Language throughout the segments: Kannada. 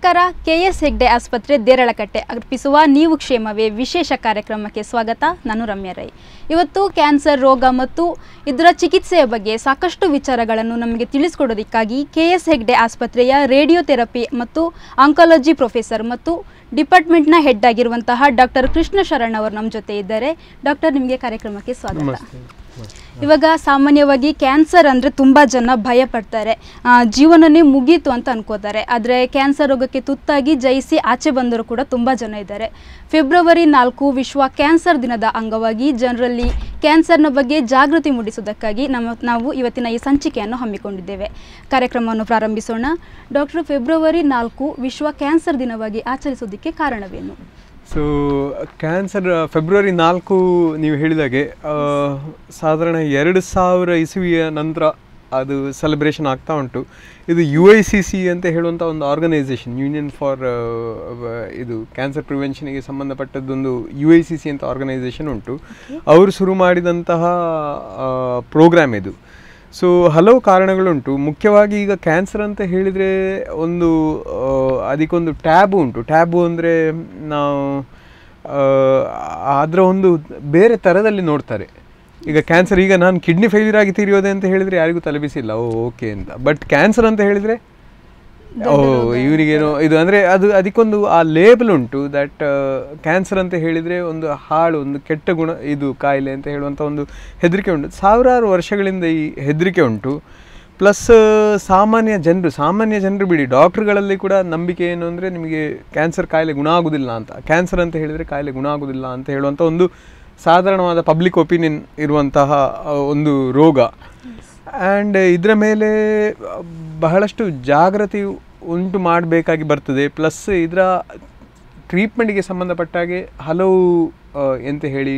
ನಮಸ್ಕಾರ ಕೆ ಎಸ್ ಹೆಗ್ಡೆ ಆಸ್ಪತ್ರೆ ದೇರಳಕಟ್ಟೆ ಅರ್ಪಿಸುವ ನೀವು ಕ್ಷೇಮವೇ ವಿಶೇಷ ಕಾರ್ಯಕ್ರಮಕ್ಕೆ ಸ್ವಾಗತ ನಾನು ರಮ್ಯಾ ರೈ ಇವತ್ತು ಕ್ಯಾನ್ಸರ್ ರೋಗ ಮತ್ತು ಇದರ ಚಿಕಿತ್ಸೆಯ ಬಗ್ಗೆ ಸಾಕಷ್ಟು ವಿಚಾರಗಳನ್ನು ನಮಗೆ ತಿಳಿಸ್ಕೊಡೋದಕ್ಕಾಗಿ ಕೆ ಎಸ್ ಹೆಗ್ಡೆ ಆಸ್ಪತ್ರೆಯ ರೇಡಿಯೋಥೆರಪಿ ಮತ್ತು ಆಂಕಾಲಜಿ ಪ್ರೊಫೆಸರ್ ಮತ್ತು ಡಿಪಾರ್ಟ್ಮೆಂಟ್ನ ಹೆಡ್ ಆಗಿರುವಂತಹ ಡಾಕ್ಟರ್ ಕೃಷ್ಣ ಶರಣ್ ಅವರು ನಮ್ಮ ಜೊತೆ ಇದ್ದಾರೆ ಡಾಕ್ಟರ್ ನಿಮಗೆ ಕಾರ್ಯಕ್ರಮಕ್ಕೆ ಸ್ವಾಗತ ನಮಸ್ತೆ ಇವಾಗ ಸಾಮಾನ್ಯವಾಗಿ ಕ್ಯಾನ್ಸರ್ ಅಂದರೆ ತುಂಬ ಜನ ಭಯ ಪಡ್ತಾರೆ ಆ, ಜೀವನನೇ ಮುಗೀತು ಅಂತ ಅನ್ಕೋತಾರೆ ಆದರೆ ಕ್ಯಾನ್ಸರ್ ರೋಗಕ್ಕೆ ತುತ್ತಾಗಿ ಜಯಿಸಿ ಆಚೆ ಬಂದರು ಕೂಡ ತುಂಬ ಜನ ಇದ್ದಾರೆ ಫೆಬ್ರವರಿ ನಾಲ್ಕು ವಿಶ್ವ ಕ್ಯಾನ್ಸರ್ ದಿನದ ಅಂಗವಾಗಿ ಜನರಲ್ಲಿ ಕ್ಯಾನ್ಸರ್ನ ಬಗ್ಗೆ ಜಾಗೃತಿ ಮೂಡಿಸುವುದಕ್ಕಾಗಿ ನಮ್ಮ ನಾವು ಇವತ್ತಿನ ಈ ಸಂಚಿಕೆಯನ್ನು ಹಮ್ಮಿಕೊಂಡಿದ್ದೇವೆ ಕಾರ್ಯಕ್ರಮವನ್ನು ಪ್ರಾರಂಭಿಸೋಣ ಡಾಕ್ಟರ್ ಫೆಬ್ರವರಿ ನಾಲ್ಕು ವಿಶ್ವ ಕ್ಯಾನ್ಸರ್ ದಿನವಾಗಿ ಆಚರಿಸೋದಕ್ಕೆ ಕಾರಣವೇನು ಸೊ ಕ್ಯಾನ್ಸರ್ ಫೆಬ್ರವರಿ ನಾಲ್ಕು ನೀವು ಹೇಳಿದಾಗೆ ಆ, ಸಾಧಾರಣ ಎರಡು ಸಾವಿರ ಇಸುವಿಯ ನಂತರ ಅದು ಸೆಲೆಬ್ರೇಷನ್ ಆಗ್ತಾ ಉಂಟು ಇದು ಯು ಐ ಸಿ ಸಿ ಅಂತ ಹೇಳುವಂಥ ಒಂದು ಆರ್ಗನೈಸೇಷನ್ ಯೂನಿಯನ್ ಫಾರ್ ಇದು ಕ್ಯಾನ್ಸರ್ ಪ್ರಿವೆನ್ಷನ್ಗೆ ಸಂಬಂಧಪಟ್ಟದ್ದೊಂದು ಯು ಐ ಸಿ ಸಿ ಅಂತ ಆರ್ಗನೈಸೇಷನ್ ಉಂಟು ಅವರು ಶುರು ಮಾಡಿದಂತಹ ಪ್ರೋಗ್ರಾಮ್ ಇದು ಸೊ ಹಲವು ಕಾರಣಗಳುಂಟು ಮುಖ್ಯವಾಗಿ ಈಗ ಕ್ಯಾನ್ಸರ್ ಅಂತ ಹೇಳಿದರೆ ಒಂದು ಆ, ಅದಕ್ಕೊಂದು ಟ್ಯಾಬು ಉಂಟು ಟ್ಯಾಬು ಅಂದರೆ ನಾವು ಆ, ಅದರ ಒಂದು ಬೇರೆ ಥರದಲ್ಲಿ ನೋಡ್ತಾರೆ ಈಗ ಕ್ಯಾನ್ಸರ್ ಈಗ ನಾನು ಕಿಡ್ನಿ ಫೇಲ್ಯೂರ್ ಆಗಿ ತೀರಿಯೋದೆ ಅಂತ ಹೇಳಿದರೆ ಯಾರಿಗೂ ತಲೆಬಿಸಿಲ್ಲ ಓ ಓಕೆ ಅಂತ ಬಟ್ ಕ್ಯಾನ್ಸರ್ ಅಂತ ಹೇಳಿದರೆ ಓ ಇವರಿಗೇನೋ ಇದು ಅಂದರೆ ಅದು ಅದಕ್ಕೊಂದು ಆ ಲೇಬಲ್ ಉಂಟು ದಟ್ ಕ್ಯಾನ್ಸರ್ ಅಂತ ಹೇಳಿದರೆ ಒಂದು ಹಾಳು ಒಂದು ಕೆಟ್ಟ ಗುಣ ಇದು ಕಾಯಿಲೆ ಅಂತ ಹೇಳುವಂಥ ಒಂದು ಹೆದರಿಕೆ ಉಂಟು ಸಾವಿರಾರು ವರ್ಷಗಳಿಂದ ಈ ಹೆದರಿಕೆ ಉಂಟು ಪ್ಲಸ್ ಸಾಮಾನ್ಯ ಜನರು ಸಾಮಾನ್ಯ ಜನರು ಬಿಡಿ ಡಾಕ್ಟ್ರುಗಳಲ್ಲಿ ಕೂಡ ನಂಬಿಕೆ ಏನು ಅಂದರೆ ನಿಮಗೆ ಕ್ಯಾನ್ಸರ್ ಕಾಯಿಲೆ ಗುಣ ಆಗೋದಿಲ್ಲ ಅಂತ ಕ್ಯಾನ್ಸರ್ ಅಂತ ಹೇಳಿದರೆ ಕಾಯಿಲೆ ಗುಣ ಆಗೋದಿಲ್ಲ ಅಂತ ಹೇಳುವಂಥ ಒಂದು ಸಾಧಾರಣವಾದ ಪಬ್ಲಿಕ್ ಒಪಿನಿಯನ್ ಇರುವಂತಹ ಆ, ಒಂದು ರೋಗ ಆ್ಯಂಡ್ ಇದರ ಮೇಲೆ ಬಹಳಷ್ಟು ಜಾಗೃತಿ ಉಂಟು ಮಾಡಬೇಕಾಗಿ ಬರ್ತದೆ ಪ್ಲಸ್ ಇದರ ಟ್ರೀಟ್ಮೆಂಟ್ಗೆ ಸಂಬಂಧಪಟ್ಟ ಹಾಗೆ ಹಲವು ಆ, ಎಂತ ಹೇಳಿ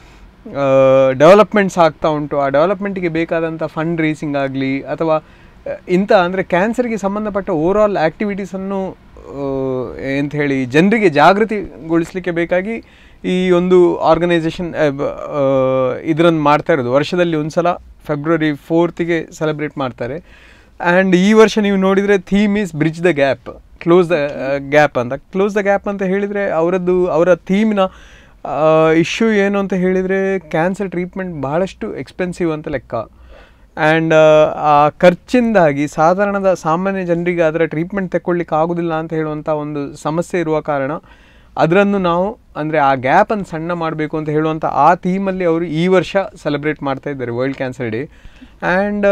ಡೆವಲಪ್ಮೆಂಟ್ಸ್ ಆಗ್ತಾ ಉಂಟು ಆ ಡೆವಲಪ್ಮೆಂಟಿಗೆ ಬೇಕಾದಂಥ ಫಂಡ್ ರೇಸಿಂಗ್ ಆಗಲಿ ಅಥವಾ ಆ, ಇಂಥ ಅಂದರೆ ಕ್ಯಾನ್ಸರ್ಗೆ ಸಂಬಂಧಪಟ್ಟ ಓವರ್ ಆಲ್ ಆ್ಯಕ್ಟಿವಿಟೀಸನ್ನು ಎಂತ ಹೇಳಿ ಜನರಿಗೆ ಜಾಗೃತಿಗೊಳಿಸಲಿಕ್ಕೆ ಬೇಕಾಗಿ ಈ ಒಂದು ಆರ್ಗನೈಸೇಷನ್ ಇದರನ್ನು ಮಾಡ್ತಾ ಇರೋದು ವರ್ಷದಲ್ಲಿ ಒಂದು ಸಲ ಫೆಬ್ರವರಿ ಫೋರ್ತಿಗೆ ಸೆಲೆಬ್ರೇಟ್ ಮಾಡ್ತಾರೆ ಆ್ಯಂಡ್ ಈ ವರ್ಷ ನೀವು ನೋಡಿದರೆ theme is bridge the gap close the gap ಅಂತ ಕ್ಲೋಸ್ ದ ಗ್ಯಾಪ್ ಅಂತ ಹೇಳಿದರೆ ಅವರದ್ದು ಅವರ ಥೀಮ್ನ ಇಶ್ಯೂ ಏನು ಅಂತ ಹೇಳಿದರೆ ಕ್ಯಾನ್ಸರ್ ಟ್ರೀಟ್ಮೆಂಟ್ ಬಹಳಷ್ಟು ಎಕ್ಸ್ಪೆನ್ಸಿವ್ ಅಂತ ಲೆಕ್ಕ ಆ್ಯಂಡ್ ಆ ಖರ್ಚಿಂದಾಗಿ ಸಾಧಾರಣದ ಸಾಮಾನ್ಯ ಜನರಿಗೆ ಅದರ ಟ್ರೀಟ್ಮೆಂಟ್ ತಗೊಳ್ಳಿಕ್ಕೆ ಆಗೋದಿಲ್ಲ ಅಂತ ಹೇಳುವಂಥ ಒಂದು ಸಮಸ್ಯೆ ಇರುವ ಕಾರಣ ಅದನ್ನು ನಾವು ಅಂದರೆ ಆ ಗ್ಯಾಪನ್ನು ಸಣ್ಣ ಮಾಡಬೇಕು ಅಂತ ಹೇಳುವಂಥ ಆ ಥೀಮಲ್ಲಿ ಅವರು ಈ ವರ್ಷ ಸೆಲೆಬ್ರೇಟ್ ಮಾಡ್ತಾ ಇದ್ದಾರೆ world cancer day and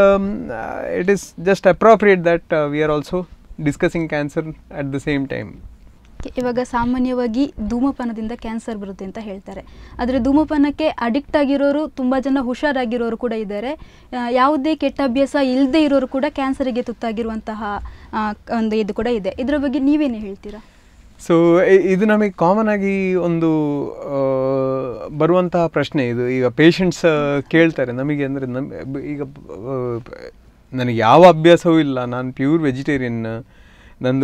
it is just appropriate that we are also discussing cancer at the same time ಕೆ- ಇವಾಗ ಸಾಮಾನ್ಯವಾಗಿ ಧೂಮಪಾನದಿಂದ ಕ್ಯಾನ್ಸರ್ ಬರುತ್ತೆ ಅಂತ ಹೇಳ್ತಾರೆ ಆದರೆ ಧೂಮಪಾನಕ್ಕೆ ಅಡಿಕ್ಟ್ ಆಗಿರೋರು ತುಂಬ ಜನ ಹುಷಾರಾಗಿರೋರು ಕೂಡ ಇದ್ದಾರೆ ಆ, ಯಾವುದೇ ಕೆಟ್ಟ ಅಭ್ಯಾಸ ಇಲ್ಲದೆ ಇರೋರು ಕೂಡ ಕ್ಯಾನ್ಸರಿಗೆ ತುತ್ತಾಗಿರುವಂತಹ ಆ, ಒಂದು ಇದು ಕೂಡ ಇದೆ ಇದರ ಬಗ್ಗೆ ನೀವೇನು ಹೇಳ್ತೀರಾ ಸೊ ಇದು ನಮಗೆ ಕಾಮನ್ ಆಗಿ ಒಂದು ಆ, ಬರುವಂತಹ ಪ್ರಶ್ನೆ ಇದು ಈಗ ಪೇಷಂಟ್ಸ್ ಕೇಳ್ತಾರೆ ನಮಗೆ ಅಂದರೆ ನಮ್ ಬ- ಈಗ ಆ, ನನಗೆ ಯಾವ ಅಭ್ಯಾಸವೂ ಇಲ್ಲ ನಾನು ಪ್ಯೂರ್ ವೆಜಿಟೇರಿಯನ್ ನಂದು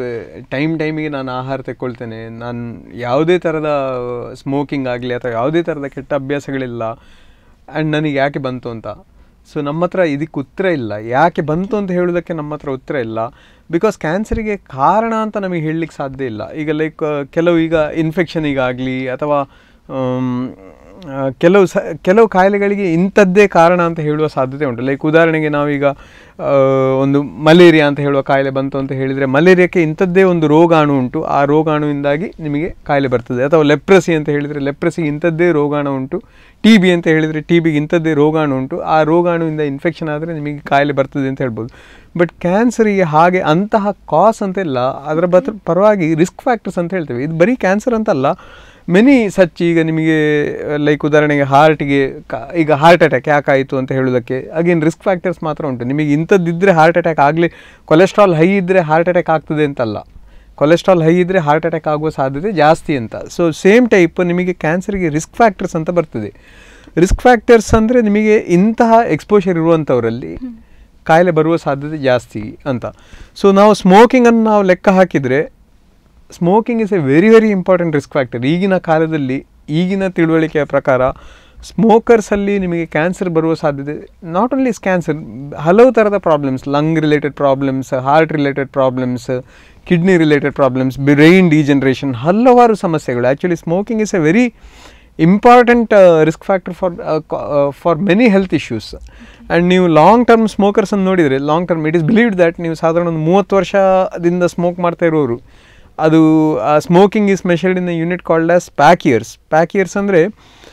ಟೈಮ್ ಟೈಮಿಗೆ ನಾನು ಆಹಾರ ತಗೊಳ್ತೇನೆ ನಾನು ಯಾವುದೇ ಥರದ ಸ್ಮೋಕಿಂಗ್ ಆಗಲಿ ಅಥವಾ ಯಾವುದೇ ಥರದ ಕೆಟ್ಟ ಅಭ್ಯಾಸಗಳಿಲ್ಲ ಆ್ಯಂಡ್ ನನಗೆ ಯಾಕೆ ಬಂತು ಅಂತ ಸೊ ನಮ್ಮ ಹತ್ರ ಇದಕ್ಕೆ ಉತ್ತರ ಇಲ್ಲ ಯಾಕೆ ಬಂತು ಅಂತ ಹೇಳೋದಕ್ಕೆ ನಮ್ಮ ಹತ್ರ ಉತ್ತರ ಇಲ್ಲ ಬಿಕಾಸ್ ಕ್ಯಾನ್ಸರಿಗೆ ಕಾರಣ ಅಂತ ನಮಗೆ ಹೇಳಲಿಕ್ಕೆ ಸಾಧ್ಯ ಇಲ್ಲ ಈಗ ಲೈಕ್ ಕೆಲವು ಈಗ ಇನ್ಫೆಕ್ಷನಿಗಾಗಲಿ ಅಥವಾ ಆಮ್, ಆ, ಕೆಲವು ಸ ಕೆಲವು ಕಾಯಿಲೆಗಳಿಗೆ ಇಂಥದ್ದೇ ಕಾರಣ ಅಂತ ಹೇಳುವ ಸಾಧ್ಯತೆ ಉಂಟು ಲೈಕ್ ಉದಾಹರಣೆಗೆ ನಾವೀಗ ಆ, ಒಂದು ಮಲೇರಿಯಾ ಅಂತ ಹೇಳುವ ಕಾಯಿಲೆ ಬಂತು ಅಂತ ಹೇಳಿದರೆ ಮಲೇರಿಯಾಕ್ಕೆ ಇಂಥದ್ದೇ ಒಂದು ರೋಗಾಣು ಉಂಟು ಆ ರೋಗಾಣುವಿಂದಾಗಿ ನಿಮಗೆ ಕಾಯಿಲೆ ಬರ್ತದೆ ಅಥವಾ ಲೆಪ್ರಸಿ ಅಂತ ಹೇಳಿದರೆ ಲೆಪ್ರಸಿಗೆ ಇಂಥದ್ದೇ ರೋಗಾಣು ಉಂಟು ಟಿ ಬಿ ಅಂತ ಹೇಳಿದರೆ ಟಿ ಬಿಗೆ ಇಂಥದ್ದೇ ರೋಗಾಣು ಉಂಟು ಆ ರೋಗಾಣುವಿಂದ ಇನ್ಫೆಕ್ಷನ್ ಆದರೆ ನಿಮಗೆ ಕಾಯಿಲೆ ಬರ್ತದೆ ಅಂತ ಹೇಳ್ಬೋದು ಬಟ್ ಕ್ಯಾನ್ಸರಿಗೆ ಹಾಗೆ ಅಂತಹ ಕಾಸ್ ಅಂತ ಇಲ್ಲ ಅದರ ಬತ್ ಪರವಾಗಿ ರಿಸ್ಕ್ ಫ್ಯಾಕ್ಟರ್ಸ್ ಅಂತ ಹೇಳ್ತೇವೆ ಇದು ಬರೀ ಕ್ಯಾನ್ಸರ್ ಅಂತಲ್ಲ ಮೆನಿ ಸಚ್ ಈಗ ನಿಮಗೆ ಲೈಕ್ ಉದಾಹರಣೆಗೆ ಹಾರ್ಟಿಗೆ ಈಗ ಹಾರ್ಟ್ ಅಟ್ಯಾಕ್ ಯಾಕಾಯಿತು ಅಂತ ಹೇಳೋದಕ್ಕೆ ಅಗೇನ್ ರಿಸ್ಕ್ ಫ್ಯಾಕ್ಟರ್ಸ್ ಮಾತ್ರ ಉಂಟು ನಿಮಗೆ ಇಂಥದ್ದಿದ್ದರೆ ಹಾರ್ಟ್ ಅಟ್ಯಾಕ್ ಆಗಲಿ ಕೊಲೆಸ್ಟ್ರಾಲ್ ಹೈ ಇದ್ದರೆ ಹಾರ್ಟ್ ಅಟ್ಯಾಕ್ ಆಗ್ತದೆ ಅಂತಲ್ಲ ಕೊಲೆಸ್ಟ್ರಾಲ್ ಹೈ ಇದ್ದರೆ ಹಾರ್ಟ್ ಅಟ್ಯಾಕ್ ಆಗುವ ಸಾಧ್ಯತೆ ಜಾಸ್ತಿ ಅಂತ ಸೊ ಸೇಮ್ ಟೈಪ್ ನಿಮಗೆ ಕ್ಯಾನ್ಸರ್ಗೆ ರಿಸ್ಕ್ ಫ್ಯಾಕ್ಟರ್ಸ್ ಅಂತ ಬರ್ತದೆ ರಿಸ್ಕ್ ಫ್ಯಾಕ್ಟರ್ಸ್ ಅಂದರೆ ನಿಮಗೆ ಇಂತಹ ಎಕ್ಸ್ಪೋಷರ್ ಇರುವಂಥವರಲ್ಲಿ ಕಾಯಿಲೆ ಬರುವ ಸಾಧ್ಯತೆ ಜಾಸ್ತಿ ಅಂತ ಸೊ ನಾವು ಸ್ಮೋಕಿಂಗನ್ನು ನಾವು ಲೆಕ್ಕ ಹಾಕಿದರೆ smoking is a very very important risk factor ಈಗಿನ ಕಾಲದಲ್ಲಿ ಈಗಿನ ತಿಳುವಳಿಕೆಯ ಪ್ರಕಾರ ಸ್ಮೋಕರ್ಸಲ್ಲಿ ನಿಮಗೆ ಕ್ಯಾನ್ಸರ್ ಬರುವ ಸಾಧ್ಯತೆ ನಾಟ್ ಓನ್ಲಿ ಕ್ಯಾನ್ಸರ್ ಹಲವು ಥರದ problems lung related problems heart related problems kidney related problems brain degeneration ಹಲವಾರು ಸಮಸ್ಯೆಗಳು actually smoking is a very important risk factor for for many health issues and ನೀವು ಲಾಂಗ್ ಟರ್ಮ್ ಸ್ಮೋಕರ್ಸ್ ಅನ್ನು ನೋಡಿದರೆ long term it is believed that ನೀವು ಸಾಧಾರಣ ಒಂದು ಮೂವತ್ತು ವರ್ಷದಿಂದ ಸ್ಮೋಕ್ ಮಾಡ್ತಾ ಇರೋರು ಅದು smoking is measured in unit called as pack years pack years ಅಂದರೆ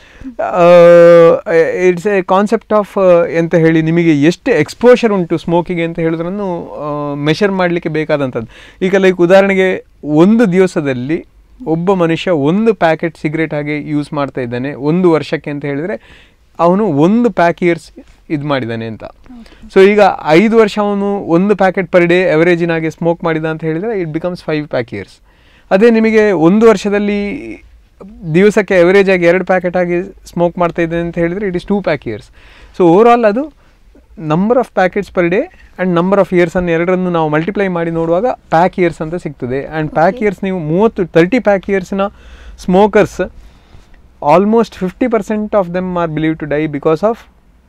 ಇಟ್ಸ್ ಎ ಕಾನ್ಸೆಪ್ಟ್ ಆಫ್ ಎಂತ ಹೇಳಿ ನಿಮಗೆ ಎಷ್ಟು ಎಕ್ಸ್ಪೋಷರ್ ಉಂಟು ಸ್ಮೋಕಿಗೆ ಅಂತ ಹೇಳಿದ್ರನ್ನು ಮೆಷರ್ ಮಾಡಲಿಕ್ಕೆ ಬೇಕಾದಂಥದ್ದು ಈಗ ಲೈಕ್ ಉದಾಹರಣೆಗೆ ಒಂದು ದಿವಸದಲ್ಲಿ ಒಬ್ಬ ಮನುಷ್ಯ ಒಂದು ಪ್ಯಾಕೆಟ್ ಸಿಗರೇಟ್ ಹಾಗೆ ಯೂಸ್ ಮಾಡ್ತಾ ಇದ್ದಾನೆ ಒಂದು ವರ್ಷಕ್ಕೆ ಅಂತ ಹೇಳಿದರೆ ಅವನು ಒಂದು ಪ್ಯಾಕ್ ಇಯರ್ಸ್ ಇದು ಮಾಡಿದ್ದಾನೆ ಅಂತ ಸೊ ಈಗ ಐದು ವರ್ಷ ಅವನು ಒಂದು ಪ್ಯಾಕೆಟ್ ಪರ್ ಡೇ ಎವರೇಜಿನಾಗೆ ಸ್ಮೋಕ್ ಮಾಡಿದ ಅಂತ ಹೇಳಿದರೆ it becomes five pack years ಅದೇ ನಿಮಗೆ ಒಂದು ವರ್ಷದಲ್ಲಿ ದಿವಸಕ್ಕೆ ಎವರೇಜ್ ಆಗಿ ಎರಡು ಪ್ಯಾಕೆಟ್ ಆಗಿ ಸ್ಮೋಕ್ ಮಾಡ್ತಾ ಇದ್ದೇನೆ ಅಂತ ಹೇಳಿದರೆ it is two pack years so over all ಅದು number of packets per day and number of ಇಯರ್ಸನ್ನು ಎರಡರನ್ನು ನಾವು ಮಲ್ಟಿಪ್ಲೈ ಮಾಡಿ ನೋಡುವಾಗ ಪ್ಯಾಕ್ ಇಯರ್ಸ್ ಅಂತ ಸಿಗ್ತದೆ ಆ್ಯಂಡ್ ಪ್ಯಾಕ್ ಇಯರ್ಸ್ ನೀವು ಮೂವತ್ತು ತರ್ಟಿ ಪ್ಯಾಕ್ ಇಯರ್ಸ್ನ smokers almost fifty percent of them are believe to die because of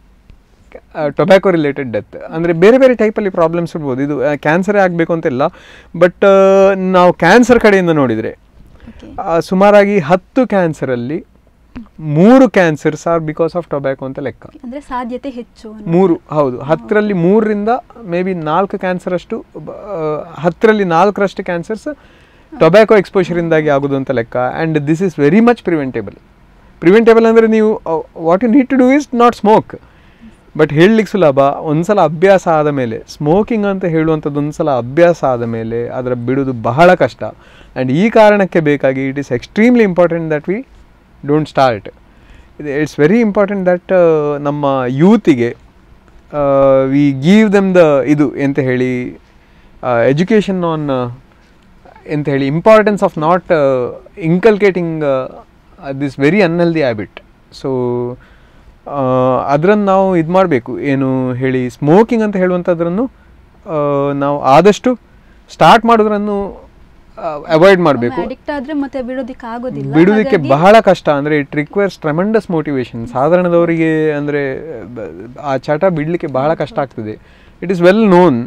tobacco related death ಅಂದರೆ ಬೇರೆ ಬೇರೆ ಟೈಪಲ್ಲಿ ಪ್ರಾಬ್ಲಮ್ಸ್ ಇರ್ಬೋದು ಇದು ಕ್ಯಾನ್ಸರೇ ಆಗಬೇಕು ಅಂತಿಲ್ಲ ಬಟ್ ನಾವು ಕ್ಯಾನ್ಸರ್ ಕಡೆಯಿಂದ ನೋಡಿದರೆ ಓಕೆ ಆ, ಸುಮಾರಾಗಿ ಹತ್ತು ಕ್ಯಾನ್ಸರಲ್ಲಿ ಮೂರು cancers are because of tobacco ಅಂತ ಲೆಕ್ಕ ಅಂದ್ರೆ ಸಾಧ್ಯತೆ ಹೆಚ್ಚು ಅನ್ನೋದು. ಮೂರು ಹೌದು ಹತ್ತರಲ್ಲಿ ಮೂರರಿಂದ ಮೇ ಬಿ ನಾಲ್ಕು ಕ್ಯಾನ್ಸರ್ ಅಷ್ಟು ಬ- ಆ, ಹತ್ತರಲ್ಲಿ ನಾಲ್ಕರಷ್ಟು ಕ್ಯಾನ್ಸರ್ಸ್ ಟೊಬ್ಯಾಕೊ ಎಕ್ಸ್ಪೋಷರಿಂದಾಗಿ ಆಗೋದು ಅಂತ ಲೆಕ್ಕ and this is very much preventable preventable ಅಂದರೆ ನೀವು what you need to do is not smoke but ಹೇಳಲಿಕ್ಕೆ ಸುಲಭ ಒಂದ್ಸಲ ಅಭ್ಯಾಸ ಆದ ಮೇಲೆ ಸ್ಮೋಕಿಂಗ್ ಅಂತ ಹೇಳುವಂಥದ್ದು ಒಂದ್ಸಲ ಅಭ್ಯಾಸ ಆದ ಮೇಲೆ ಅದರ ಬಿಡೋದು ಬಹಳ ಕಷ್ಟ ಆ್ಯಂಡ್ ಈ ಕಾರಣಕ್ಕೆ ಬೇಕಾಗಿ it is extremely important that we don't start it's very important that ನಮ್ಮ ಯೂತಿಗೆ ವಿ ಗೀವ್ ದೆಮ್ ದ ಇದು ಎಂತ ಹೇಳಿ ಎಜುಕೇಷನ್ ಆನ್ ಎಂತ ಹೇಳಿ importance of not inculcating this very unhealthy habit so ಅದರನ್ನು ನಾವು ಇದು ಮಾಡಬೇಕು ಏನು ಹೇಳಿ ಸ್ಮೋಕಿಂಗ್ ಅಂತ ಹೇಳುವಂಥದ್ರನ್ನು ಆ, ನಾವು ಆದಷ್ಟು ಸ್ಟಾರ್ಟ್ ಮಾಡೋದ್ರನ್ನು ಅವಾಯ್ಡ್ ಮಾಡಬೇಕು ಅಡಿಕ್ಟ್ ಆದ್ರೆ ಮತ್ತೆ ಬಿಡೋದಿಕ್ಕೆ ಆಗೋದಿಲ್ಲ ಬಿಡುವುದಕ್ಕೆ ಹಾಗಾಗಿ ಬಹಳ ಕಷ್ಟ ಅಂದರೆ ಇಟ್ ರಿಕ್ವೈರ್ಸ್ ಟ್ರೆಮೆಂಡಸ್ ಮೋಟಿವೇಶನ್ ಸಾಧಾರಣದವರಿಗೆ ಅಂದರೆ ಆ ಚಟ ಬಿಡಲಿಕ್ಕೆ ಬಹಳ ಕಷ್ಟ ಆಗ್ತದೆ ಇಟ್ ಈಸ್ ವೆಲ್ ನೋನ್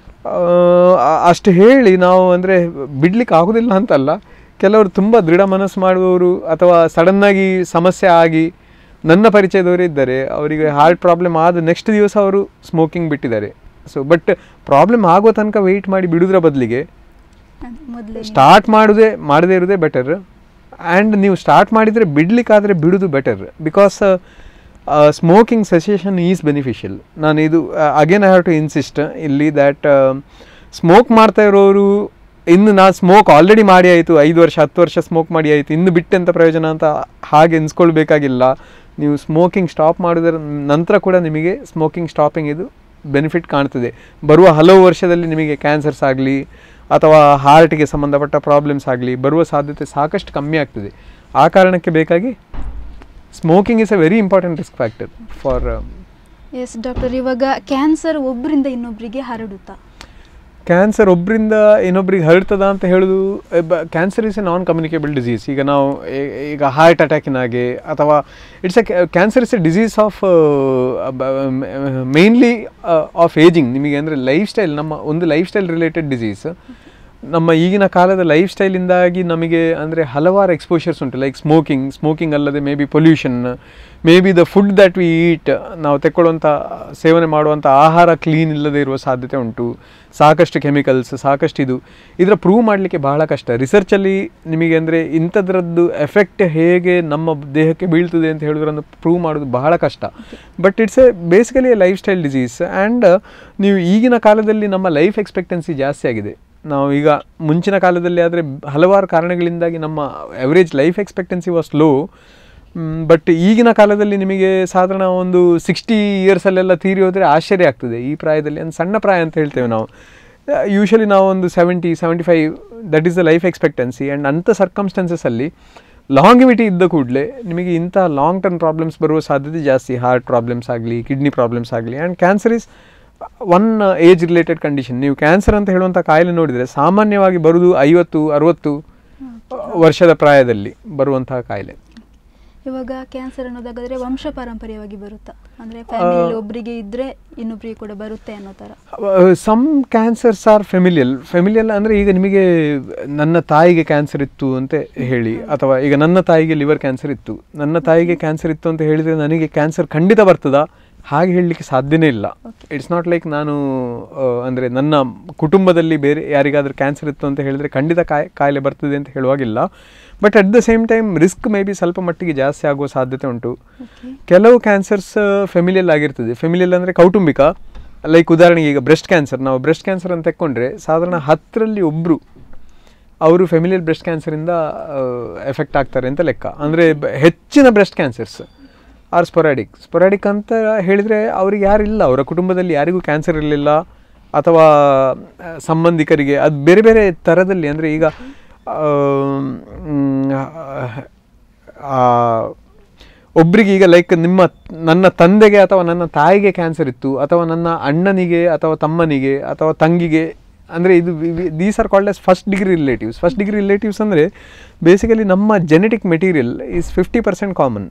ಅಷ್ಟು ಹೇಳಿ ನಾವು ಅಂದರೆ ಬಿಡ್ಲಿಕ್ಕೆ ಆಗೋದಿಲ್ಲ ಅಂತಲ್ಲ ಕೆಲವರು ತುಂಬ ದೃಢ ಮನಸ್ಸು ಮಾಡುವವರು ಅಥವಾ ಸಡನ್ನಾಗಿ ಸಮಸ್ಯೆ ಆಗಿ ನನ್ನ ಪರಿಚಯದವರೇ ಇದ್ದಾರೆ ಅವರಿಗೆ ಹಾರ್ಟ್ ಪ್ರಾಬ್ಲಮ್ ಆದ ನೆಕ್ಸ್ಟ್ ದಿವಸ ಅವರು ಸ್ಮೋಕಿಂಗ್ ಬಿಟ್ಟಿದ್ದಾರೆ ಸೊ ಬಟ್ ಪ್ರಾಬ್ಲಮ್ ಆಗೋ ತನಕ ವೆಯ್ಟ್ ಮಾಡಿ ಬಿಡುವುದರ ಬದಲಿಗೆ ಮೊದಲೇ ಸ್ಟಾರ್ಟ್ ಮಾಡೋದೇ ಮಾಡದೇ ಇರೋದೇ ಬೆಟರ್ ಆ್ಯಂಡ್ ನೀವು ಸ್ಟಾರ್ಟ್ ಮಾಡಿದರೆ ಬಿಡಲಿಕ್ಕಾದರೆ ಬಿಡೋದು better because smoking cessation is beneficial ನಾನು ಇದು again I have to insist ಇಲ್ಲಿ ದ್ಯಾಟ್ ಸ್ಮೋಕ್ ಮಾಡ್ತಾ ಇರೋರು ಇನ್ನು ನಾನು ಸ್ಮೋಕ್ ಆಲ್ರೆಡಿ ಮಾಡಿ ಆಯಿತು ಐದು ವರ್ಷ ಹತ್ತು ವರ್ಷ ಸ್ಮೋಕ್ ಮಾಡಿ ಆಯಿತು ಇನ್ನು ಬಿಟ್ಟೆಂತ ಪ್ರಯೋಜನ ಅಂತ ಹಾಗೆ ಎನ್ಸ್ಕೊಳ್ಬೇಕಾಗಿಲ್ಲ ನೀವು ಸ್ಮೋಕಿಂಗ್ ಸ್ಟಾಪ್ ಮಾಡಿದ್ರ ನಂತರ ಕೂಡ ನಿಮಗೆ ಸ್ಮೋಕಿಂಗ್ ಸ್ಟಾಪಿಂಗ್ ಇದು ಬೆನಿಫಿಟ್ ಕಾಣ್ತದೆ ಬರುವ ಹಲವು ವರ್ಷದಲ್ಲಿ ನಿಮಗೆ ಕ್ಯಾನ್ಸರ್ಸ್ ಆಗಲಿ ಅಥವಾ ಹಾರ್ಟ್ಗೆ ಸಂಬಂಧಪಟ್ಟ ಪ್ರಾಬ್ಲಮ್ಸ್ ಆಗಲಿ ಬರುವ ಸಾಧ್ಯತೆ ಸಾಕಷ್ಟು ಕಮ್ಮಿ ಆಗ್ತದೆ ಆ ಕಾರಣಕ್ಕೆ ಬೇಕಾಗಿ smoking is a very important risk factor for as doctor ಇವಾಗ ಕ್ಯಾನ್ಸರ್ ಒಬ್ಬರಿಂದ ಇನ್ನೊಬ್ಬರಿಗೆ ಹರಡುತ್ತಾ ಕ್ಯಾನ್ಸರ್ ಒಬ್ಬರಿಂದ ಇನ್ನೊಬ್ರಿಗೆ ಹರಡ್ತದ ಅಂತ ಹೇಳೋದು cancer is a non communicable disease ಈಗ ನಾವು ಈ- ಈಗ ಹಾರ್ಟ್ ಅಟ್ಯಾಕಿನಾಗೆ ಅಥವಾ it's a cancer is a disease of mainly of ageing ನಿಮಗೆ ಅಂದರೆ ಲೈಫ್ ಸ್ಟೈಲ್ ನಮ್ಮ ಒಂದು ಲೈಫ್ ಸ್ಟೈಲ್ ರಿಲೇಟೆಡ್ ಡಿಸೀಸ್ ನಮ್ಮ ಈಗಿನ ಕಾಲದ ಲೈಫ್ ಸ್ಟೈಲಿಂದಾಗಿ ನಮಗೆ ಅಂದರೆ ಹಲವಾರು ಎಕ್ಸ್ಪೋಷರ್ಸ್ ಉಂಟು ಲೈಕ್ ಸ್ಮೋಕಿಂಗ್ ಸ್ಮೋಕಿಂಗ್ ಅಲ್ಲದೆ may be pollution may be the food that we eat ನಾವು ತೆಕ್ಕೊಳ್ಳುವಂಥ ಸೇವನೆ ಮಾಡುವಂಥ ಆಹಾರ ಕ್ಲೀನ್ ಇಲ್ಲದೆ ಇರುವ ಸಾಧ್ಯತೆ ಉಂಟು ಸಾಕಷ್ಟು ಕೆಮಿಕಲ್ಸ್ ಸಾಕಷ್ಟು ಇದು ಇದರ ಪ್ರೂವ್ ಮಾಡಲಿಕ್ಕೆ ಬಹಳ ಕಷ್ಟ ರಿಸರ್ಚಲ್ಲಿ ನಿಮಗೆ ಅಂದರೆ ಇಂಥದ್ರದ್ದು ಎಫೆಕ್ಟ್ ಹೇಗೆ ನಮ್ಮ ದೇಹಕ್ಕೆ ಬೀಳ್ತದೆ ಅಂತ ಹೇಳೋದ್ರನ್ನು ಪ್ರೂವ್ ಮಾಡೋದು ಬಹಳ ಕಷ್ಟ but it's a basically a lifestyle disease and ನೀವು ಈಗಿನ ಕಾಲದಲ್ಲಿ ನಮ್ಮ ಲೈಫ್ ಎಕ್ಸ್ಪೆಕ್ಟೆನ್ಸಿ ಜಾಸ್ತಿ ಆಗಿದೆ ನಾವು ಈಗ ಮುಂಚಿನ ಕಾಲದಲ್ಲಿ ಆದರೆ ಹಲವಾರು ಕಾರಣಗಳಿಂದಾಗಿ ನಮ್ಮ average life expectancy was low but ಈಗಿನ ಕಾಲದಲ್ಲಿ ನಿಮಗೆ ಸಾಧಾರಣ ಒಂದು ಸಿಕ್ಸ್ಟಿ ಇಯರ್ಸಲ್ಲೆಲ್ಲ ತೀರಿ ಹೋದರೆ ಆಶ್ಚರ್ಯ ಆಗ್ತದೆ ಈ ಪ್ರಾಯದಲ್ಲಿ ಒಂದು ಸಣ್ಣ ಪ್ರಾಯ ಅಂತ ಹೇಳ್ತೇವೆ ನಾವು ಯೂಶಲಿ ನಾವು ಒಂದು seventy seventy five that is the life expectancy and ಅಂಥ ಸರ್ಕಮ್ಸ್ಟೆನ್ಸಸ್ಸಲ್ಲಿ ಲಾಂಗಿವಿಟಿ ಇದ್ದ ಕೂಡಲೇ ನಿಮಗೆ ಇಂಥ ಲಾಂಗ್ ಟರ್ಮ್ ಪ್ರಾಬ್ಲಮ್ಸ್ ಬರುವ ಸಾಧ್ಯತೆ ಜಾಸ್ತಿ ಹಾರ್ಟ್ ಪ್ರಾಬ್ಲಮ್ಸ್ ಆಗಲಿ ಕಿಡ್ನಿ ಪ್ರಾಬ್ಲಮ್ಸ್ ಆಗಲಿ and cancer is one age related condition ನೀವು ಕ್ಯಾನ್ಸರ್ ಅಂತ ಹೇಳುವಂಥ ಕಾಯಿಲೆ ನೋಡಿದರೆ ಸಾಮಾನ್ಯವಾಗಿ ಬರುವುದು ಐವತ್ತು ಅರುವತ್ತು ವರ್ಷದ ಪ್ರಾಯದಲ್ಲಿ ಬರುವಂತಹ ಕಾಯಿಲೆ ಇವಾಗ ಕ್ಯಾನ್ಸರ್ ಅನ್ನೋದಾಗಾದ್ರೆ ವಂಶ ಪಾರಂಪರ್ಯವಾಗಿ ಬರುತ್ತಾ ಅಂದ್ರೆ ಫ್ಯಾಮಿಲಿ ಒಬ್ಬರಿಗೆ ಇದ್ರೆ ಇನ್ನೊಬ್ರಿಗೆ ಕೂಡ ಬರುತ್ತೆ ಅನ್ನೋ ತರ some cancers are familial familial ಅಂದರೆ ಈಗ ನಿಮಗೆ ನನ್ನ ತಾಯಿಗೆ ಕ್ಯಾನ್ಸರ್ ಇತ್ತು ಅಂತ ಹೇಳಿ ಅಥವಾ ಈಗ ನನ್ನ ತಾಯಿಗೆ ಲಿವರ್ ಕ್ಯಾನ್ಸರ್ ಇತ್ತು ನನ್ನ ತಾಯಿಗೆ ಕ್ಯಾನ್ಸರ್ ಇತ್ತು ಅಂತ ಹೇಳಿದರೆ ನನಗೆ ಕ್ಯಾನ್ಸರ್ ಖಂಡಿತ ಬರ್ತದಾ ಹಾಗೆ ಹೇಳಲಿಕ್ಕೆ ಸಾಧ್ಯನೇ ಇಲ್ಲ ಇಟ್ಸ್ ನಾಟ್ ಲೈಕ್ ನಾನು ಅಂದರೆ ನನ್ನ ಕುಟುಂಬದಲ್ಲಿ ಬೇರೆ ಯಾರಿಗಾದ್ರೂ ಕ್ಯಾನ್ಸರ್ ಇತ್ತು ಅಂತ ಹೇಳಿದರೆ ಖಂಡಿತ ಕಾಯಿ ಕಾಯಿಲೆ ಬರ್ತದೆ ಅಂತ ಹೇಳುವಾಗಿಲ್ಲ but at the same time risk may be ಸ್ವಲ್ಪ ಮಟ್ಟಿಗೆ ಜಾಸ್ತಿ ಆಗುವ ಸಾಧ್ಯತೆ ಉಂಟು ಕೆಲವು ಕ್ಯಾನ್ಸರ್ಸ್ ಫೆಮಿಲಿಯಲ್ ಆಗಿರ್ತದೆ ಫೆಮಿಲಿಯಲ್ ಅಂದರೆ ಕೌಟುಂಬಿಕ ಲೈಕ್ ಉದಾಹರಣೆಗೆ ಈಗ ಬ್ರೆಸ್ಟ್ ಕ್ಯಾನ್ಸರ್ ನಾವು ಬ್ರೆಸ್ಟ್ ಕ್ಯಾನ್ಸರ್ ಅಂತ ತೆಕ್ಕೊಂಡ್ರೆ ಸಾಧಾರಣ ಹತ್ತರಲ್ಲಿ ಒಬ್ಬರು ಅವರು ಫೆಮಿಲಿಯಲ್ ಬ್ರೆಸ್ಟ್ ಕ್ಯಾನ್ಸರಿಂದ ಎಫೆಕ್ಟ್ ಆಗ್ತಾರೆ ಅಂತ ಲೆಕ್ಕ ಅಂದರೆ ಹೆಚ್ಚಿನ breast cancers are sporadic sporadic ಅಂತ ಹೇಳಿದರೆ ಅವ್ರಿಗೆ ಯಾರಿಲ್ಲ ಅವರ ಕುಟುಂಬದಲ್ಲಿ ಯಾರಿಗೂ ಕ್ಯಾನ್ಸರ್ ಇರಲಿಲ್ಲ ಅಥವಾ ಆ, ಸಂಬಂಧಿಕರಿಗೆ ಅದು ಬೇರೆ ಬೇರೆ ಥರದಲ್ಲಿ ಅಂದರೆ ಈಗ ಒಬ್ಬರಿಗೆ ಈಗ ಲೈಕ್ ನಿಮ್ಮ ನನ್ನ ತಂದೆಗೆ ಅಥವಾ ನನ್ನ ತಾಯಿಗೆ ಕ್ಯಾನ್ಸರ್ ಇತ್ತು ಅಥವಾ ನನ್ನ ಅಣ್ಣನಿಗೆ ಅಥವಾ ತಮ್ಮನಿಗೆ ಅಥವಾ ತಂಗಿಗೆ ಅಂದರೆ ಇದು these are called as first degree relatives first degree relatives ಅಂದರೆ ಬೇಸಿಕಲಿ ನಮ್ಮ genetic material is fifty percent common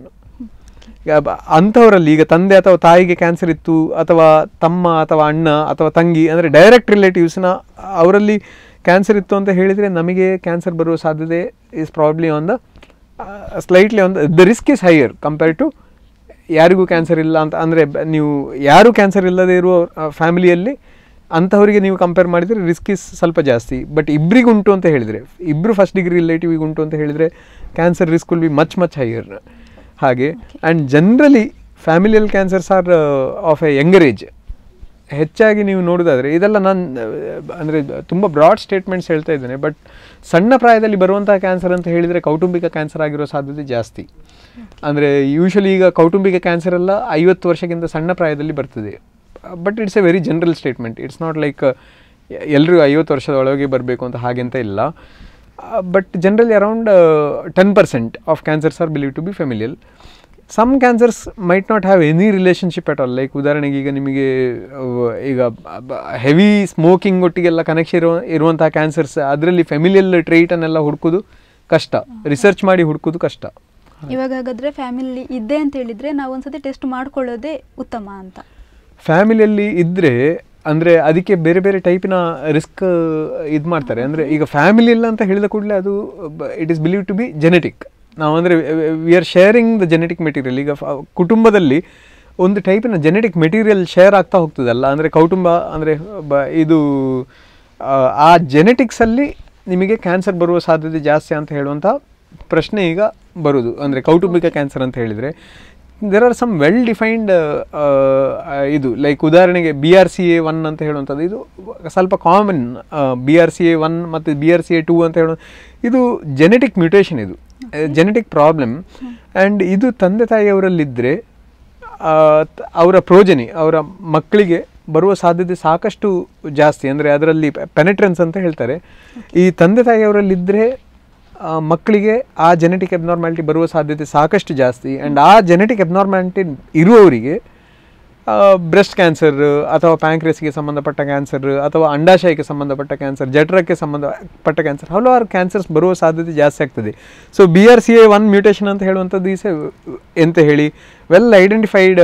ಈಗ ಬ- ಅಂಥವರಲ್ಲಿ ಈಗ ತಂದೆ ಅಥವಾ ತಾಯಿಗೆ ಕ್ಯಾನ್ಸರ್ ಇತ್ತು ಅಥವಾ ತಮ್ಮ ಅಥವಾ ಅಣ್ಣ ಅಥವಾ ತಂಗಿ ಅಂದರೆ ಡೈರೆಕ್ಟ್ ರಿಲೇಟಿವ್ಸ್ನ ಅವರಲ್ಲಿ ಕ್ಯಾನ್ಸರ್ ಇತ್ತು ಅಂತ ಹೇಳಿದರೆ ನಮಗೆ ಕ್ಯಾನ್ಸರ್ ಬರುವ ಸಾಧ್ಯತೆ is probably on the slightly on the risk is higher compare to ಯಾರಿಗೂ ಕ್ಯಾನ್ಸರ್ ಇಲ್ಲ ಅಂತ ಅಂದರೆ ನೀವು ಯಾರು ಕ್ಯಾನ್ಸರ್ ಇಲ್ಲದೆ ಇರುವ ಫ್ಯಾಮಿಲಿಯಲ್ಲಿ ಅಂಥವರಿಗೆ ನೀವು ಕಂಪೇರ್ ಮಾಡಿದರೆ ರಿಸ್ಕ್ ಇಸ್ ಸ್ವಲ್ಪ ಜಾಸ್ತಿ ಬಟ್ ಇಬ್ಬರಿಗೆ ಉಂಟು ಅಂತ ಹೇಳಿದರೆ ಇಬ್ಬರು ಫಸ್ಟ್ ಡಿಗ್ರಿ ರಿಲೇಟಿವಿಗೆ ಉಂಟು ಅಂತ ಹೇಳಿದರೆ cancer risk will be much much higher ಹಾಗೆ and generally familial cancers are of a younger age ಹೆಚ್ಚಾಗಿ ನೀವು ನೋಡೋದಾದರೆ ಇದೆಲ್ಲ ನಾನು ಅಂದರೆ ತುಂಬ ಬ್ರಾಡ್ ಸ್ಟೇಟ್ಮೆಂಟ್ಸ್ ಹೇಳ್ತಾ ಇದ್ದೇನೆ ಬಟ್ ಸಣ್ಣ ಪ್ರಾಯದಲ್ಲಿ ಬರುವಂತಹ ಕ್ಯಾನ್ಸರ್ ಅಂತ ಹೇಳಿದರೆ ಕೌಟುಂಬಿಕ ಕ್ಯಾನ್ಸರ್ ಆಗಿರೋ ಸಾಧ್ಯತೆ ಜಾಸ್ತಿ ಅಂದರೆ ಯೂಶಲಿ ಈಗ ಕೌಟುಂಬಿಕ ಕ್ಯಾನ್ಸರ್ ಎಲ್ಲ ಐವತ್ತು ವರ್ಷಕ್ಕಿಂತ ಸಣ್ಣ ಪ್ರಾಯದಲ್ಲಿ ಬರ್ತದೆ but it's a very general statement it's not like ಎಲ್ಲರೂ ಐವತ್ತು ವರ್ಷದ ಒಳಗೆ ಬರಬೇಕು ಅಂತ ಹಾಗೆಂತ ಇಲ್ಲ but generally around ten percent of cancers are believe to be familial some cancers might not have any relationship at all like ಉದಾಹರಣೆಗೆ ಈಗ ನಿಮಗೆ ಅಹ್, ಈಗ ಹೆವಿ ಸ್ಮೋಕಿಂಗ್ ಒಟ್ಟಿಗೆಲ್ಲ ಕನೆಕ್ಷನ್ ಇರುವ ಇರುವಂತಹ ಕ್ಯಾನ್ಸರ್ಸ್ ಅದರಲ್ಲಿ ಫೆಮಿಲಿಯಲ್ ಟ್ರೀಟನ್ನೆಲ್ಲ ಹುಡುಕೋದು ಕಷ್ಟ ರಿಸರ್ಚ್ ಮಾಡಿ ಹುಡುಕೋದು ಕಷ್ಟ ಇವಾಗ ಹಾಗಾದ್ರೆ ಫ್ಯಾಮಿಲಿ ಇದೆ ಅಂತ ಹೇಳಿದ್ರೆ ನಾವು ಒಂದ್ಸತಿ ಟೆಸ್ಟ್ ಮಾಡ್ಕೊಳ್ಳೋದೇ ಉತ್ತಮ ಅಂತ ಫ್ಯಾಮಿಲಿಯಲ್ಲಿ ಇದ್ದರೆ ಅಂದರೆ ಅದಕ್ಕೆ ಬೇರೆ ಬೇರೆ ಟೈಪಿನ ರಿಸ್ಕ್ ಇದು ಮಾಡ್ತಾರೆ ಅಂದರೆ ಈಗ ಫ್ಯಾಮಿಲಿ ಇಲ್ಲ ಅಂತ ಹೇಳಿದ ಕೂಡಲೇ ಅದು it is believe to be genetic ನಾವು ಅಂದರೆ we are sharing the genetic material ಈಗ ಫ- ಕುಟುಂಬದಲ್ಲಿ ಒಂದು ಟೈಪಿನ ಜೆನೆಟಿಕ್ ಮೆಟೀರಿಯಲ್ ಶೇರ್ ಆಗ್ತಾ ಹೋಗ್ತದಲ್ಲ ಅಂದರೆ ಕೌಟುಂಬ ಅಂದರೆ ಬ ಇದು ಆ, ಆ ಜೆನೆಟಿಕ್ಸಲ್ಲಿ ನಿಮಗೆ ಕ್ಯಾನ್ಸರ್ ಬರುವ ಸಾಧ್ಯತೆ ಜಾಸ್ತಿ ಅಂತ ಹೇಳುವಂಥ ಪ್ರಶ್ನೆ ಈಗ ಬರುವುದು ಅಂದರೆ ಕೌಟುಂಬಿಕ ಕ್ಯಾನ್ಸರ್ ಅಂತ ಹೇಳಿದರೆ there are some well defined ಇದು ಲೈಕ್ ಉದಾಹರಣೆಗೆ B R C A one ಅಂತ ಹೇಳುವಂಥದ್ದು ಇದು ಸ್ವಲ್ಪ common B R C A one ಮತ್ತು B R C A two ಅಂತ ಹೇಳೋ ಇದು ಜೆನೆಟಿಕ್ ಮ್ಯೂಟೇಷನ್ ಇದು ಜೆನೆಟಿಕ್ ಪ್ರಾಬ್ಲಮ್ ಆ್ಯಂಡ್ ಇದು ತಂದೆ ತಾಯಿಯವರಲ್ಲಿದ್ದರೆ ಆ, ತ- ಅವರ ಪ್ರೋಜನಿ ಅವರ ಮಕ್ಕಳಿಗೆ ಬರುವ ಸಾಧ್ಯತೆ ಸಾಕಷ್ಟು ಜಾಸ್ತಿ ಅಂದರೆ ಅದರಲ್ಲಿ ಪೆನೆಟ್ರೆನ್ಸ್ ಅಂತ ಹೇಳ್ತಾರೆ ಈ ತಂದೆ ತಾಯಿಯವರಲ್ಲಿದ್ದರೆ ಮಕ್ಕಳಿಗೆ ಆ ಜೆನೆಟಿಕ್ ಎಬ್ನಾರ್ಮ್ಯಾಲಿಟಿ ಬರುವ ಸಾಧ್ಯತೆ ಸಾಕಷ್ಟು ಜಾಸ್ತಿ ಆ್ಯಂಡ್ ಆ ಜೆನೆಟಿಕ್ ಎಬ್ನಾರ್ಮ್ಯಾಲಿಟಿ ಇರುವವರಿಗೆ ಬ್ರೆಸ್ಟ್ ಕ್ಯಾನ್ಸರ್ ಅಥವಾ ಪ್ಯಾಂಕ್ರೆಸ್ಗೆ ಸಂಬಂಧಪಟ್ಟ ಕ್ಯಾನ್ಸರ್ ಅಥವಾ ಅಂಡಾಶಯಕ್ಕೆ ಸಂಬಂಧಪಟ್ಟ ಕ್ಯಾನ್ಸರ್ ಜಠರಕ್ಕೆ ಸಂಬಂಧಪಟ್ಟ ಕ್ಯಾನ್ಸರ್ ಹಲವಾರು ಕ್ಯಾನ್ಸರ್ಸ್ ಬರುವ ಸಾಧ್ಯತೆ ಜಾಸ್ತಿ ಆಗ್ತದೆ so B R C A one mutation ಅಂತ ಹೇಳುವಂಥದ್ದು ಈಸ್ ಎಂತ ಹೇಳಿ ವೆಲ್ ಐಡೆಂಟಿಫೈಡ್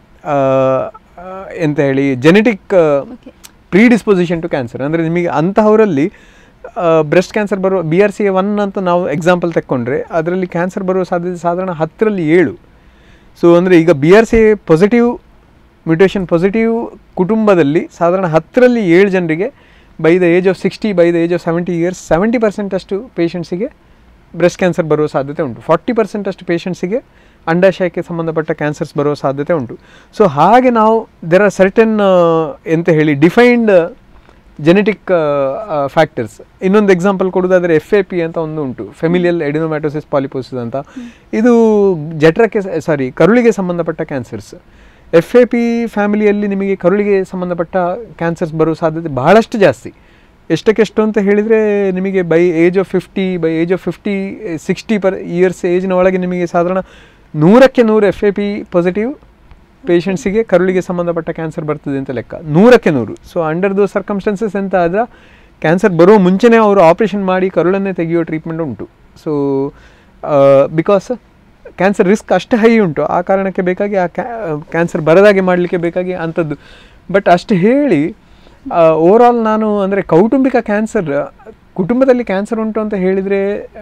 ಎಂತ ಹೇಳಿ genetic Okay. Predisposition to cancer ಅಂದರೆ ನಿಮಗೆ ಅಂತಹವರಲ್ಲಿ ಬ್ರೆಸ್ಟ್ ಕ್ಯಾನ್ಸರ್ ಬರುವ B R C A one ಅಂತ ನಾವು ಎಕ್ಸಾಂಪಲ್ ತೆಕ್ಕೊಂಡ್ರೆ ಅದರಲ್ಲಿ ಕ್ಯಾನ್ಸರ್ ಬರುವ ಸಾಧ್ಯತೆ ಸಾಧಾರಣ ಹತ್ತರಲ್ಲಿ ಏಳು ಸೊ ಅಂದರೆ ಈಗ B R C A positive mutation positive ಕುಟುಂಬದಲ್ಲಿ ಸಾಧಾರಣ ಹತ್ತರಲ್ಲಿ ಏಳು ಜನರಿಗೆ by the age of sixty by the age of seventy years seventy percent ಅಷ್ಟು ಪೇಷಂಟ್ಸಿಗೆ ಬ್ರೆಸ್ಟ್ ಕ್ಯಾನ್ಸರ್ ಬರುವ ಸಾಧ್ಯತೆ ಉಂಟು ಫಾರ್ಟಿ ಪರ್ಸೆಂಟ್ ಅಷ್ಟು ಪೇಷಂಟ್ಸಿಗೆ ಅಂಡಾಶಯಕ್ಕೆ ಸಂಬಂಧಪಟ್ಟ ಕ್ಯಾನ್ಸರ್ಸ್ ಬರುವ ಸಾಧ್ಯತೆ ಉಂಟು ಸೊ ಹಾಗೆ ನಾವು ದೆರ್ ಆರ್ ಸರ್ಟನ್ ಎಂತ ಹೇಳಿ ಡಿಫೈನ್ಡ್ ಜೆನೆಟಿಕ್ ಫ್ಯಾಕ್ಟರ್ಸ್ ಇನ್ನೊಂದು ಎಕ್ಸಾಂಪಲ್ ಕೊಡೋದಾದರೆ ಎಫ್ ಎ ಪಿ ಅಂತ ಒಂದು ಉಂಟು ಫೆಮಿಲಿಯಲ್ ಎಡಿನೋಮ್ಯಾಟೋಸಿಸ್ ಪಾಲಿಪೋಸಿಸ್ ಅಂತ ಇದು ಜಠರಕ್ಕೆ ಸಾರಿ ಕರುಳಿಗೆ ಸಂಬಂಧಪಟ್ಟ ಕ್ಯಾನ್ಸರ್ಸ್ ಎಫ್ ಎ ಪಿ ಫ್ಯಾಮಿಲಿಯಲ್ಲಿ ನಿಮಗೆ ಕರುಳಿಗೆ ಸಂಬಂಧಪಟ್ಟ ಕ್ಯಾನ್ಸರ್ಸ್ ಬರೋ ಸಾಧ್ಯತೆ ಬಹಳಷ್ಟು ಜಾಸ್ತಿ ಎಷ್ಟಕ್ಕೆಷ್ಟು ಅಂತ ಹೇಳಿದರೆ ನಿಮಗೆ by age of fifty by age of fifty sixty per years ಏಜ್ನ ಒಳಗೆ ನಿಮಗೆ ಸಾಧಾರಣ ನೂರಕ್ಕೆ ನೂರು ಎಫ್ ಎ ಪಿ ಪಾಸಿಟಿವ್ ಪೇಷಂಟ್ಸಿಗೆ ಕರುಳಿಗೆ ಸಂಬಂಧಪಟ್ಟ ಕ್ಯಾನ್ಸರ್ ಬರ್ತದೆ ಅಂತ ಲೆಕ್ಕ ನೂರಕ್ಕೆ ನೂರು ಸೊ ಅಂಡರ್ ದೋ ಸರ್ಕಮ್ಸ್ಟೆನ್ಸಸ್ ಎಂತ ಆದ್ರೆ ಕ್ಯಾನ್ಸರ್ ಬರುವ ಮುಂಚೆನೇ ಅವರು ಆಪ್ರೇಷನ್ ಮಾಡಿ ಕರುಳನ್ನೇ ತೆಗೆಯೋ ಟ್ರೀಟ್ಮೆಂಟ್ ಉಂಟು ಸೊ ಬಿಕಾಸ್ ಕ್ಯಾನ್ಸರ್ ರಿಸ್ಕ್ ಅಷ್ಟು ಹೈ ಉಂಟು ಆ ಕಾರಣಕ್ಕೆ ಬೇಕಾಗಿ ಆ ಕ್ಯಾನ್ಸರ್ ಬರದಾಗೆ ಮಾಡಲಿಕ್ಕೆ ಬೇಕಾಗಿ ಅಂಥದ್ದು ಬಟ್ ಅಷ್ಟು ಹೇಳಿ ಓವರಾಲ್ ನಾನು ಅಂದರೆ ಕೌಟುಂಬಿಕ ಕ್ಯಾನ್ಸರ್ ಕುಟುಂಬದಲ್ಲಿ ಕ್ಯಾನ್ಸರ್ ಉಂಟು ಅಂತ ಹೇಳಿದರೆ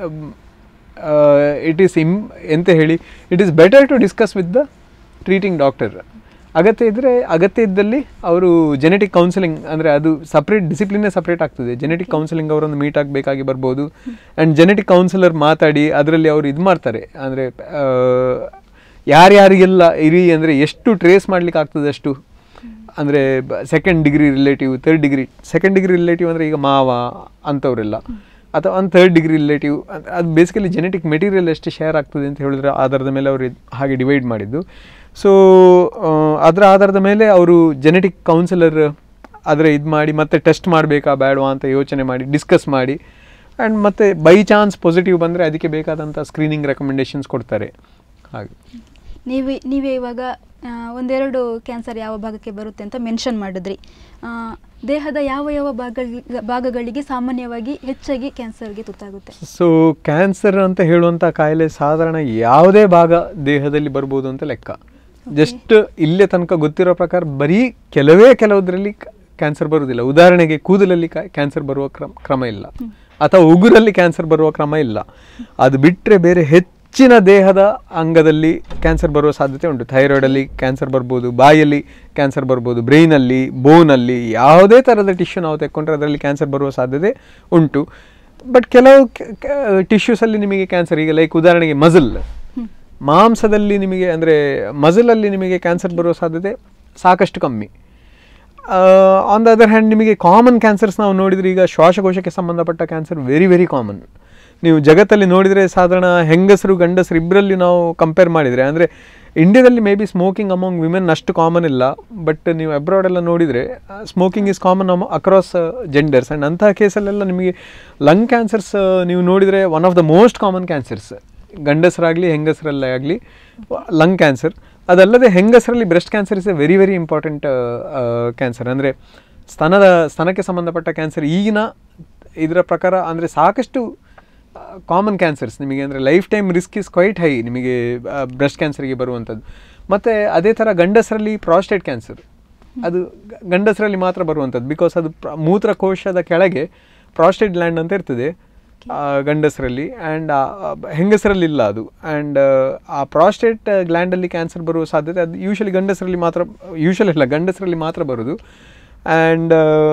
ಇಟ್ ಈಸ್ ಇಮ್ ಎಂತ ಹೇಳಿ it is better to discuss with the treating doctor ಅಗತ್ಯ ಇದ್ದರೆ ಅಗತ್ಯ ಇದ್ದಲ್ಲಿ ಅವರು ಜೆನೆಟಿಕ್ ಕೌನ್ಸಿಲಿಂಗ್ ಅಂದರೆ ಅದು ಸಪ್ರೇಟ್ ಡಿಸಿಪ್ಲಿನೇ ಸಪ್ರೇಟ್ ಆಗ್ತದೆ ಜೆನೆಟಿಕ್ ಕೌನ್ಸಿಲಿಂಗ್ ಅವರನ್ನು ಮೀಟ್ ಆಗಬೇಕಾಗಿ ಬರ್ಬೋದು ಆ್ಯಂಡ್ ಜೆನೆಟಿಕ್ ಕೌನ್ಸಿಲರ್ ಮಾತಾಡಿ ಅದರಲ್ಲಿ ಅವರು ಇದು ಮಾಡ್ತಾರೆ ಅಂದರೆ ಯಾರ್ಯಾರಿಗೆಲ್ಲ ಇರಿ ಅಂದರೆ ಎಷ್ಟು ಟ್ರೇಸ್ ಮಾಡ್ಲಿಕ್ಕೆ ಆಗ್ತದೆ ಅಷ್ಟು ಅಂದರೆ second degree relative third degree second degree relative ಅಂದರೆ ಈಗ ಮಾವ ಅಂಥವರೆಲ್ಲ ಅಥವಾ ಒಂದು ಥರ್ಡ್ ಡಿಗ್ರಿ ರಿಲೇಟಿವ್ ಅದು ಬೇಸಿಕಲಿ ಜೆನೆಟಿಕ್ ಮೆಟೀರಿಯಲ್ ಎಷ್ಟು ಶೇರ್ ಆಗ್ತದೆ ಅಂತ ಹೇಳಿದ್ರೆ ಆಧಾರದ ಮೇಲೆ ಅವರು ಇದ್- ಹಾಗೆ ಡಿವೈಡ್ ಮಾಡಿದ್ದು ಸೊ ಅದರ ಆಧಾರದ ಮೇಲೆ ಅವರು ಜೆನೆಟಿಕ್ ಕೌನ್ಸಿಲರ್ ಅದರ ಇದು ಮಾಡಿ ಮತ್ತೆ ಟೆಸ್ಟ್ ಮಾಡಬೇಕಾ ಬೇಡವಾ ಅಂತ ಯೋಚನೆ ಮಾಡಿ ಡಿಸ್ಕಸ್ ಮಾಡಿ ಆ್ಯಂಡ್ ಮತ್ತೆ ಬೈ ಚಾನ್ಸ್ ಪಾಸಿಟಿವ್ ಬಂದರೆ ಅದಕ್ಕೆ ಬೇಕಾದಂಥ ಸ್ಕ್ರೀನಿಂಗ್ ರೆಕಮೆಂಡೇಶನ್ಸ್ ಕೊಡ್ತಾರೆ ಹಾಗೆ ನೀವು ನೀವೇ ಇವಾಗ ಆ, ಒಂದೆರಡು ಕ್ಯಾನ್ಸರ್ ಯಾವ ಭಾಗಕ್ಕೆ ಬರುತ್ತೆ ಅಂತ ಮೆನ್ಷನ್ ಮಾಡಿದ್ರಿ ಆ, ದೇಹದ ಯಾವ ಯಾವ ಭಾಗಗಳಿಗೆ ಭಾಗಗಳಿಗೆ ಸಾಮಾನ್ಯವಾಗಿ ಹೆಚ್ಚಾಗಿ ಕ್ಯಾನ್ಸರ್ಗೆ ತುತ್ತಾಗುತ್ತೆ ಸೊ ಕ್ಯಾನ್ಸರ್ ಅಂತ ಹೇಳುವಂಥ ಕಾಯಿಲೆ ಸಾಧಾರಣ ಯಾವುದೇ ಭಾಗ ದೇಹದಲ್ಲಿ ಬರ್ಬೋದು ಅಂತ ಲೆಕ್ಕ ಜಸ್ಟ್ ಇಲ್ಲೇ ತನಕ ಗೊತ್ತಿರೋ ಪ್ರಕಾರ ಬರೀ ಕೆಲವೇ ಕೆಲವುದರಲ್ಲಿ ಕ್ಯಾನ್ಸರ್ ಬರುವುದಿಲ್ಲ ಉದಾಹರಣೆಗೆ ಕೂದಲಲ್ಲಿ ಕ್ಯಾನ್ಸರ್ ಬರುವ ಕ್ರಮ ಕ್ರಮ ಇಲ್ಲ ಅಥವಾ ಉಗುರಲ್ಲಿ ಕ್ಯಾನ್ಸರ್ ಬರುವ ಕ್ರಮ ಇಲ್ಲ ಅದು ಬಿಟ್ಟರೆ ಬೇರೆ ಹೆಚ್ಚಿನ ದೇಹದ ಅಂಗದಲ್ಲಿ ಕ್ಯಾನ್ಸರ್ ಬರುವ ಸಾಧ್ಯತೆ ಉಂಟು ಥೈರಾಯ್ಡಲ್ಲಿ ಕ್ಯಾನ್ಸರ್ ಬರ್ಬೋದು ಬಾಯಲ್ಲಿ ಕ್ಯಾನ್ಸರ್ ಬರ್ಬೋದು ಬ್ರೈನಲ್ಲಿ ಬೋನಲ್ಲಿ ಯಾವುದೇ ಥರದ ಟಿಶ್ಯೂ ನಾವು ತೆಕ್ಕೊಂಡ್ರೆ ಅದರಲ್ಲಿ ಕ್ಯಾನ್ಸರ್ ಬರುವ ಸಾಧ್ಯತೆ ಉಂಟು ಬಟ್ ಕೆಲವು ಟಿಶ್ಯೂಸಲ್ಲಿ ನಿಮಗೆ ಕ್ಯಾನ್ಸರ್ ಈಗ ಲೈಕ್ ಉದಾಹರಣೆಗೆ ಮಜಲ್ ಮಾಂಸದಲ್ಲಿ ನಿಮಗೆ ಅಂದರೆ ಮಜಲಲ್ಲಿ ನಿಮಗೆ ಕ್ಯಾನ್ಸರ್ ಬರುವ ಸಾಧ್ಯತೆ ಸಾಕಷ್ಟು ಕಮ್ಮಿ ಆನ್ ದ ಅದರ್ ಹ್ಯಾಂಡ್ ನಿಮಗೆ ಕಾಮನ್ ಕ್ಯಾನ್ಸರ್ಸ್ ನಾವು ನೋಡಿದರೆ ಈಗ ಶ್ವಾಸಕೋಶಕ್ಕೆ ಸಂಬಂಧಪಟ್ಟ ಕ್ಯಾನ್ಸರ್ ವೆರಿ ವೆರಿ ಕಾಮನ್ ನೀವು ಜಗತ್ತಲ್ಲಿ ನೋಡಿದರೆ ಸಾಧಾರಣ ಹೆಂಗಸರು ಗಂಡಸರು ಇಬ್ಬರಲ್ಲಿ ನಾವು ಕಂಪೇರ್ ಮಾಡಿದರೆ ಅಂದರೆ ಇಂಡಿಯಾದಲ್ಲಿ may be smoking among women ಅಷ್ಟು ಕಾಮನ್ ಇಲ್ಲ ಬಟ್ ನೀವು ಅಬ್ರಾಡೆಲ್ಲ ನೋಡಿದರೆ ಸ್ಮೋಕಿಂಗ್ ಇಸ್ ಕಾಮನ್ ಅಮ ಅಕ್ರಾಸ್ ಜೆಂಡರ್ಸ್ ಆ್ಯಂಡ್ ಅಂತಹ ಕೇಸಲ್ಲೆಲ್ಲ ನಿಮಗೆ ಲಂಗ್ ಕ್ಯಾನ್ಸರ್ಸ್ ನೀವು ನೋಡಿದರೆ one of the most common cancers ಗಂಡಸರಾಗಲಿ ಹೆಂಗಸರಲ್ಲೇ ಆಗಲಿ ಲಂಗ್ ಕ್ಯಾನ್ಸರ್ ಅದಲ್ಲದೆ ಹೆಂಗಸರಲ್ಲಿ breast cancer is a very very important cancer ಅಂದರೆ ಸ್ತನದ ಸ್ತನಕ್ಕೆ ಸಂಬಂಧಪಟ್ಟ ಕ್ಯಾನ್ಸರ್ ಈಗಿನ ಇದರ ಪ್ರಕಾರ ಅಂದರೆ ಸಾಕಷ್ಟು ಕಾಮನ್ ಕ್ಯಾನ್ಸರ್ಸ್ ನಿಮಗೆ ಅಂದರೆ lifetime risk is quite high ನಿಮಗೆ ಬ್ರೆಸ್ಟ್ ಕ್ಯಾನ್ಸರ್ಗೆ ಬರುವಂಥದ್ದು ಮತ್ತು ಅದೇ ಥರ ಗಂಡಸರಲ್ಲಿ ಪ್ರಾಸ್ಟೇಟ್ ಕ್ಯಾನ್ಸರ್ ಅದು ಗ- ಗಂಡಸರಲ್ಲಿ ಮಾತ್ರ ಬರುವಂಥದ್ದು ಬಿಕಾಸ್ ಅದು ಪ್ರ- ಮೂತ್ರಕೋಶದ ಕೆಳಗೆ ಪ್ರಾಸ್ಟೇಟ್ ಗ್ಲ್ಯಾಂಡ್ ಅಂತ ಇರ್ತದೆ ಆ, ಗಂಡಸರಲ್ಲಿ ಆ್ಯಂಡ್ ಹೆಂಗಸರಲ್ಲಿ ಇಲ್ಲ ಅದು ಆ್ಯಂಡ್ ಆ ಪ್ರಾಸ್ಟೇಟ್ ಗ್ಲ್ಯಾಂಡಲ್ಲಿ ಕ್ಯಾನ್ಸರ್ ಬರುವ ಸಾಧ್ಯತೆ ಅದು ಯೂಶಲಿ ಗಂಡಸರಲ್ಲಿ ಮಾತ್ರ ಯೂಶಲಿ ಇಲ್ಲ ಗಂಡಸರಲ್ಲಿ ಮಾತ್ರ ಬರೋದು ಆ್ಯಂಡ್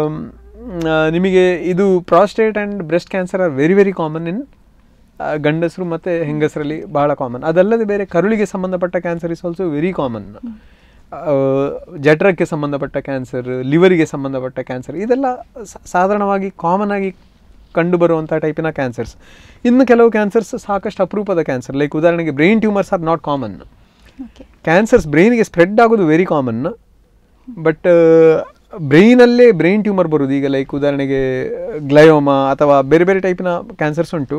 ನಿಮಗೆ ಇದು prostate and breast cancer are very very common in ಗಂಡಸರು ಮತ್ತು ಹೆಂಗಸರಲ್ಲಿ ಬಹಳ ಕಾಮನ್ ಅದಲ್ಲದೆ ಬೇರೆ ಕರುಳಿಗೆ ಸಂಬಂಧಪಟ್ಟ cancer is also very common ಜಠರಕ್ಕೆ ಸಂಬಂಧಪಟ್ಟ ಕ್ಯಾನ್ಸರ್ ಲಿವರಿಗೆ ಸಂಬಂಧಪಟ್ಟ ಕ್ಯಾನ್ಸರ್ ಇದೆಲ್ಲ ಸಾ- ಸಾಧಾರಣವಾಗಿ ಕಾಮನ್ ಆಗಿ ಕಂಡುಬರುವಂಥ ಟೈಪಿನ ಕ್ಯಾನ್ಸರ್ಸ್ ಇನ್ನು ಕೆಲವು ಕ್ಯಾನ್ಸರ್ಸ್ ಸಾಕಷ್ಟು ಅಪರೂಪದ ಕ್ಯಾನ್ಸರ್ ಲೈಕ್ ಉದಾಹರಣೆಗೆ brain tumours are not common okay cancers ಬ್ರೈನ್ಗೆ ಸ್ಪ್ರೆಡ್ ಆಗೋದು ವೆರಿ ಕಾಮನ್ ಬಟ್ ಬ್ರೈನಲ್ಲೇ ಬ್ರೈನ್ ಟ್ಯೂಮರ್ ಬರೋದು ಈಗ ಲೈಕ್ ಉದಾಹರಣೆಗೆ ಗ್ಲಯೋಮಾ ಅಥವಾ ಬೇರೆ ಬೇರೆ ಟೈಪಿನ ಕ್ಯಾನ್ಸರ್ಸ್ ಉಂಟು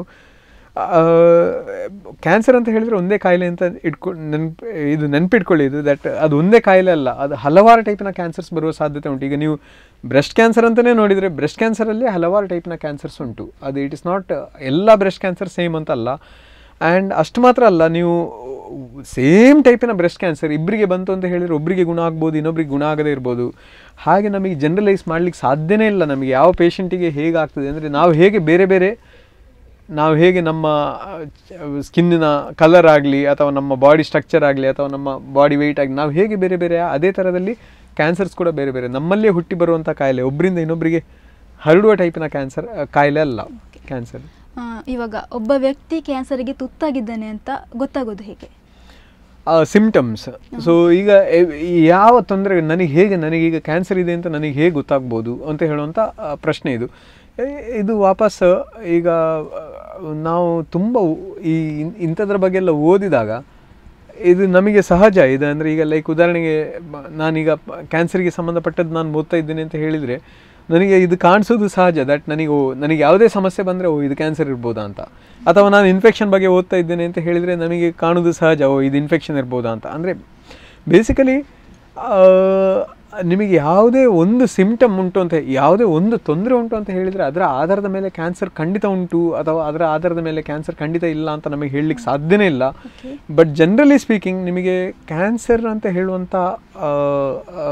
ಕ್ಯಾನ್ಸರ್ ಅಂತ ಹೇಳಿದರೆ ಒಂದೇ ಕಾಯಿಲೆ ಅಂತ ಇಟ್ಕೊ ನೆನ್ಪು ಇದು ನೆನಪಿಟ್ಕೊಳ್ಳಿ ಇದು ದಟ್ ಅದು ಒಂದೇ ಕಾಯಿಲೆ ಅಲ್ಲ ಅದು ಹಲವಾರು ಟೈಪಿನ ಕ್ಯಾನ್ಸರ್ಸ್ ಬರುವ ಸಾಧ್ಯತೆ ಉಂಟು ಈಗ ನೀವು ಬ್ರೆಸ್ಟ್ ಕ್ಯಾನ್ಸರ್ ಅಂತಲೇ ನೋಡಿದರೆ ಬ್ರೆಸ್ಟ್ ಕ್ಯಾನ್ಸರಲ್ಲಿ ಹಲವಾರು ಟೈಪಿನ ಕ್ಯಾನ್ಸರ್ಸ್ ಉಂಟು ಅದು ಇಟ್ ಇಸ್ ನಾಟ್ ಎಲ್ಲ ಬ್ರೆಸ್ಟ್ ಕ್ಯಾನ್ಸರ್ ಸೇಮ್ ಅಂತ ಅಲ್ಲ ಆ್ಯಂಡ್ ಅಷ್ಟು ಮಾತ್ರ ಅಲ್ಲ ನೀವು ಸೇಮ್ ಟೈಪಿನ ಬ್ರೆಸ್ಟ್ ಕ್ಯಾನ್ಸರ್ ಇಬ್ಬರಿಗೆ ಬಂತು ಅಂತ ಹೇಳಿದರೆ ಒಬ್ಬರಿಗೆ ಗುಣ ಆಗ್ಬೋದು ಇನ್ನೊಬ್ರಿಗೆ ಗುಣ ಆಗದೇ ಇರ್ಬೋದು ಹಾಗೆ ನಮಗೆ ಜನರಲೈಸ್ ಮಾಡ್ಲಿಕ್ಕೆ ಸಾಧ್ಯನೇ ಇಲ್ಲ ನಮಗೆ ಯಾವ ಪೇಷಂಟಿಗೆ ಹೇಗಾಗ್ತದೆ ಅಂದರೆ ನಾವು ಹೇಗೆ ಬೇರೆ ಬೇರೆ ನಾವು ಹೇಗೆ ನಮ್ಮ ಸ್ಕಿನ್ನಿನ ಕಲರ್ ಆಗಲಿ ಅಥವಾ ನಮ್ಮ ಬಾಡಿ ಸ್ಟ್ರಕ್ಚರ್ ಆಗಲಿ ಅಥವಾ ನಮ್ಮ ಬಾಡಿ ವೆಯ್ಟ್ ಆಗಲಿ ನಾವು ಹೇಗೆ ಬೇರೆ ಬೇರೆ ಅದೇ ಥರದಲ್ಲಿ ಕ್ಯಾನ್ಸರ್ಸ್ ಕೂಡ ಬೇರೆ ಬೇರೆ ನಮ್ಮಲ್ಲೇ ಹುಟ್ಟಿ ಬರುವಂಥ ಕಾಯಿಲೆ ಒಬ್ಬರಿಂದ ಇನ್ನೊಬ್ಬರಿಗೆ ಹರಡುವ ಟೈಪಿನ ಕ್ಯಾನ್ಸರ್ ಕಾಯಿಲೆ ಅಲ್ಲ ಕ್ಯಾನ್ಸರ್ ಆ, ಇವಾಗ ಒಬ್ಬ ವ್ಯಕ್ತಿ ಕ್ಯಾನ್ಸರ್ಗೆ ತುತ್ತಾಗಿದ್ದಾನೆ ಅಂತ ಗೊತ್ತಾಗೋದು ಹೇಗೆ ಸಿಮ್ಟಮ್ಸ್ ಸೊ ಈಗ ಎ- ಯಾವ ತೊಂದರೆ ನನಗೆ ಹೇಗೆ ನನಗೀಗ ಕ್ಯಾನ್ಸರ್ ಇದೆ ಅಂತ ನನಗೆ ಹೇಗೆ ಗೊತ್ತಾಗ್ಬೋದು ಅಂತ ಹೇಳುವಂಥ ಆ, ಪ್ರಶ್ನೆ ಇದು ಎ- ಇದು ವಾಪಸ್ ಈಗ ಆ, ನಾವು ತುಂಬ ಈ ಇನ್- ಇಂಥದ್ರ ಬಗ್ಗೆ ಎಲ್ಲ ಓದಿದಾಗ ಇದು ನಮಗೆ ಸಹಜ ಇದು ಅಂದರೆ ಈಗ ಲೈಕ್ ಉದಾಹರಣೆಗೆ ಬ- ನಾನೀಗ ಕ್ಯಾನ್ಸರ್ಗೆ ಸಂಬಂಧಪಟ್ಟದ್ದು ನಾನು ಓದ್ತಾ ಇದ್ದೇನೆ ಅಂತ ಹೇಳಿದರೆ ನನಗೆ ಇದು ಕಾಣಿಸೋದು ಸಹಜ ದಟ್ ನನಗೆ ಓ ನನಗೆ ಯಾವುದೇ ಸಮಸ್ಯೆ ಬಂದರೆ ಓ ಇದು ಕ್ಯಾನ್ಸರ್ ಇರ್ಬೋದಾ ಅಂತ ಅಥವಾ ನಾನು ಇನ್ಫೆಕ್ಷನ್ ಬಗ್ಗೆ ಓದ್ತಾ ಇದ್ದೇನೆ ಅಂತ ಹೇಳಿದರೆ ನಮಗೆ ಕಾಣೋದು ಸಹಜ ಓ ಇದು ಇನ್ಫೆಕ್ಷನ್ ಇರ್ಬೋದಾ ಅಂತ ಅಂದರೆ ಬೇಸಿಕಲಿ ನಿಮಗೆ ಯಾವುದೇ ಒಂದು ಸಿಂಪ್ಟಮ್ ಉಂಟು ಅಂತ ಯಾವುದೇ ಒಂದು ತೊಂದರೆ ಉಂಟು ಅಂತ ಹೇಳಿದರೆ ಅದರ ಆಧಾರದ ಮೇಲೆ ಕ್ಯಾನ್ಸರ್ ಖಂಡಿತ ಉಂಟು ಅಥವಾ ಅದರ ಆಧಾರದ ಮೇಲೆ ಕ್ಯಾನ್ಸರ್ ಖಂಡಿತ ಇಲ್ಲ ಅಂತ ನಮಗೆ ಹೇಳಲಿಕ್ಕೆ ಸಾಧ್ಯನೇ ಇಲ್ಲ ಬಟ್ ಜನರಲಿ ಸ್ಪೀಕಿಂಗ್ ನಿಮಗೆ ಕ್ಯಾನ್ಸರ್ ಅಂತ ಹೇಳುವಂಥ ಆ, ಆ,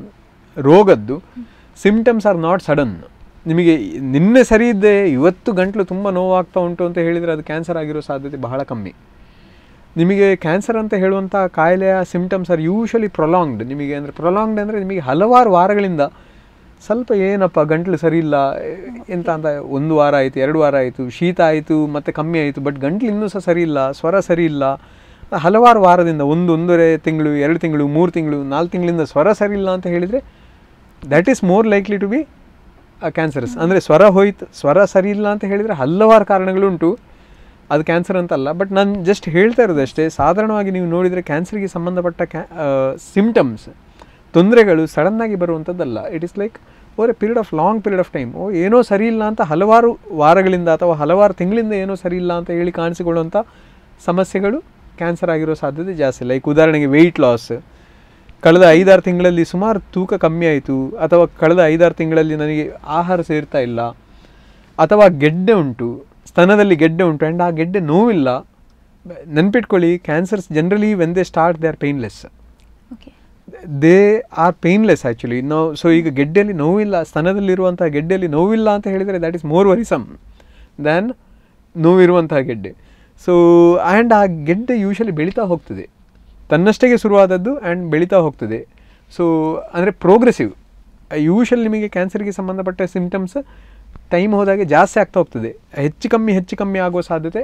ರೋಗದ್ದು ಸಿಂಪ್ಟಮ್ಸ್ ಆರ್ ನಾಟ್ ಸಡನ್ ನಿಮಗೆ ನಿನ್ನೆ ಸರಿ ಇದ್ದೆ ಇವತ್ತು ಗಂಟಲು ತುಂಬ ನೋವಾಗ್ತಾ ಉಂಟು ಅಂತ ಹೇಳಿದರೆ ಅದು ಕ್ಯಾನ್ಸರ್ ಆಗಿರೋ ಸಾಧ್ಯತೆ ಬಹಳ ಕಮ್ಮಿ ನಿಮಗೆ ಕ್ಯಾನ್ಸರ್ ಅಂತ ಹೇಳುವಂಥ ಕಾಯಿಲೆಯ ಸಿಂಪ್ಟಮ್ಸ್ ಆರ್ ಯೂಶಲಿ ಪ್ರೊಲಾಂಗ್ಡ್ ನಿಮಗೆ ಅಂದರೆ ಪ್ರೊಲಾಂಗ್ಡ್ ಅಂದರೆ ನಿಮಗೆ ಹಲವಾರು ವಾರಗಳಿಂದ ಸ್ವಲ್ಪ ಏನಪ್ಪ ಗಂಟಲು ಸರಿ ಇಲ್ಲ ಎಂತ ಅಂತ ಒಂದು ವಾರ ಆಯಿತು ಎರಡು ವಾರ ಆಯಿತು ಶೀತ ಆಯಿತು ಮತ್ತು ಕಮ್ಮಿ ಆಯಿತು ಬಟ್ ಗಂಟ್ಲು ಇನ್ನೂ ಸಹ ಸರಿ ಇಲ್ಲ ಸ್ವರ ಸರಿ ಇಲ್ಲ ಹಲವಾರು ವಾರದಿಂದ ಒಂದು ಒಂದೂವರೆ ತಿಂಗಳು ಎರಡು ತಿಂಗಳು ಮೂರು ತಿಂಗಳು ನಾಲ್ಕು ತಿಂಗಳಿಂದ ಸ್ವರ ಸರಿ ಇಲ್ಲ ಅಂತ ಹೇಳಿದರೆ that is more likely to be cancerous ಅಂದರೆ ಸ್ವರ ಹೋಯ್ತು ಸ್ವರ ಸರಿ ಇಲ್ಲ ಅಂತ ಹೇಳಿದರೆ ಹಲವಾರು ಕಾರಣಗಳುಂಟು ಅದು ಕ್ಯಾನ್ಸರ್ ಅಂತಲ್ಲ ಬಟ್ ನಾನು ಜಸ್ಟ್ ಹೇಳ್ತಾ ಇರೋದಷ್ಟೇ ಸಾಧಾರಣವಾಗಿ ನೀವು ನೋಡಿದರೆ ಕ್ಯಾನ್ಸರ್ಗೆ ಸಂಬಂಧಪಟ್ಟ ಕ್ಯಾ ಸಿಂಪ್ಟಮ್ಸ್ ತೊಂದರೆಗಳು ಸಡನ್ನಾಗಿ ಬರುವಂಥದ್ದಲ್ಲ it is like over a period of long period of time ಓ ಏನೋ ಸರಿ ಇಲ್ಲ ಅಂತ ಹಲವಾರು ವಾರಗಳಿಂದ ಅಥವಾ ಹಲವಾರು ತಿಂಗಳಿಂದ ಏನೋ ಸರಿ ಇಲ್ಲ ಅಂತ ಹೇಳಿ ಕಾಣಿಸಿಕೊಳ್ಳುವಂಥ ಸಮಸ್ಯೆಗಳು ಕ್ಯಾನ್ಸರ್ ಆಗಿರೋ ಸಾಧ್ಯತೆ ಜಾಸ್ತಿ ಲೈಕ್ ಉದಾಹರಣೆಗೆ ವೆಯ್ಟ್ ಲಾಸ್ ಕಳೆದ ಐದಾರು ತಿಂಗಳಲ್ಲಿ ಸುಮಾರು ತೂಕ ಕಮ್ಮಿ ಆಯಿತು ಅಥವಾ ಕಳೆದ ಐದಾರು ತಿಂಗಳಲ್ಲಿ ನನಗೆ ಆಹಾರ ಸೇರ್ತಾ ಇಲ್ಲ ಅಥವಾ ಗೆಡ್ಡೆ ಉಂಟು ಸ್ತನದಲ್ಲಿ ಗೆಡ್ಡೆ ಉಂಟು ಆ್ಯಂಡ್ ಆ ಗೆಡ್ಡೆ ನೋವಿಲ್ಲ ನೆನ್ಪಿಟ್ಕೊಳ್ಳಿ cancers generally when they start they are painless okay they are painless actually ನಾವು ಸೊ ಈಗ ಗೆಡ್ಡೆಯಲ್ಲಿ ನೋವಿಲ್ಲ ಸ್ತನದಲ್ಲಿರುವಂಥ ಗೆಡ್ಡೆಯಲ್ಲಿ ನೋವಿಲ್ಲ ಅಂತ ಹೇಳಿದರೆ that is more worrisome than ನೋವಿರುವಂತಹ ಗೆಡ್ಡೆ ಸೊ ಆ್ಯಂಡ್ ಆ ಗೆಡ್ಡೆ ಯೂಶಲಿ ಬೆಳೀತಾ ಹೋಗ್ತದೆ ತನ್ನಷ್ಟಕ್ಕೆ ಶುರುವಾದದ್ದು ಆ್ಯಂಡ್ ಬೆಳೀತಾ ಹೋಗ್ತದೆ ಸೊ ಅಂದರೆ ಪ್ರೋಗ್ರೆಸಿವ್ ಯೂಶಲಿ ನಿಮಗೆ ಕ್ಯಾನ್ಸರ್ಗೆ ಸಂಬಂಧಪಟ್ಟ ಸಿಂಪ್ಟಮ್ಸ್ ಟೈಮ್ ಹೋದಾಗೆ ಜಾಸ್ತಿ ಆಗ್ತಾ ಹೋಗ್ತದೆ ಹೆಚ್ಚು ಕಮ್ಮಿ ಹೆಚ್ಚು ಕಮ್ಮಿ ಆಗುವ ಸಾಧ್ಯತೆ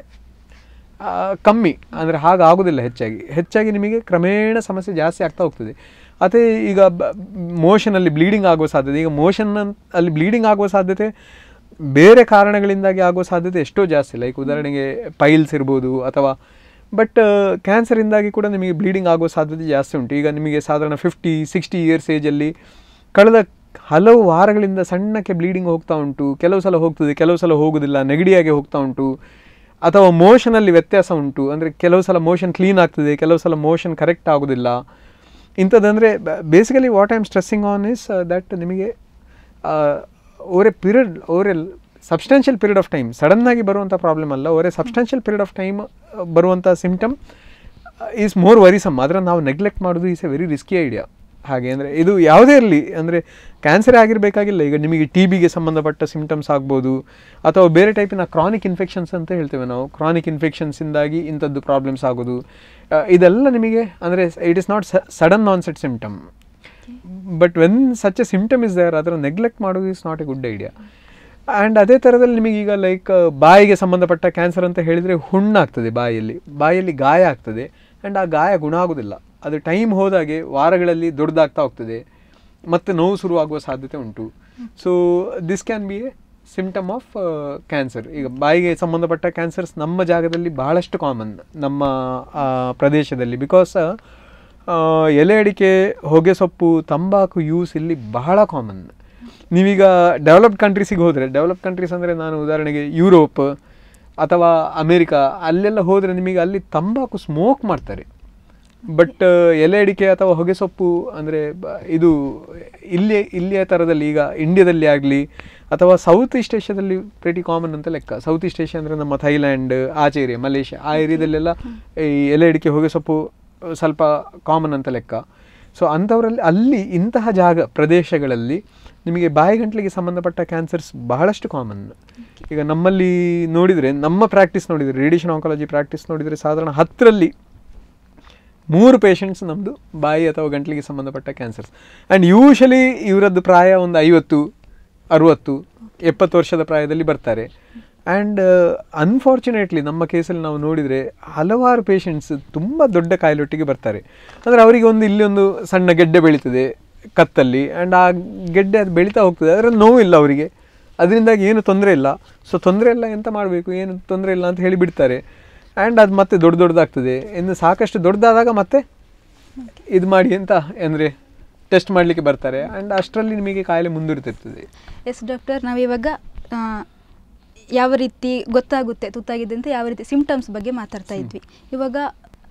ಆ, ಕಮ್ಮಿ ಅಂದರೆ ಹಾಗೆ ಆಗೋದಿಲ್ಲ ಹೆಚ್ಚಾಗಿ ಹೆಚ್ಚಾಗಿ ನಿಮಗೆ ಕ್ರಮೇಣ ಸಮಸ್ಯೆ ಜಾಸ್ತಿ ಆಗ್ತಾ ಹೋಗ್ತದೆ ಅದೇ ಈಗ ಮೋಷನಲ್ಲಿ ಬ್ಲೀಡಿಂಗ್ ಆಗುವ ಸಾಧ್ಯತೆ ಈಗ ಮೋಷನ್ ಅಲ್ಲಿ ಬ್ಲೀಡಿಂಗ್ ಆಗುವ ಸಾಧ್ಯತೆ ಬೇರೆ ಕಾರಣಗಳಿಂದಾಗಿ ಆಗುವ ಸಾಧ್ಯತೆ ಎಷ್ಟೋ ಜಾಸ್ತಿ ಲೈಕ್ ಉದಾಹರಣೆಗೆ ಪೈಲ್ಸ್ ಇರ್ಬೋದು ಅಥವಾ ಬಟ್ ಕ್ಯಾನ್ಸರಿಂದಾಗಿ ಕೂಡ ನಿಮಗೆ ಬ್ಲೀಡಿಂಗ್ ಆಗುವ ಸಾಧ್ಯತೆ ಜಾಸ್ತಿ ಉಂಟು ಈಗ ನಿಮಗೆ ಸಾಧಾರಣ ಫಿಫ್ಟಿ ಸಿಕ್ಸ್ಟಿ ಇಯರ್ಸ್ ಏಜಲ್ಲಿ ಕಳೆದ ಹಲವು ವಾರಗಳಿಂದ ಸಣ್ಣಕ್ಕೆ ಬ್ಲೀಡಿಂಗ್ ಹೋಗ್ತಾ ಉಂಟು ಕೆಲವು ಸಲ ಹೋಗ್ತದೆ ಕೆಲವು ಸಲ ಹೋಗೋದಿಲ್ಲ ನೆಗಡಿಯಾಗಿ ಹೋಗ್ತಾ ಉಂಟು ಅಥವಾ ಮೋಷನಲ್ಲಿ ವ್ಯತ್ಯಾಸ ಉಂಟು ಅಂದರೆ ಕೆಲವು ಸಲ ಮೋಷನ್ ಕ್ಲೀನ್ ಆಗ್ತದೆ ಕೆಲವು ಸಲ ಮೋಷನ್ ಕರೆಕ್ಟ್ ಆಗೋದಿಲ್ಲ ಇಂಥದ್ದಂದರೆ basically what I am stressing on is that ನಿಮಗೆ over a period over a substantial period of time ಸಡನ್ನಾಗಿ ಬರುವಂಥ ಪ್ರಾಬ್ಲಮ್ ಅಲ್ಲ over a substantial period of time ಬರುವಂಥ ಸಿಂಪ್ಟಮ್ ಈಸ್ ಮೋರ್ ವರಿಸಮ್ ಆದರೆ ನಾವು ನೆಗ್ಲೆಕ್ಟ್ ಮಾಡೋದು is a very risky idea ಹಾಗೆ ಅಂದರೆ ಇದು ಯಾವುದೇ ಇರಲಿ ಅಂದರೆ ಕ್ಯಾನ್ಸರ್ ಆಗಿರಬೇಕಾಗಿಲ್ಲ ಈಗ ನಿಮಗೆ ಟಿ ಬಿಗೆ ಸಂಬಂಧಪಟ್ಟ ಸಿಂಪ್ಟಮ್ಸ್ ಆಗ್ಬೋದು ಅಥವಾ ಬೇರೆ ಟೈಪಿನ ಕ್ರಾನಿಕ್ ಇನ್ಫೆಕ್ಷನ್ಸ್ ಅಂತ ಹೇಳ್ತೇವೆ ನಾವು ಕ್ರಾನಿಕ್ ಇನ್ಫೆಕ್ಷನ್ಸಿಂದಾಗಿ ಇಂಥದ್ದು ಪ್ರಾಬ್ಲಮ್ಸ್ ಆಗೋದು ಆ, ಇದೆಲ್ಲ ನಿಮಗೆ ಅಂದರೆ it is not sudden onset symptom but when such a symptom is there ಅದರ ನೆಗ್ಲೆಕ್ಟ್ ಮಾಡೋದು is not a good idea and ಅದೇ ಥರದಲ್ಲಿ ನಿಮಗೆ ಈಗ ಲೈಕ್ ಬಾಯಿಗೆ ಸಂಬಂಧಪಟ್ಟ ಕ್ಯಾನ್ಸರ್ ಅಂತ ಹೇಳಿದರೆ ಹುಣ್ಣಾಗ್ತದೆ ಬಾಯಲ್ಲಿ ಬಾಯಲ್ಲಿ ಗಾಯ ಆಗ್ತದೆ ಆ್ಯಂಡ್ ಆ ಗಾಯ ಗುಣ ಆಗೋದಿಲ್ಲ ಅದು ಟೈಮ್ ಹೋದಾಗೆ ವಾರಗಳಲ್ಲಿ ದೊಡ್ಡದಾಗ್ತಾ ಹೋಗ್ತದೆ ಮತ್ತೆ ನೋವು ಶುರುವಾಗುವ ಸಾಧ್ಯತೆ ಉಂಟು so this can be a symptom of cancer ಈಗ ಬಾಯಿಗೆ ಸಂಬಂಧಪಟ್ಟ ಕ್ಯಾನ್ಸರ್ಸ್ ನಮ್ಮ ಜಾಗದಲ್ಲಿ ಬಹಳಷ್ಟು ಕಾಮನ್ ನಮ್ಮ ಆ, ಪ್ರದೇಶದಲ್ಲಿ ಬಿಕಾಸ್ ಎಲೆ ಅಡಿಕೆ ಹೊಗೆ ಸೊಪ್ಪು ತಂಬಾಕು ಯೂಸ್ ಇಲ್ಲಿ ಬಹಳ ಕಾಮನ್ ನೀವೀಗ ಡೆವಲಪ್ಡ್ ಕಂಟ್ರೀಸಿಗೆ ಹೋದರೆ ಡೆವಲಪ್ ಕಂಟ್ರೀಸ್ ಅಂದರೆ ನಾನು ಉದಾಹರಣೆಗೆ ಯುರೋಪ್ ಅಥವಾ ಅಮೇರಿಕಾ ಅಲ್ಲೆಲ್ಲ ಹೋದರೆ ನಿಮಗೆ ಅಲ್ಲಿ ತಂಬಾಕು ಸ್ಮೋಕ್ ಮಾಡ್ತಾರೆ ಬಟ್ ಎಲೆ ಅಡಿಕೆ ಅಥವಾ ಹೊಗೆ ಸೊಪ್ಪು ಅಂದರೆ ಇದು ಇಲ್ಲಿ ಇಲ್ಲಿಯ ಥರದಲ್ಲಿ ಈಗ ಇಂಡಿಯಾದಲ್ಲಿ ಆಗಲಿ ಅಥವಾ ಸೌತ್ ಈಸ್ಟ್ ಏಷ್ಯಾದಲ್ಲಿ ಪ್ರೆಟಿ ಕಾಮನ್ ಅಂತ ಲೆಕ್ಕ ಸೌತ್ ಈಸ್ಟ್ ಏಷ್ಯಾ ಅಂದರೆ ನಮ್ಮ ಥೈಲ್ಯಾಂಡ್ ಆಚೆ ಏರಿಯಾ ಮಲೇಷ್ಯಾ ಆ ಏರಿಯಾದಲ್ಲೆಲ್ಲ ಈ ಎಲೆ ಅಡಿಕೆ ಹೊಗೆ ಸೊಪ್ಪು ಸ್ವಲ್ಪ ಕಾಮನ್ ಅಂತ ಲೆಕ್ಕ ಸೊ ಅಂಥವರಲ್ಲಿ ಅಲ್ಲಿ ಇಂತಹ ಜಾಗ ಪ್ರದೇಶಗಳಲ್ಲಿ ನಿಮಗೆ ಬಾಯಿಗಂಟ್ಲಿಗೆ ಸಂಬಂಧಪಟ್ಟ ಕ್ಯಾನ್ಸರ್ಸ್ ಬಹಳಷ್ಟು ಕಾಮನ್ ಈಗ ನಮ್ಮಲ್ಲಿ ನೋಡಿದರೆ ನಮ್ಮ ಪ್ರಾಕ್ಟೀಸ್ ನೋಡಿದರೆ ರೇಡಿಯೇಷನ್ ಆಂಕಾಲಜಿ ಪ್ರಾಕ್ಟೀಸ್ ನೋಡಿದರೆ ಸಾಧಾರಣ ಹತ್ತರಲ್ಲಿ ಮೂರು ಪೇಷಂಟ್ಸ್ ನಮ್ಮದು ಬಾಯಿ ಅಥವಾ ಗಂಟ್ಲಿಗೆ ಸಂಬಂಧಪಟ್ಟ ಕ್ಯಾನ್ಸರ್ಸ್ ಆ್ಯಂಡ್ ಯೂಶಲಿ ಇವರದ್ದು ಪ್ರಾಯ ಒಂದು ಐವತ್ತು ಅರುವತ್ತು ಎಪ್ಪತ್ತು ವರ್ಷದ ಪ್ರಾಯದಲ್ಲಿ ಬರ್ತಾರೆ ಆ್ಯಂಡ್ ಅನ್ಫಾರ್ಚುನೇಟ್ಲಿ ನಮ್ಮ ಕೇಸಲ್ಲಿ ನಾವು ನೋಡಿದರೆ ಹಲವಾರು ಪೇಷಂಟ್ಸ್ ತುಂಬ ದೊಡ್ಡ ಕಾಯಿಲೆಯೊಟ್ಟಿಗೆ ಬರ್ತಾರೆ ಅಂದರೆ ಅವರಿಗೆ ಒಂದು ಇಲ್ಲಿ ಒಂದು ಸಣ್ಣ ಗೆಡ್ಡೆ ಬೆಳೀತದೆ ಕತ್ತಲ್ಲಿ ಆ್ಯಂಡ್ ಆ ಗೆಡ್ಡೆ ಅದು ಬೆಳೀತಾ ಹೋಗ್ತದೆ ಅದರಲ್ಲಿ ನೋವಿಲ್ಲ ಅವರಿಗೆ ಅದರಿಂದಾಗಿ ಏನು ತೊಂದರೆ ಇಲ್ಲ ಸೊ ತೊಂದರೆ ಇಲ್ಲ ಎಂತ ಮಾಡಬೇಕು ಏನು ತೊಂದರೆ ಇಲ್ಲ ಅಂತ ಹೇಳಿ ಬಿಡ್ತಾರೆ ಆ್ಯಂಡ್ ಅದು ಮತ್ತೆ ದೊಡ್ಡ ದೊಡ್ಡದಾಗ್ತದೆ ಇನ್ನು ಸಾಕಷ್ಟು ದೊಡ್ಡದಾದಾಗ ಮತ್ತೆ ಇದು ಮಾಡಿ ಅಂತ ಅಂದರೆ ಟೆಸ್ಟ್ ಮಾಡಲಿಕ್ಕೆ ಬರ್ತಾರೆ ಆ್ಯಂಡ್ ಅಷ್ಟರಲ್ಲಿ ನಿಮಗೆ ಕಾಯಿಲೆ ಮುಂದುವರಿತಿರ್ತದೆ ಎಸ್ ಡಾಕ್ಟರ್ ನಾವಿವಾಗ ಆ, ಯಾವ ರೀತಿ ಗೊತ್ತಾಗುತ್ತೆ ತುತ್ತಾಗಿದೆ ಅಂತ ಯಾವ ರೀತಿ ಸಿಂಪ್ಟಮ್ಸ್ ಬಗ್ಗೆ ಮಾತಾಡ್ತಾ ಇದ್ವಿ ಇವಾಗ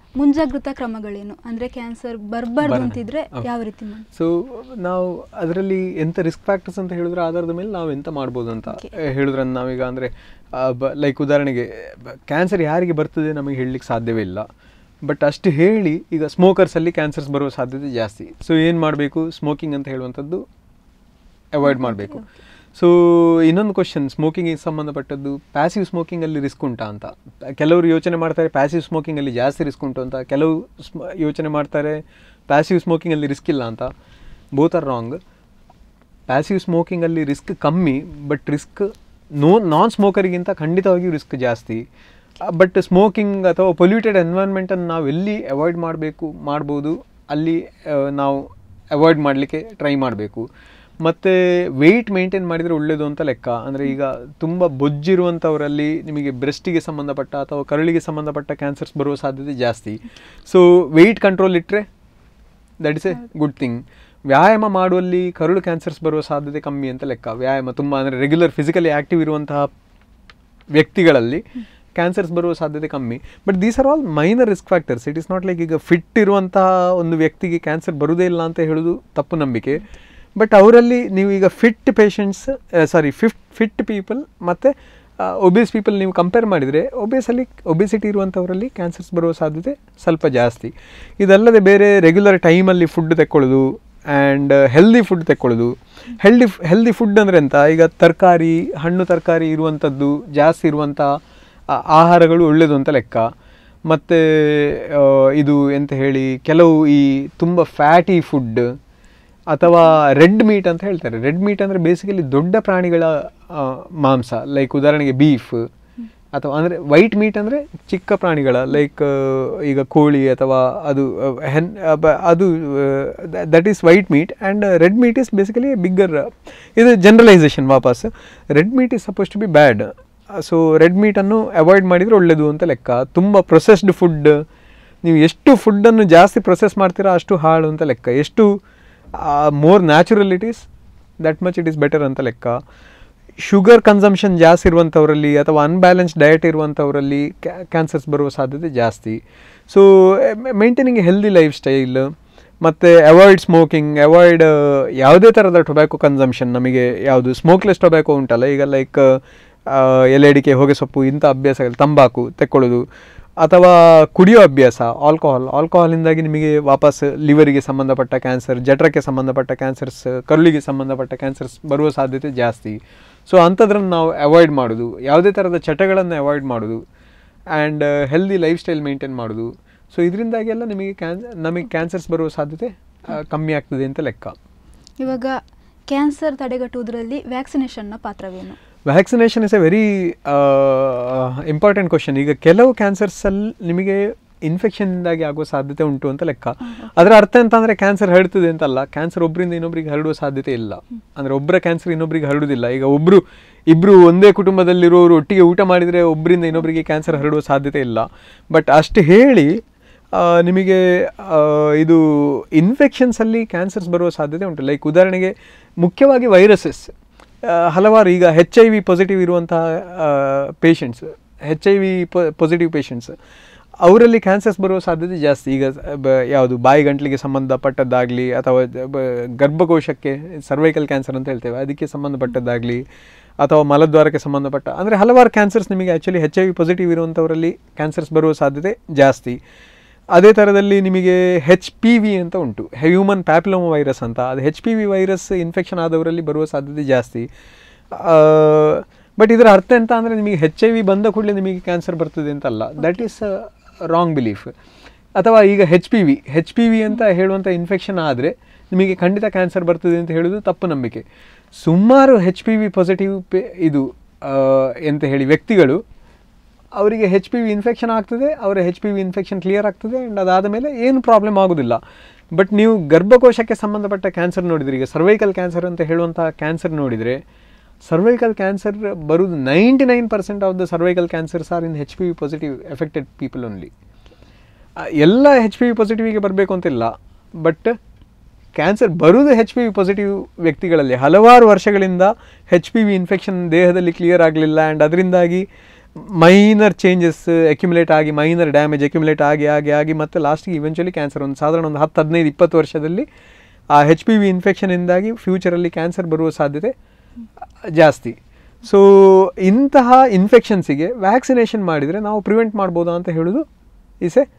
ಮುಂಜಾಗ್ರತಾ ಕ್ರಮಗಳೇನು ಅಂದ್ರೆ ಕ್ಯಾನ್ಸರ್ ಬರಬಾರ್ದು ಬರಲ್ಲ. ಅಂತಿದ್ರೆ ಹೌದು. ಯಾವ ರೀತಿ ಮಾಡಿ ಸೊ ನಾವು ಅದರಲ್ಲಿ ಎಂತ ರಿಸ್ಕ್ ಫ್ಯಾಕ್ಟರ್ಸ್ ಅಂತ ಹೇಳಿದ್ರೆ ಆಧಾರದ ಮೇಲೆ ನಾವು ಎಂತ ಮಾಡ್ಬೋದು ಅಂತ Okay. ಆ, ಹೇಳಿದ್ರೆ ನಾವೀಗ ಅಂದರೆ ಲೈಕ್ ಉದಾಹರಣೆಗೆ ಕ್ಯಾನ್ಸರ್ ಯಾರಿಗೆ ಬರ್ತದೆ ನಮಗೆ ಹೇಳಲಿಕ್ಕೆ ಸಾಧ್ಯವೇ ಇಲ್ಲ ಬಟ್ ಅಷ್ಟು ಹೇಳಿ ಈಗ ಸ್ಮೋಕರ್ಸಲ್ಲಿ ಕ್ಯಾನ್ಸರ್ಸ್ ಬರುವ ಸಾಧ್ಯತೆ ಜಾಸ್ತಿ ಸೊ ಏನು ಮಾಡಬೇಕು ಸ್ಮೋಕಿಂಗ್ ಅಂತ ಹೇಳುವಂಥದ್ದು ಅವಾಯ್ಡ್ ಮಾಡಬೇಕು ಸೊ ಇನ್ನೊಂದು ಕ್ವಶನ್ ಸ್ಮೋಕಿಂಗಿಗೆ ಸಂಬಂಧಪಟ್ಟದ್ದು ಪ್ಯಾಸಿವ್ ಸ್ಮೋಕಿಂಗಲ್ಲಿ ರಿಸ್ಕ್ ಉಂಟಾ ಅಂತ ಕೆಲವರು ಯೋಚನೆ ಮಾಡ್ತಾರೆ ಪ್ಯಾಸಿವ್ ಸ್ಮೋಕಿಂಗಲ್ಲಿ ಜಾಸ್ತಿ ರಿಸ್ಕ್ ಉಂಟು ಅಂತ ಕೆಲವು ಸ್ಮ- ಯೋಚನೆ ಮಾಡ್ತಾರೆ ಪ್ಯಾಸಿವ್ ಸ್ಮೋಕಿಂಗಲ್ಲಿ ರಿಸ್ಕ್ ಇಲ್ಲ ಅಂತ ಬೋತ್ ಆರ್ ರಾಂಗ್ ಪ್ಯಾಸಿವ್ ಸ್ಮೋಕಿಂಗಲ್ಲಿ ರಿಸ್ಕ್ ಕಮ್ಮಿ ಬಟ್ ರಿಸ್ಕ್ ನೋ ನಾನ್ ಸ್ಮೋಕರಿಗಿಂತ ಖಂಡಿತವಾಗಿಯೂ ರಿಸ್ಕ್ ಜಾಸ್ತಿ ಬಟ್ ಸ್ಮೋಕಿಂಗ್ ಅಥವಾ ಪೊಲ್ಯೂಟೆಡ್ ಎನ್ವೈರ್ಮೆಂಟನ್ನು ನಾವು ಎಲ್ಲಿ ಅವಾಯ್ಡ್ ಮಾಡಬೇಕು ಮಾಡ್ಬೋದು ಅಲ್ಲಿ ಆ, ನಾವು ಅವಾಯ್ಡ್ ಮಾಡಲಿಕ್ಕೆ ಟ್ರೈ ಮಾಡಬೇಕು ಮತ್ತು ವೆಯ್ಟ್ ಮೇಂಟೈನ್ ಮಾಡಿದರೆ ಒಳ್ಳೆಯದು ಅಂತ ಲೆಕ್ಕ ಅಂದರೆ ಈಗ ತುಂಬ ಬೊಜ್ಜಿರುವಂಥವರಲ್ಲಿ ನಿಮಗೆ ಬ್ರೆಸ್ಟಿಗೆ ಸಂಬಂಧಪಟ್ಟ ಅಥವಾ ಕರುಳಿಗೆ ಸಂಬಂಧಪಟ್ಟ ಕ್ಯಾನ್ಸರ್ಸ್ ಬರುವ ಸಾಧ್ಯತೆ ಜಾಸ್ತಿ ಸೊ ವೆಯ್ಟ್ ಕಂಟ್ರೋಲ್ ಇಟ್ಟರೆ that is a good thing ವ್ಯಾಯಾಮ ಮಾಡುವಲ್ಲಿ ಕರುಳು ಕ್ಯಾನ್ಸರ್ಸ್ ಬರುವ ಸಾಧ್ಯತೆ ಕಮ್ಮಿ ಅಂತ ಲೆಕ್ಕ ವ್ಯಾಯಾಮ ತುಂಬ ಅಂದರೆ ರೆಗ್ಯುಲರ್ ಫಿಸಿಕಲಿ ಆ್ಯಕ್ಟಿವ್ ಇರುವಂತಹ ವ್ಯಕ್ತಿಗಳಲ್ಲಿ ಕ್ಯಾನ್ಸರ್ಸ್ ಬರುವ ಸಾಧ್ಯತೆ ಕಮ್ಮಿ but these are all minor risk factors it is not like ಈಗ ಫಿಟ್ ಇರುವಂತಹ ಒಂದು ವ್ಯಕ್ತಿಗೆ ಕ್ಯಾನ್ಸರ್ ಬರುವುದೇ ಇಲ್ಲ ಅಂತ ಹೇಳೋದು ತಪ್ಪು ನಂಬಿಕೆ ಬಟ್ ಅವರಲ್ಲಿ ನೀವು ಈಗ fit patients sorry fit fit people ಮತ್ತು ಒಬೇಸ್ ಪೀಪಲ್ ನೀವು ಕಂಪೇರ್ ಮಾಡಿದರೆ ಒಬೇಸಲ್ಲಿ ಒಬೇಸಿಟಿ ಇರುವಂಥವರಲ್ಲಿ ಕ್ಯಾನ್ಸರ್ಸ್ ಬರುವ ಸಾಧ್ಯತೆ ಸ್ವಲ್ಪ ಜಾಸ್ತಿ ಇದಲ್ಲದೆ ಬೇರೆ ರೆಗ್ಯುಲರ್ ಟೈಮಲ್ಲಿ ಫುಡ್ ತೆಕ್ಕೊಳ್ಳೋದು ಆ್ಯಂಡ್ ಹೆಲ್ದಿ ಫುಡ್ ತೆಕ್ಕೊಳ್ಳೋದು ಹೆಲ್ದಿ ಹೆಲ್ದಿ ಫುಡ್ ಅಂದರೆ ಎಂತ ಈಗ ತರಕಾರಿ ಹಣ್ಣು ತರಕಾರಿ ಇರುವಂಥದ್ದು ಜಾಸ್ತಿ ಇರುವಂಥ ಆ- ಆಹಾರಗಳು ಒಳ್ಳೆಯದು ಅಂತ ಲೆಕ್ಕ ಮತ್ತು ಇದು ಎಂತ ಹೇಳಿ ಕೆಲವು ಈ ತುಂಬ ಫ್ಯಾಟಿ ಫುಡ್ ಅಥವಾ ರೆಡ್ ಮೀಟ್ ಅಂತ ಹೇಳ್ತಾರೆ ರೆಡ್ ಮೀಟ್ ಅಂದರೆ ಬೇಸಿಕಲಿ ದೊಡ್ಡ ಪ್ರಾಣಿಗಳ ಆ, ಮಾಂಸ ಲೈಕ್ ಉದಾಹರಣೆಗೆ ಬೀಫ್ ಅಥವಾ ಅಂದರೆ ವೈಟ್ ಮೀಟ್ ಅಂದರೆ ಚಿಕ್ಕ ಪ್ರಾಣಿಗಳ ಲೈಕ್ ಈಗ ಕೋಳಿ ಅಥವಾ ಅದು ಆ, ಹೆನ್ ಆ, ಬ- ಅದು that is white meat and red meat is basically bigger ಇದು ಜನರಲೈಸೇಷನ್ ವಾಪಸ್ red meat is suppose to be bad so red ಮೀಟನ್ನು ಅವಾಯ್ಡ್ ಮಾಡಿದರೆ ಒಳ್ಳೆಯದು ಅಂತ ಲೆಕ್ಕ ತುಂಬ ಪ್ರೊಸೆಸ್ಡ್ ಫುಡ್ ನೀವು ಎಷ್ಟು ಫುಡ್ಡನ್ನು ಜಾಸ್ತಿ ಪ್ರೊಸೆಸ್ ಮಾಡ್ತೀರಾ ಅಷ್ಟು ಹಾಳು ಅಂತ ಲೆಕ್ಕ ಎಷ್ಟು more natural it is that much it is better ಅಂತ ಲೆಕ್ಕ ಶುಗರ್ ಕನ್ಸಂಪ್ಷನ್ ಜಾಸ್ತಿ ಇರುವಂಥವರಲ್ಲಿ ಅಥವಾ ಅನ್ಬ್ಯಾಲೆನ್ಸ್ ಡಯಟ್ ಇರುವಂಥವರಲ್ಲಿ ಕ್ಯಾನ್ಸರ್ಸ್ ಬರುವ ಸಾಧ್ಯತೆ ಜಾಸ್ತಿ so maintaining healthy lifestyle ಮತ್ತು ಅವಾಯ್ಡ್ ಸ್ಮೋಕಿಂಗ್ ಅವಾಯ್ಡ್ ಯಾವುದೇ ಥರದ ಟೊಬ್ಯಾಕೊ ಕನ್ಸಂಪ್ಷನ್ ನಮಗೆ ಯಾವುದು ಸ್ಮೋಕ್ಲೆಸ್ ಟೊಬ್ಯಾಕೊ ಉಂಟಲ್ಲ ಈಗ ಲೈಕ್ ಎಲೆ ಅಡಿಕೆ ಹೊಗೆ ಸೊಪ್ಪು ಇಂಥ ಅಭ್ಯಾಸಗಳು ತಂಬಾಕು ತೆಕ್ಕೊಳ್ಳೋದು ಅಥವಾ ಕುಡಿಯೋ ಅಭ್ಯಾಸ ಆಲ್ಕೋಹಾಲ್ ಆಲ್ಕೋಹಾಲಿಂದಾಗಿ ನಿಮಗೆ ವಾಪಸ್ ಲಿವರಿಗೆ ಸಂಬಂಧಪಟ್ಟ ಕ್ಯಾನ್ಸರ್ ಜಠರಕ್ಕೆ ಸಂಬಂಧಪಟ್ಟ ಕ್ಯಾನ್ಸರ್ಸ್ ಕರುಳಿಗೆ ಸಂಬಂಧಪಟ್ಟ ಕ್ಯಾನ್ಸರ್ಸ್ ಬರುವ ಸಾಧ್ಯತೆ ಜಾಸ್ತಿ ಸೊ ಅಂಥದ್ರನ್ನು ನಾವು ಅವಾಯ್ಡ್ ಮಾಡೋದು ಯಾವುದೇ ಥರದ ಚಟಗಳನ್ನು ಅವಾಯ್ಡ್ ಮಾಡೋದು and healthy lifestyle maintain ಮಾಡೋದು ಸೊ ಇದರಿಂದಾಗಿ ಎಲ್ಲ ನಿಮಗೆ ಕ್ಯಾನ್ ನಮಗೆ ಕ್ಯಾನ್ಸರ್ಸ್ ಬರುವ ಸಾಧ್ಯತೆ ಆ, ಕಮ್ಮಿ ಆಗ್ತದೆ ಅಂತ ಲೆಕ್ಕ ಇವಾಗ ಕ್ಯಾನ್ಸರ್ ತಡೆಗಟ್ಟುವುದರಲ್ಲಿ ವ್ಯಾಕ್ಸಿನೇಷನ್ನ ಪಾತ್ರವೇನು vaccination is a very important question ಈಗ ಕೆಲವು ಕ್ಯಾನ್ಸರ್ಸಲ್ಲಿ ನಿಮಗೆ ಇನ್ಫೆಕ್ಷನ್ನಿಂದಾಗಿ ಆಗುವ ಸಾಧ್ಯತೆ ಉಂಟು ಅಂತ ಲೆಕ್ಕ ಅದರ ಅರ್ಥ ಎಂತ ಅಂದರೆ ಕ್ಯಾನ್ಸರ್ ಹರಡ್ತದೆ ಅಂತಲ್ಲ ಕ್ಯಾನ್ಸರ್ ಒಬ್ಬರಿಂದ ಇನ್ನೊಬ್ಬರಿಗೆ ಹರಡುವ ಸಾಧ್ಯತೆ ಇಲ್ಲ ಅಂದರೆ ಒಬ್ಬರ ಕ್ಯಾನ್ಸರ್ ಇನ್ನೊಬ್ಬರಿಗೆ ಹರಡುವುದಿಲ್ಲ ಈಗ ಒಬ್ಬರು ಇಬ್ಬರು ಒಂದೇ ಕುಟುಂಬದಲ್ಲಿರೋರು ಒಟ್ಟಿಗೆ ಊಟ ಮಾಡಿದರೆ ಒಬ್ಬರಿಂದ ಇನ್ನೊಬ್ಬರಿಗೆ ಕ್ಯಾನ್ಸರ್ ಹರಡುವ ಸಾಧ್ಯತೆ ಇಲ್ಲ ಬಟ್ ಅಷ್ಟು ಹೇಳಿ ಆ, ನಿಮಗೆ ಆ, ಇದು ಇನ್ಫೆಕ್ಷನ್ಸಲ್ಲಿ ಕ್ಯಾನ್ಸರ್ಸ್ ಬರುವ ಸಾಧ್ಯತೆ ಉಂಟು ಲೈಕ್ ಉದಾಹರಣೆಗೆ ಮುಖ್ಯವಾಗಿ ವೈರಸಸ್ ಹಲವಾರು ಈಗ ಹೆಚ್ ಐ ವಿ ಪಾಸಿಟಿವ್ ಇರುವಂತಹ patients H I V positive patients ಅವರಲ್ಲಿ ಕ್ಯಾನ್ಸರ್ಸ್ ಬರುವ ಸಾಧ್ಯತೆ ಜಾಸ್ತಿ ಈಗ ಬ- ಯಾವುದು ಬಾಯಿ ಗಂಟ್ಲಿಗೆ ಸಂಬಂಧಪಟ್ಟದ್ದಾಗಲಿ ಅಥವಾ ಬ- ಗರ್ಭಕೋಶಕ್ಕೆ ಸರ್ವೈಕಲ್ ಕ್ಯಾನ್ಸರ್ ಅಂತ ಹೇಳ್ತೇವೆ ಅದಕ್ಕೆ ಸಂಬಂಧಪಟ್ಟದ್ದಾಗಲಿ ಅಥವಾ ಮಲದ್ವಾರಕ್ಕೆ ಸಂಬಂಧಪಟ್ಟ ಅಂದರೆ ಹಲವಾರು ಕ್ಯಾನ್ಸರ್ಸ್ ನಿಮಗೆ actually H I V positive ಇರುವಂಥವರಲ್ಲಿ ಕ್ಯಾನ್ಸರ್ಸ್ ಬರುವ ಸಾಧ್ಯತೆ ಜಾಸ್ತಿ ಅದೇ ಥರದಲ್ಲಿ ನಿಮಗೆ ಹೆಚ್ ಪಿ ವಿ ಅಂತ ಉಂಟು ಹ್ಯೂಮನ್ ಪ್ಯಾಪಿಲೋಮ ವೈರಸ್ ಅಂತ ಅದು H P V virus infection ಆದವರಲ್ಲಿ ಬರುವ ಸಾಧ್ಯತೆ ಜಾಸ್ತಿ ಬಟ್ ಇದರ ಅರ್ಥ ಎಂತ ಅಂದರೆ ನಿಮಗೆ ಹೆಚ್ ಐ ವಿ ಬಂದ ಕೂಡಲೇ ನಿಮಗೆ ಕ್ಯಾನ್ಸರ್ ಬರ್ತದೆ ಅಂತಲ್ಲ ದಟ್ ಈಸ್ ರಾಂಗ್ ಬಿಲೀಫ್ ಅಥವಾ ಈಗ H P V H P V ಅಂತ ಹೇಳುವಂಥ ಇನ್ಫೆಕ್ಷನ್ ಆದರೆ ನಿಮಗೆ ಖಂಡಿತ ಕ್ಯಾನ್ಸರ್ ಬರ್ತದೆ ಅಂತ ಹೇಳೋದು ತಪ್ಪು ನಂಬಿಕೆ ಸುಮಾರು ಹೆಚ್ ಪಿ ವಿ ಪಾಸಿಟಿವ್ ಇದು ಆ, ಎಂತ ಹೇಳಿ ವ್ಯಕ್ತಿಗಳು ಅವರಿಗೆ ಹೆಚ್ ಪಿ ವಿ ಇನ್ಫೆಕ್ಷನ್ ಆಗ್ತದೆ ಅವರ H P V infection clear ಆಗ್ತದೆ ಆ್ಯಂಡ್ ಅದಾದ ಮೇಲೆ ಏನು ಪ್ರಾಬ್ಲಮ್ ಆಗೋದಿಲ್ಲ ಬಟ್ ನೀವು ಗರ್ಭಕೋಶಕ್ಕೆ ಸಂಬಂಧಪಟ್ಟ ಕ್ಯಾನ್ಸರ್ ನೋಡಿದರೆ ಈಗ ಸರ್ವೈಕಲ್ ಕ್ಯಾನ್ಸರ್ ಅಂತ ಹೇಳುವಂಥ ಕ್ಯಾನ್ಸರ್ ನೋಡಿದರೆ ಸರ್ವೈಕಲ್ ಕ್ಯಾನ್ಸರ್ ಬರುವುದು ninety nine percent of the cervical cancers are in H P V positive effected people only ಎಲ್ಲ ಹೆಚ್ ಪಿ ವಿ ಪಾಸಿಟಿವಿಗೆ ಬರಬೇಕು ಅಂತಿಲ್ಲ ಬಟ್ ಕ್ಯಾನ್ಸರ್ ಬರುವುದು ಹೆಚ್ ಪಿ ವಿ ಪಾಸಿಟಿವ್ ವ್ಯಕ್ತಿಗಳಲ್ಲಿ ಹಲವಾರು ವರ್ಷಗಳಿಂದ ಹೆಚ್ ಪಿ ವಿ ಇನ್ಫೆಕ್ಷನ್ ದೇಹದಲ್ಲಿ ಕ್ಲಿಯರ್ ಆಗಲಿಲ್ಲ ಆ್ಯಂಡ್ ಅದರಿಂದಾಗಿ ಮೈನರ್ ಚೇಂಜಸ್ ಅಕ್ಯುಮುಲೇಟ್ ಆಗಿ ಮೈನರ್ ಡ್ಯಾಮೇಜ್ ಅಕ್ಯುಮುಲೇಟ್ ಆಗಿ ಆಗಿ ಆಗಿ ಮತ್ತು ಲಾಸ್ಟಿಗೆ ಇವೆಂಚುಲಿ ಕ್ಯಾನ್ಸರ್ ಒಂದು ಸಾಧಾರಣ ಒಂದು ಹತ್ತು ಹದಿನೈದು ಇಪ್ಪತ್ತು ವರ್ಷದಲ್ಲಿ ಆ ಹೆಚ್ ಪಿ ವಿ ಇನ್ಫೆಕ್ಷನಿಂದಾಗಿ ಫ್ಯೂಚರಲ್ಲಿ ಕ್ಯಾನ್ಸರ್ ಬರುವ ಸಾಧ್ಯತೆ ಜಾಸ್ತಿ ಸೊ ಇಂತಹ ಇನ್ಫೆಕ್ಷನ್ಸಿಗೆ ವ್ಯಾಕ್ಸಿನೇಷನ್ ಮಾಡಿದರೆ ನಾವು ಪ್ರಿವೆಂಟ್ ಮಾಡ್ಬೋದಾ ಅಂತ ಹೇಳೋದು ಇಸ್ ಎ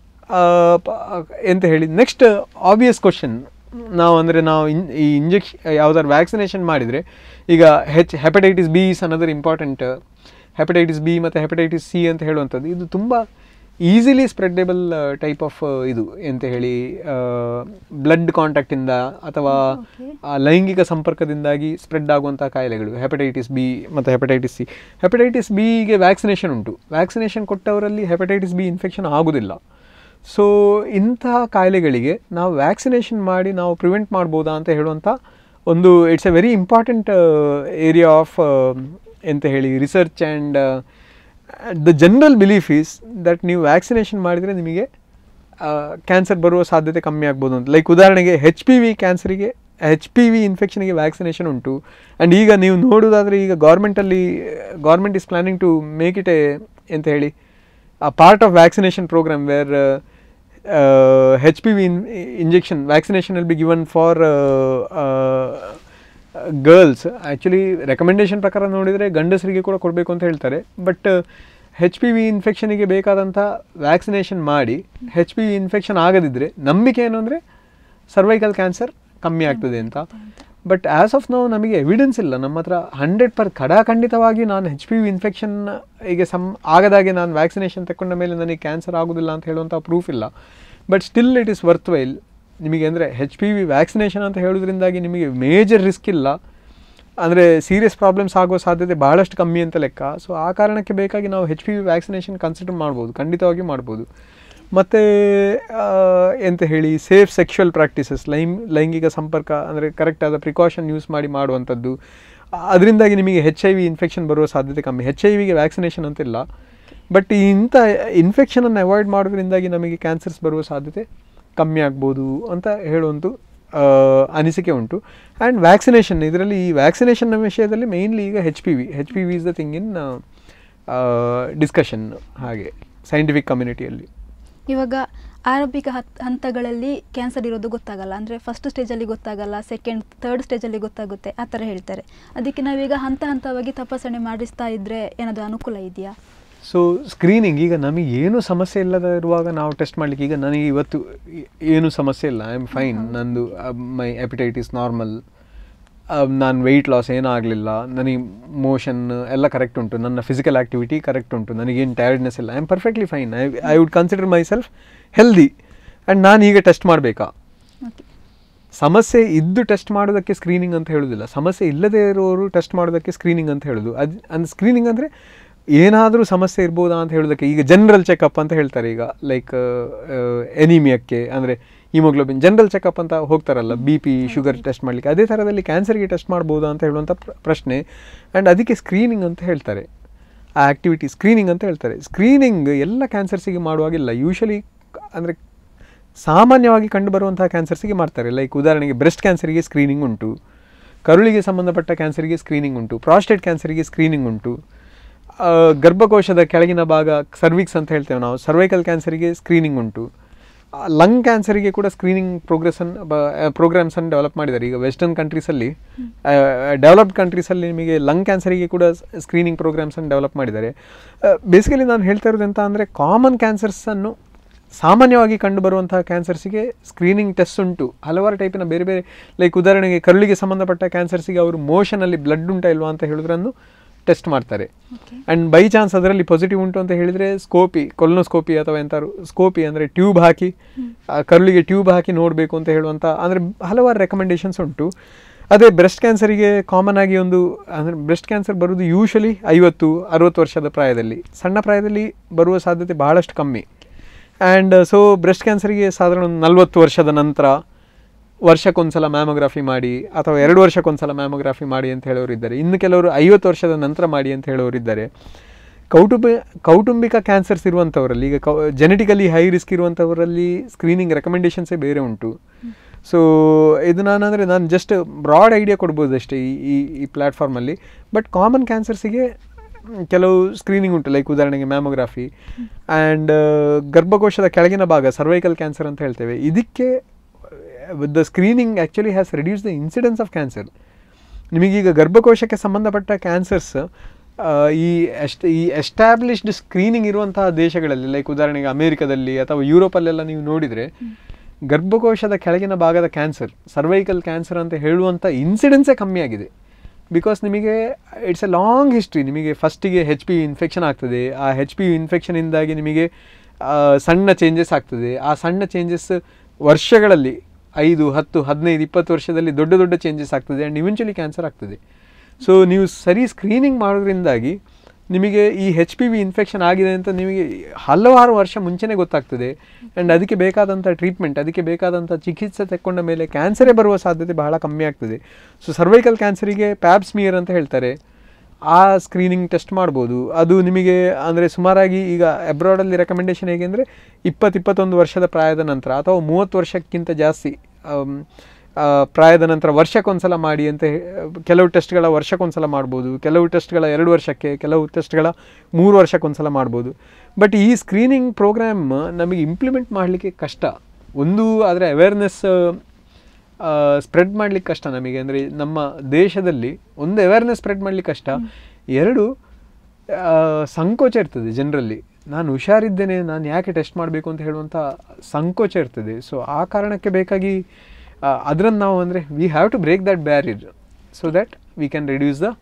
ಎಂತ ಹೇಳಿ ನೆಕ್ಸ್ಟ್ ಆಬ್ವಿಯಸ್ ಕ್ವಶನ್ ನಾವು ಅಂದರೆ ನಾವು ಇನ್ ಈ ಇಂಜೆಕ್ಷನ್ ಯಾವ್ದಾದ್ರು ವ್ಯಾಕ್ಸಿನೇಷನ್ ಮಾಡಿದರೆ ಈಗ H hepatitis B is another important hepatitis B ಮತ್ತು ಹೆಪಟೈಟಿಸ್ ಸಿ ಅಂತ ಹೇಳುವಂಥದ್ದು ಇದು ತುಂಬ ಈಸಿಲಿ ಸ್ಪ್ರೆಡ್ಡೇಬಲ್ ಟೈಪ್ ಆಫ್ ಇದು ಎಂತ ಹೇಳಿ ಬ್ಲಡ್ ಕಾಂಟ್ಯಾಕ್ಟಿಂದ ಅಥವಾ Okay. ಆ ಲೈಂಗಿಕ ಸಂಪರ್ಕದಿಂದಾಗಿ ಸ್ಪ್ರೆಡ್ ಆಗುವಂಥ ಕಾಯಿಲೆಗಳು ಹೆಪಟೈಟಿಸ್ ಬಿ ಮತ್ತು ಹೆಪಟೈಟಿಸ್ ಸಿ ಹೆಪಟೈಟಿಸ್ ಬಿಗೆ ವ್ಯಾಕ್ಸಿನೇಷನ್ ಉಂಟು ವ್ಯಾಕ್ಸಿನೇಷನ್ ಕೊಟ್ಟವರಲ್ಲಿ ಹೆಪಟೈಟಿಸ್ ಬಿ ಇನ್ಫೆಕ್ಷನ್ ಆಗೋದಿಲ್ಲ ಸೊ ಇಂತಹ ಕಾಯಿಲೆಗಳಿಗೆ ನಾವು ವ್ಯಾಕ್ಸಿನೇಷನ್ ಮಾಡಿ ನಾವು ಪ್ರಿವೆಂಟ್ ಮಾಡ್ಬೋದಾ ಅಂತ ಹೇಳುವಂಥ ಒಂದು it's a very important area of ಎಂತ ಹೇಳಿ research and the general belief is that ನೀವು ವ್ಯಾಕ್ಸಿನೇಷನ್ ಮಾಡಿದರೆ ನಿಮಗೆ ಕ್ಯಾನ್ಸರ್ ಬರುವ ಸಾಧ್ಯತೆ ಕಮ್ಮಿ ಆಗ್ಬೋದು ಅಂತ ಲೈಕ್ ಉದಾಹರಣೆಗೆ ಹೆಚ್ ಪಿ ವಿ ಕ್ಯಾನ್ಸರಿಗೆ ಹೆಚ್ ಪಿ ವಿ ಇನ್ಫೆಕ್ಷನ್ಗೆ ವ್ಯಾಕ್ಸಿನೇಷನ್ ಉಂಟು ಆ್ಯಂಡ್ ಈಗ ನೀವು ನೋಡೋದಾದರೆ ಈಗ ಗೌರ್ಮೆಂಟಲ್ಲಿ government is planning to make it a ಎಂತ ಹೇಳಿ a part of vaccination program where uh, uh, HPV in, injection vaccination will be given for uh, uh, girls actually recommendation ಪ್ರಕಾರ ನೋಡಿದರೆ ಗಂಡಸರಿಗೆ ಕೂಡ ಕೊಡಬೇಕು ಅಂತ ಹೇಳ್ತಾರೆ ಬಟ್ ಹೆಚ್ ಪಿ ವಿ ಇನ್ಫೆಕ್ಷನಿಗೆ ಬೇಕಾದಂಥ ವ್ಯಾಕ್ಸಿನೇಷನ್ ಮಾಡಿ ಹೆಚ್ ಪಿ ವಿ ಇನ್ಫೆಕ್ಷನ್ ಆಗದಿದ್ದರೆ ನಂಬಿಕೆ ಏನು ಅಂದರೆ ಸರ್ವೈಕಲ್ ಕ್ಯಾನ್ಸರ್ ಕಮ್ಮಿ ಆಗ್ತದೆ ಅಂತ ಬಟ್ ಆ್ಯಸ್ ಆಫ್ ನಾವು ನಮಗೆ ಎವಿಡೆನ್ಸ್ ಇಲ್ಲ ನಮ್ಮ ಹತ್ರ ಹಂಡ್ರೆಡ್ ಪರ್ ಖಡಾಖಂಡಿತವಾಗಿ ನಾನು ಹೆಚ್ ಪಿ ವಿ ಇನ್ಫೆಕ್ಷನ್ ಈಗ ಸಮ್ ಆಗದಾಗೆ ನಾನು ವ್ಯಾಕ್ಸಿನೇಷನ್ ತಗೊಂಡ ಮೇಲೆ ನನಗೆ ಕ್ಯಾನ್ಸರ್ ಆಗೋದಿಲ್ಲ ಅಂತ ಹೇಳುವಂಥ ಪ್ರೂಫ್ ಇಲ್ಲ but still it is worthwhile ನಿಮಗೆ ಅಂದರೆ ಹೆಚ್ ಪಿ ವಿ ವ್ಯಾಕ್ಸಿನೇಷನ್ ಅಂತ ಹೇಳೋದ್ರಿಂದಾಗಿ ನಿಮಗೆ ಮೇಜರ್ ರಿಸ್ಕ್ ಇಲ್ಲ ಅಂದರೆ ಸೀರಿಯಸ್ ಪ್ರಾಬ್ಲಮ್ಸ್ ಆಗೋ ಸಾಧ್ಯತೆ ಭಾಳಷ್ಟು ಕಮ್ಮಿ ಅಂತ ಲೆಕ್ಕ ಸೊ ಆ ಕಾರಣಕ್ಕೆ ಬೇಕಾಗಿ ನಾವು H P V vaccination consider ಮಾಡ್ಬೋದು ಖಂಡಿತವಾಗಿ ಮಾಡ್ಬೋದು ಮತ್ತು ಎಂತ ಹೇಳಿ ಸೇಫ್ ಸೆಕ್ಷುವಲ್ ಪ್ರಾಕ್ಟೀಸಸ್ ಲೈಂ ಲೈಂಗಿಕ ಸಂಪರ್ಕ ಅಂದರೆ ಕರೆಕ್ಟಾದ ಪ್ರಿಕಾಷನ್ ಯೂಸ್ ಮಾಡಿ ಮಾಡುವಂಥದ್ದು ಅದರಿಂದಾಗಿ ನಿಮಗೆ ಹೆಚ್ ಐ ವಿ ಇನ್ಫೆಕ್ಷನ್ ಬರುವ ಸಾಧ್ಯತೆ ಕಮ್ಮಿ ಹೆಚ್ ಐ ವಿಗೆ ವ್ಯಾಕ್ಸಿನೇಷನ್ ಅಂತಿಲ್ಲ ಬಟ್ ಇಂಥ ಇನ್ಫೆಕ್ಷನನ್ನು ಅವಾಯ್ಡ್ ಮಾಡೋದ್ರಿಂದಾಗಿ ನಮಗೆ ಕ್ಯಾನ್ಸರ್ಸ್ ಬರುವ ಸಾಧ್ಯತೆ ಕಮ್ಮಿ ಆಗ್ಬೋದು ಅಂತ ಹೇಳುವಂಥ ಆ, ಅನಿಸಿಕೆ ಉಂಟು ಆ್ಯಂಡ್ ವ್ಯಾಕ್ಸಿನೇಷನ್ ಇದರಲ್ಲಿ ಈ ವ್ಯಾಕ್ಸಿನೇಷನ್ನ ವಿಷಯದಲ್ಲಿ ಮೇಯ್ನ್ಲಿ ಈಗ H P V H P V is the thing in discussion ಹಾಗೆ ಸೈಂಟಿಫಿಕ್ ಕಮ್ಯುನಿಟಿಯಲ್ಲಿ ಇವಾಗ ಆರಂಭಿಕ ಹತ್ ಹಂತಗಳಲ್ಲಿ ಕ್ಯಾನ್ಸರ್ ಇರೋದು ಗೊತ್ತಾಗಲ್ಲ ಅಂದರೆ ಫಸ್ಟ್ ಸ್ಟೇಜಲ್ಲಿ ಗೊತ್ತಾಗಲ್ಲ ಸೆಕೆಂಡ್ ಥರ್ಡ್ ಸ್ಟೇಜಲ್ಲಿ ಗೊತ್ತಾಗುತ್ತೆ ಆ ಥರ ಹೇಳ್ತಾರೆ ಅದಕ್ಕೆ ನಾವೀಗ ಹಂತ ಹಂತವಾಗಿ ತಪಾಸಣೆ ಮಾಡಿಸ್ತಾ ಇದ್ದರೆ ಏನಾದರೂ ಅನುಕೂಲ ಇದೆಯಾ ಸೊ ಸ್ಕ್ರೀನಿಂಗ್ ಈಗ ನಮಗೆ ಏನು ಸಮಸ್ಯೆ ಇಲ್ಲದ ಇರುವಾಗ ನಾವು ಟೆಸ್ಟ್ ಮಾಡಲಿಕ್ಕೆ ಈಗ ನನಗೆ ಇವತ್ತು ಏ- ಏನು ಸಮಸ್ಯೆ ಇಲ್ಲ ಐ ಆಮ್ ಫೈನ್ ನಂದು ಮೈ ಎಪಿಟೈಟಿಸ್ ನಾರ್ಮಲ್ ನಾನು ವೆಯ್ಟ್ ಲಾಸ್ ಏನೂ ಆಗಲಿಲ್ಲ ನನಗೆ ಮೋಷನ್ ಎಲ್ಲ ಕರೆಕ್ಟ್ ಉಂಟು ನನ್ನ ಫಿಸಿಕಲ್ ಆ್ಯಕ್ಟಿವಿಟಿ ಕರೆಕ್ಟ್ ಉಂಟು ನನಗೇನು ಟಯರ್ಡ್ನೆಸ್ ಇಲ್ಲ I am perfectly fine I I would consider myself healthy and ನಾನು ಈಗ ಟೆಸ್ಟ್ ಮಾಡಬೇಕಾ ಓಕೆ ಸಮಸ್ಯೆ ಇದ್ದು ಟೆಸ್ಟ್ ಮಾಡೋದಕ್ಕೆ ಸ್ಕ್ರೀನಿಂಗ್ ಅಂತ ಹೇಳೋದಿಲ್ಲ ಸಮಸ್ಯೆ ಇಲ್ಲದೇ ಇರೋರು ಟೆಸ್ಟ್ ಮಾಡೋದಕ್ಕೆ ಸ್ಕ್ರೀನಿಂಗ್ ಅಂತ ಹೇಳೋದು ಅದು ಅಂದ್ರೆ ಸ್ಕ್ರೀನಿಂಗ್ ಅಂದರೆ ಏನಾದರೂ ಸಮಸ್ಯೆ ಇರ್ಬೋದಾ ಅಂತ ಹೇಳೋದಕ್ಕೆ ಈಗ ಜನರಲ್ ಚೆಕಪ್ ಅಂತ ಹೇಳ್ತಾರೆ ಈಗ ಲೈಕ್ ಎನಿಮಿಯಕ್ಕೆ ಅಂದರೆ ಹಿಮೋಗ್ಲೋಬಿನ್ ಜನರಲ್ ಚೆಕಪ್ ಅಂತ ಹೋಗ್ತಾರಲ್ಲ ಬಿ ಪಿ ಶುಗರ್ ಟೆಸ್ಟ್ ಮಾಡಲಿಕ್ಕೆ ಅದೇ ಥರದಲ್ಲಿ ಕ್ಯಾನ್ಸರ್ಗೆ ಟೆಸ್ಟ್ ಮಾಡ್ಬೋದಾ ಅಂತ ಹೇಳುವಂಥ ಪ್ರ- ಪ್ರಶ್ನೆ ಆ್ಯಂಡ್ ಅದಕ್ಕೆ ಸ್ಕ್ರೀನಿಂಗ್ ಅಂತ ಹೇಳ್ತಾರೆ ಆ ಆ್ಯಕ್ಟಿವಿಟಿ ಸ್ಕ್ರೀನಿಂಗ್ ಅಂತ ಹೇಳ್ತಾರೆ ಸ್ಕ್ರೀನಿಂಗ್ ಎಲ್ಲ ಕ್ಯಾನ್ಸರ್ಸಿಗೆ ಮಾಡುವಾಗಿಲ್ಲ ಯೂಶಲಿ ಅಂದರೆ ಸಾಮಾನ್ಯವಾಗಿ ಕಂಡುಬರುವಂತಹ ಕ್ಯಾನ್ಸರ್ಸಿಗೆ ಮಾಡ್ತಾರೆ ಲೈಕ್ ಉದಾಹರಣೆಗೆ ಬ್ರೆಸ್ಟ್ ಕ್ಯಾನ್ಸರಿಗೆ ಸ್ಕ್ರೀನಿಂಗ್ ಉಂಟು ಕರುಳಿಗೆ ಸಂಬಂಧಪಟ್ಟ ಕ್ಯಾನ್ಸರಿಗೆ ಸ್ಕ್ರೀನಿಂಗ್ ಉಂಟು ಪ್ರಾಸ್ಟೇಟ್ ಕ್ಯಾನ್ಸರಿಗೆ ಸ್ಕ್ರೀನಿಂಗ್ ಉಂಟು ಆ, ಗರ್ಭಕೋಶದ ಕೆಳಗಿನ ಭಾಗ ಸರ್ವಿಕ್ಸ್ ಅಂತ ಹೇಳ್ತೇವೆ ನಾವು ಸರ್ವೈಕಲ್ ಕ್ಯಾನ್ಸರಿಗೆ ಸ್ಕ್ರೀನಿಂಗ್ ಉಂಟು ಲಂಗ್ ಕ್ಯಾನ್ಸರಿಗೆ ಕೂಡ ಸ್ಕ್ರೀನಿಂಗ್ ಪ್ರೋಗ್ರೆಸನ್ ಪ್ರೋಗ್ರಾಮ್ಸನ್ನು ಡೆವಲಪ್ ಮಾಡಿದ್ದಾರೆ ಈಗ ವೆಸ್ಟರ್ನ್ ಕಂಟ್ರೀಸಲ್ಲಿ ಡೆವಲಪ್ಡ್ ಕಂಟ್ರೀಸಲ್ಲಿ ನಿಮಗೆ ಲಂಗ್ ಕ್ಯಾನ್ಸರಿಗೆ ಕೂಡ ಸ್ಕ್ರೀನಿಂಗ್ ಪ್ರೋಗ್ರಾಮ್ಸನ್ನು ಡೆವಲಪ್ ಮಾಡಿದ್ದಾರೆ ಬೇಸಿಕಲಿ ನಾನು ಹೇಳ್ತಾ ಇರೋದು ಎಂತ ಅಂದರೆ ಕಾಮನ್ ಕ್ಯಾನ್ಸರ್ಸನ್ನು ಸಾಮಾನ್ಯವಾಗಿ ಕಂಡುಬರುವಂತಹ ಕ್ಯಾನ್ಸರ್ಸಿಗೆ ಸ್ಕ್ರೀನಿಂಗ್ ಟೆಸ್ಟ್ ಉಂಟು ಹಲವಾರು ಟೈಪಿನ ಬೇರೆ ಬೇರೆ ಲೈಕ್ ಉದಾಹರಣೆಗೆ ಕರುಳಿಗೆ ಸಂಬಂಧಪಟ್ಟ ಕ್ಯಾನ್ಸರ್ಸಿಗೆ ಅವರು ಮೋಷನಲ್ಲಿ ಬ್ಲಡ್ ಉಂಟಾ ಇಲ್ವಾ ಅಂತ ಹೇಳೋದ್ರನ್ನು ಟೆಸ್ಟ್ ಮಾಡ್ತಾರೆ ಓಕೆ ಆ್ಯಂಡ್ ಬೈ ಚಾನ್ಸ್ ಅದರಲ್ಲಿ ಪಾಸಿಟಿವ್ ಉಂಟು ಅಂತ ಹೇಳಿದರೆ ಸ್ಕೋಪಿ ಕೊಲ್ನೋಸ್ಕೋಪಿ ಅಥವಾ ಎಂತಾರು ಸ್ಕೋಪಿ ಅಂದರೆ ಟ್ಯೂಬ್ ಹಾಕಿ ಆ ಕರುಳಿಗೆ ಟ್ಯೂಬ್ ಹಾಕಿ ನೋಡಬೇಕು ಅಂತ ಹೇಳುವಂಥ ಅಂದರೆ ಹಲವಾರು ರೆಕಮೆಂಡೇಶನ್ಸ್ ಉಂಟು ಅದೇ ಬ್ರೆಸ್ಟ್ ಕ್ಯಾನ್ಸರಿಗೆ ಕಾಮನ್ ಆಗಿ ಒಂದು ಅಂದರೆ ಬ್ರೆಸ್ಟ್ ಕ್ಯಾನ್ಸರ್ ಬರೋದು ಯೂಶಲಿ ಐವತ್ತು ಅರುವತ್ತು ವರ್ಷದ ಪ್ರಾಯದಲ್ಲಿ ಸಣ್ಣ ಪ್ರಾಯದಲ್ಲಿ ಬರುವ ಸಾಧ್ಯತೆ ಬಹಳಷ್ಟು ಕಮ್ಮಿ ಆ್ಯಂಡ್ ಸೊ ಬ್ರೆಸ್ಟ್ ಕ್ಯಾನ್ಸರಿಗೆ ಸಾಧಾರಣ ಒಂದು ನಲ್ವತ್ತು ವರ್ಷದ ನಂತರ ವರ್ಷಕ್ಕೊಂದ್ಸಲ ಮ್ಯಾಮೋಗ್ರಫಿ ಮಾಡಿ ಅಥವಾ ಎರಡು ವರ್ಷಕ್ಕೊಂದ್ಸಲ ಮ್ಯಾಮೋಗ್ರಫಿ ಮಾಡಿ ಅಂತ ಹೇಳೋರು ಇದ್ದಾರೆ ಇನ್ನು ಕೆಲವರು ಐವತ್ತು ವರ್ಷದ ನಂತರ ಮಾಡಿ ಅಂತ ಹೇಳೋರು ಇದ್ದಾರೆ ಕೌಟುಂಬ ಕೌಟುಂಬಿಕ ಕ್ಯಾನ್ಸರ್ಸ್ ಇರುವಂಥವರಲ್ಲಿ ಈಗ ಕೌ ಜೆನೆಟಿಕಲಿ ಹೈ ರಿಸ್ಕ್ ಇರುವಂಥವರಲ್ಲಿ ಸ್ಕ್ರೀನಿಂಗ್ ರೆಕಮೆಂಡೇಷನ್ಸೇ ಬೇರೆ ಉಂಟು ಸೊ ಇದು ನಾನು ಅಂದರೆ ನಾನು ಜಸ್ಟ್ ಬ್ರಾಡ್ ಐಡಿಯಾ ಕೊಡ್ಬೋದು ಅಷ್ಟೇ ಈ ಈ ಈ ಪ್ಲ್ಯಾಟ್ಫಾರ್ಮಲ್ಲಿ ಬಟ್ ಕಾಮನ್ ಕ್ಯಾನ್ಸರ್ಸಿಗೆ ಕೆಲವು ಸ್ಕ್ರೀನಿಂಗ್ ಉಂಟು ಲೈಕ್ ಉದಾಹರಣೆಗೆ ಮ್ಯಾಮೋಗ್ರಾಫಿ ಆ್ಯಂಡ್ ಗರ್ಭಕೋಶದ ಕೆಳಗಿನ ಭಾಗ ಸರ್ವೈಕಲ್ ಕ್ಯಾನ್ಸರ್ ಅಂತ ಹೇಳ್ತೇವೆ ಇದಕ್ಕೆ the screening actually has reduce the incidence of cancer ನಿಮಗೀಗ ಗರ್ಭಕೋಶಕ್ಕೆ ಸಂಬಂಧಪಟ್ಟ ಕ್ಯಾನ್ಸರ್ಸ್ ಈ ಎಸ್ಟ್ ಈ ಎಸ್ಟಾಬ್ಲಿಷ್ಡ್ ಸ್ಕ್ರೀನಿಂಗ್ ಇರುವಂತಹ ದೇಶಗಳಲ್ಲಿ ಲೈಕ್ ಉದಾಹರಣೆಗೆ ಅಮೇರಿಕದಲ್ಲಿ ಅಥವಾ ಯುರೋಪಲ್ಲೆಲ್ಲ ನೀವು ನೋಡಿದರೆ ಗರ್ಭಕೋಶದ ಕೆಳಗಿನ ಭಾಗದ ಕ್ಯಾನ್ಸರ್ ಸರ್ವೈಕಲ್ ಕ್ಯಾನ್ಸರ್ ಅಂತ ಹೇಳುವಂಥ ಇನ್ಸಿಡೆನ್ಸೇ ಕಮ್ಮಿ ಆಗಿದೆ ಬಿಕಾಸ್ ನಿಮಗೆ ಇಟ್ಸ್ ಎ ಲಾಂಗ್ ಹಿಸ್ಟ್ರಿ ನಿಮಗೆ ಫಸ್ಟಿಗೆ ಹೆಚ್ ಪಿ ಇನ್ಫೆಕ್ಷನ್ ಆಗ್ತದೆ ಆ ಹೆಚ್ ಪಿ ಇನ್ಫೆಕ್ಷನಿಂದಾಗಿ ನಿಮಗೆ ಆ, ಸಣ್ಣ ಚೇಂಜಸ್ ಆಗ್ತದೆ ಆ ಸಣ್ಣ ಚೇಂಜಸ್ ವರ್ಷಗಳಲ್ಲಿ ಐದು ಹತ್ತು ಹದಿನೈದು ಇಪ್ಪತ್ತು ವರ್ಷದಲ್ಲಿ ದೊಡ್ಡ ದೊಡ್ಡ ಚೇಂಜಸ್ ಆಗ್ತದೆ ಆ್ಯಂಡ್ ಇವೆಂಚುಲಿ ಕ್ಯಾನ್ಸರ್ ಆಗ್ತದೆ ಸೊ ನೀವು ಸರಿ ಸ್ಕ್ರೀನಿಂಗ್ ಮಾಡೋದ್ರಿಂದಾಗಿ ನಿಮಗೆ ಈ ಹೆಚ್ ಪಿ ವಿ ಇನ್ಫೆಕ್ಷನ್ ಆಗಿದೆ ಅಂತ ನಿಮಗೆ ಹಲವಾರು ವರ್ಷ ಮುಂಚೆನೇ ಗೊತ್ತಾಗ್ತದೆ ಆ್ಯಂಡ್ ಅದಕ್ಕೆ ಬೇಕಾದಂಥ ಟ್ರೀಟ್ಮೆಂಟ್ ಅದಕ್ಕೆ ಬೇಕಾದಂಥ ಚಿಕಿತ್ಸೆ ತೆಕ್ಕೊಂಡ ಮೇಲೆ ಕ್ಯಾನ್ಸರೇ ಬರುವ ಸಾಧ್ಯತೆ ಬಹಳ ಕಮ್ಮಿ ಆಗ್ತದೆ ಸೊ ಸರ್ವೈಕಲ್ ಕ್ಯಾನ್ಸರಿಗೆ ಪ್ಯಾಬ್ಸ್ಮಿಯರ್ ಅಂತ ಹೇಳ್ತಾರೆ ಆ ಸ್ಕ್ರೀನಿಂಗ್ ಟೆಸ್ಟ್ ಮಾಡ್ಬೋದು ಅದು ನಿಮಗೆ ಅಂದರೆ ಸುಮಾರಾಗಿ ಈಗ ಅಬ್ರಾಡಲ್ಲಿ ರೆಕಮೆಂಡೇಶನ್ ಹೇಗೆ ಅಂದರೆ ಇಪ್ಪತ್ತು ಇಪ್ಪತ್ತೊಂದು ವರ್ಷದ ಪ್ರಾಯದ ನಂತರ ಅಥವಾ ಮೂವತ್ತು ವರ್ಷಕ್ಕಿಂತ ಜಾಸ್ತಿ ಆಮ್, ಆ, ಪ್ರಾಯದ ನಂತರ ವರ್ಷಕ್ಕೊಂದ್ಸಲ ಮಾಡಿ ಅಂತ ಹೇ- ಕೆಲವು ಟೆಸ್ಟ್ಗಳ ವರ್ಷಕ್ಕೊಂದ್ಸಲ ಮಾಡ್ಬೋದು ಕೆಲವು ಟೆಸ್ಟ್ಗಳ ಎರಡು ವರ್ಷಕ್ಕೆ ಕೆಲವು ಟೆಸ್ಟ್ಗಳ ಮೂರು ವರ್ಷಕ್ಕೊಂದ್ಸಲ ಮಾಡ್ಬೋದು ಬಟ್ ಈ ಸ್ಕ್ರೀನಿಂಗ್ ಪ್ರೋಗ್ರಾಮ್ ನಮಗೆ ಇಂಪ್ಲಿಮೆಂಟ್ ಮಾಡಲಿಕ್ಕೆ ಕಷ್ಟ ಒಂದು ಆದರೆ ಅವೇರ್ನೆಸ್ ಸ್ಪ್ರೆಡ್ ಮಾಡ್ಲಿಕ್ಕೆ ಕಷ್ಟ ನಮಗೆ ಅಂದರೆ ನಮ್ಮ ದೇಶದಲ್ಲಿ ಒಂದು ಅವೇರ್ನೆಸ್ ಸ್ಪ್ರೆಡ್ ಮಾಡ್ಲಿಕ್ಕೆ ಕಷ್ಟ ಎರಡು ಆ, ಸಂಕೋಚ ಇರ್ತದೆ ಜನರಲ್ಲಿ ನಾನು ಹುಷಾರಿದ್ದೇನೆ ನಾನು ಯಾಕೆ ಟೆಸ್ಟ್ ಮಾಡಬೇಕು ಅಂತ ಹೇಳುವಂಥ ಸಂಕೋಚ ಇರ್ತದೆ ಸೊ ಆ ಕಾರಣಕ್ಕೆ ಬೇಕಾಗಿ ಅದರನ್ನು ನಾವು ಅಂದರೆ we have to break that barrier so that we can reduce the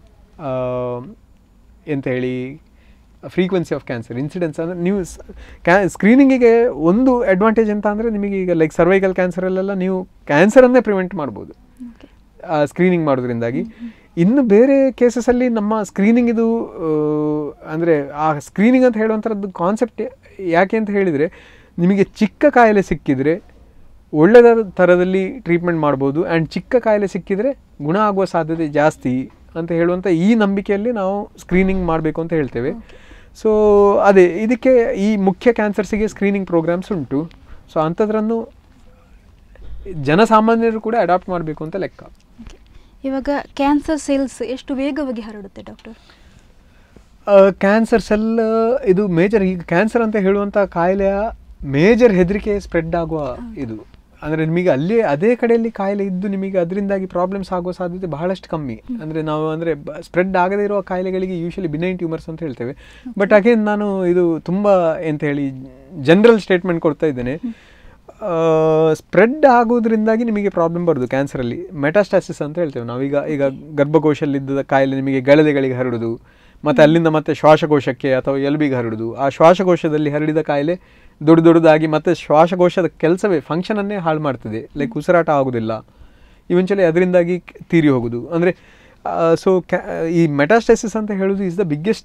ಎಂತ ಹೇಳಿ ಫ್ರೀಕ್ವೆನ್ಸಿ ಆಫ್ ಕ್ಯಾನ್ಸರ್ ಇನ್ಸಿಡೆನ್ಸ್ ಅಂದರೆ ನೀವು ಕ್ಯಾ ಸ್ಕ್ರೀನಿಂಗಿಗೆ ಒಂದು ಅಡ್ವಾಂಟೇಜ್ ಅಂತ ಅಂದರೆ ನಿಮಗೆ ಈಗ ಲೈಕ್ ಸರ್ವೈಕಲ್ ಕ್ಯಾನ್ಸರಲ್ಲೆಲ್ಲ ನೀವು ಕ್ಯಾನ್ಸರನ್ನೇ ಪ್ರಿವೆಂಟ್ ಮಾಡ್ಬೋದು ಸ್ಕ್ರೀನಿಂಗ್ ಮಾಡೋದ್ರಿಂದಾಗಿ ಇನ್ನು ಬೇರೆ ಕೇಸಸಲ್ಲಿ ನಮ್ಮ ಸ್ಕ್ರೀನಿಂಗ್ ಇದು ಅಂದರೆ ಆ ಸ್ಕ್ರೀನಿಂಗ್ ಅಂತ ಹೇಳುವಂಥದ್ದು ಕಾನ್ಸೆಪ್ಟ್ ಯಾಕೆ ಅಂತ ಹೇಳಿದರೆ ನಿಮಗೆ ಚಿಕ್ಕ ಕಾಯಿಲೆ ಸಿಕ್ಕಿದರೆ ಒಳ್ಳೆದ ಥರದಲ್ಲಿ ಟ್ರೀಟ್ಮೆಂಟ್ ಮಾಡ್ಬೋದು ಆ್ಯಂಡ್ ಚಿಕ್ಕ ಕಾಯಿಲೆ ಸಿಕ್ಕಿದರೆ ಗುಣ ಆಗುವ ಸಾಧ್ಯತೆ ಜಾಸ್ತಿ ಅಂತ ಹೇಳುವಂಥ ಈ ನಂಬಿಕೆಯಲ್ಲಿ ನಾವು ಸ್ಕ್ರೀನಿಂಗ್ ಮಾಡಬೇಕು ಅಂತ ಹೇಳ್ತೇವೆ ಸೊ ಅದೇ ಇದಕ್ಕೆ ಈ ಮುಖ್ಯ ಕ್ಯಾನ್ಸರ್ಸಿಗೆ ಸ್ಕ್ರೀನಿಂಗ್ ಪ್ರೋಗ್ರಾಮ್ಸ್ ಉಂಟು ಸೊ ಅಂಥದ್ರನ್ನು ಜನಸಾಮಾನ್ಯರು ಕೂಡ ಅಡಾಪ್ಟ್ ಮಾಡಬೇಕು ಅಂತ ಲೆಕ್ಕ ಇವಾಗ ಕ್ಯಾನ್ಸರ್ ಸೆಲ್ಸ್ ಎಷ್ಟು ವೇಗವಾಗಿ ಹರಡುತ್ತೆ ಡಾಕ್ಟರ್ ಕ್ಯಾನ್ಸರ್ ಸೆಲ್ ಇದು ಮೇಜರ್ ಈಗ ಕ್ಯಾನ್ಸರ್ ಅಂತ ಹೇಳುವಂಥ ಕಾಯಿಲೆಯ ಮೇಜರ್ ಹೆದರಿಕೆ ಸ್ಪ್ರೆಡ್ ಆಗುವ ಇದು ಅಂದರೆ ನಿಮಗೆ ಅಲ್ಲಿ ಅದೇ ಕಡೆಯಲ್ಲಿ ಕಾಯಿಲೆ ಇದ್ದು ನಿಮಗೆ ಅದರಿಂದಾಗಿ ಪ್ರಾಬ್ಲಮ್ಸ್ ಆಗುವ ಸಾಧ್ಯತೆ ಬಹಳಷ್ಟು ಕಮ್ಮಿ ಅಂದರೆ ನಾವು ಅಂದರೆ ಸ್ಪ್ರೆಡ್ ಆಗದೇ ಇರುವ ಕಾಯಿಲೆಗಳಿಗೆ ಯೂಶಲಿ ಬಿನೈನ್ ಟ್ಯೂಮರ್ಸ್ ಅಂತ ಹೇಳ್ತೇವೆ ಬಟ್ ಅಗೇನ್ ನಾನು ಇದು ತುಂಬ ಎಂತ ಹೇಳಿ ಜನರಲ್ ಸ್ಟೇಟ್ಮೆಂಟ್ ಕೊಡ್ತಾ ಇದ್ದೇನೆ ಸ್ಪ್ರೆಡ್ ಆಗೋದ್ರಿಂದಾಗಿ ನಿಮಗೆ ಪ್ರಾಬ್ಲಮ್ ಬರೋದು ಕ್ಯಾನ್ಸರಲ್ಲಿ ಮೆಟಾಸ್ಟಾಸಿಸ್ ಅಂತ ಹೇಳ್ತೇವೆ ನಾವೀಗ ಈಗ ಗರ್ಭಕೋಶದಲ್ಲಿದ್ದ ಕಾಯಿಲೆ ನಿಮಗೆ ಗಳೆದೆಗಳಿಗೆ ಹರಡುದು ಮತ್ತು ಅಲ್ಲಿಂದ ಮತ್ತೆ ಶ್ವಾಸಕೋಶಕ್ಕೆ ಅಥವಾ ಎಲ್ಬಿಗೆ ಹರಡುದು ಆ ಶ್ವಾಸಕೋಶದಲ್ಲಿ ಹರಡಿದ ಕಾಯಿಲೆ ದೊಡ್ಡ ದೊಡ್ಡದಾಗಿ ಮತ್ತೆ ಶ್ವಾಸಕೋಶದ ಕೆಲಸವೇ ಫಂಕ್ಷನನ್ನೇ ಹಾಳು ಮಾಡ್ತದೆ ಲೈಕ್ ಉಸಿರಾಟ ಆಗೋದಿಲ್ಲ ಇವೆಂಚುಲಿ ಅದರಿಂದಾಗಿ ತೀರಿ ಹೋಗೋದು ಅಂದರೆ ಸೊ ಕ್ಯಾ ಈ ಮೆಟಾಸ್ಟೈಸಿಸ್ ಅಂತ ಹೇಳೋದು ಇಸ್ ದ ಬಿಗ್ಗೆಸ್ಟ್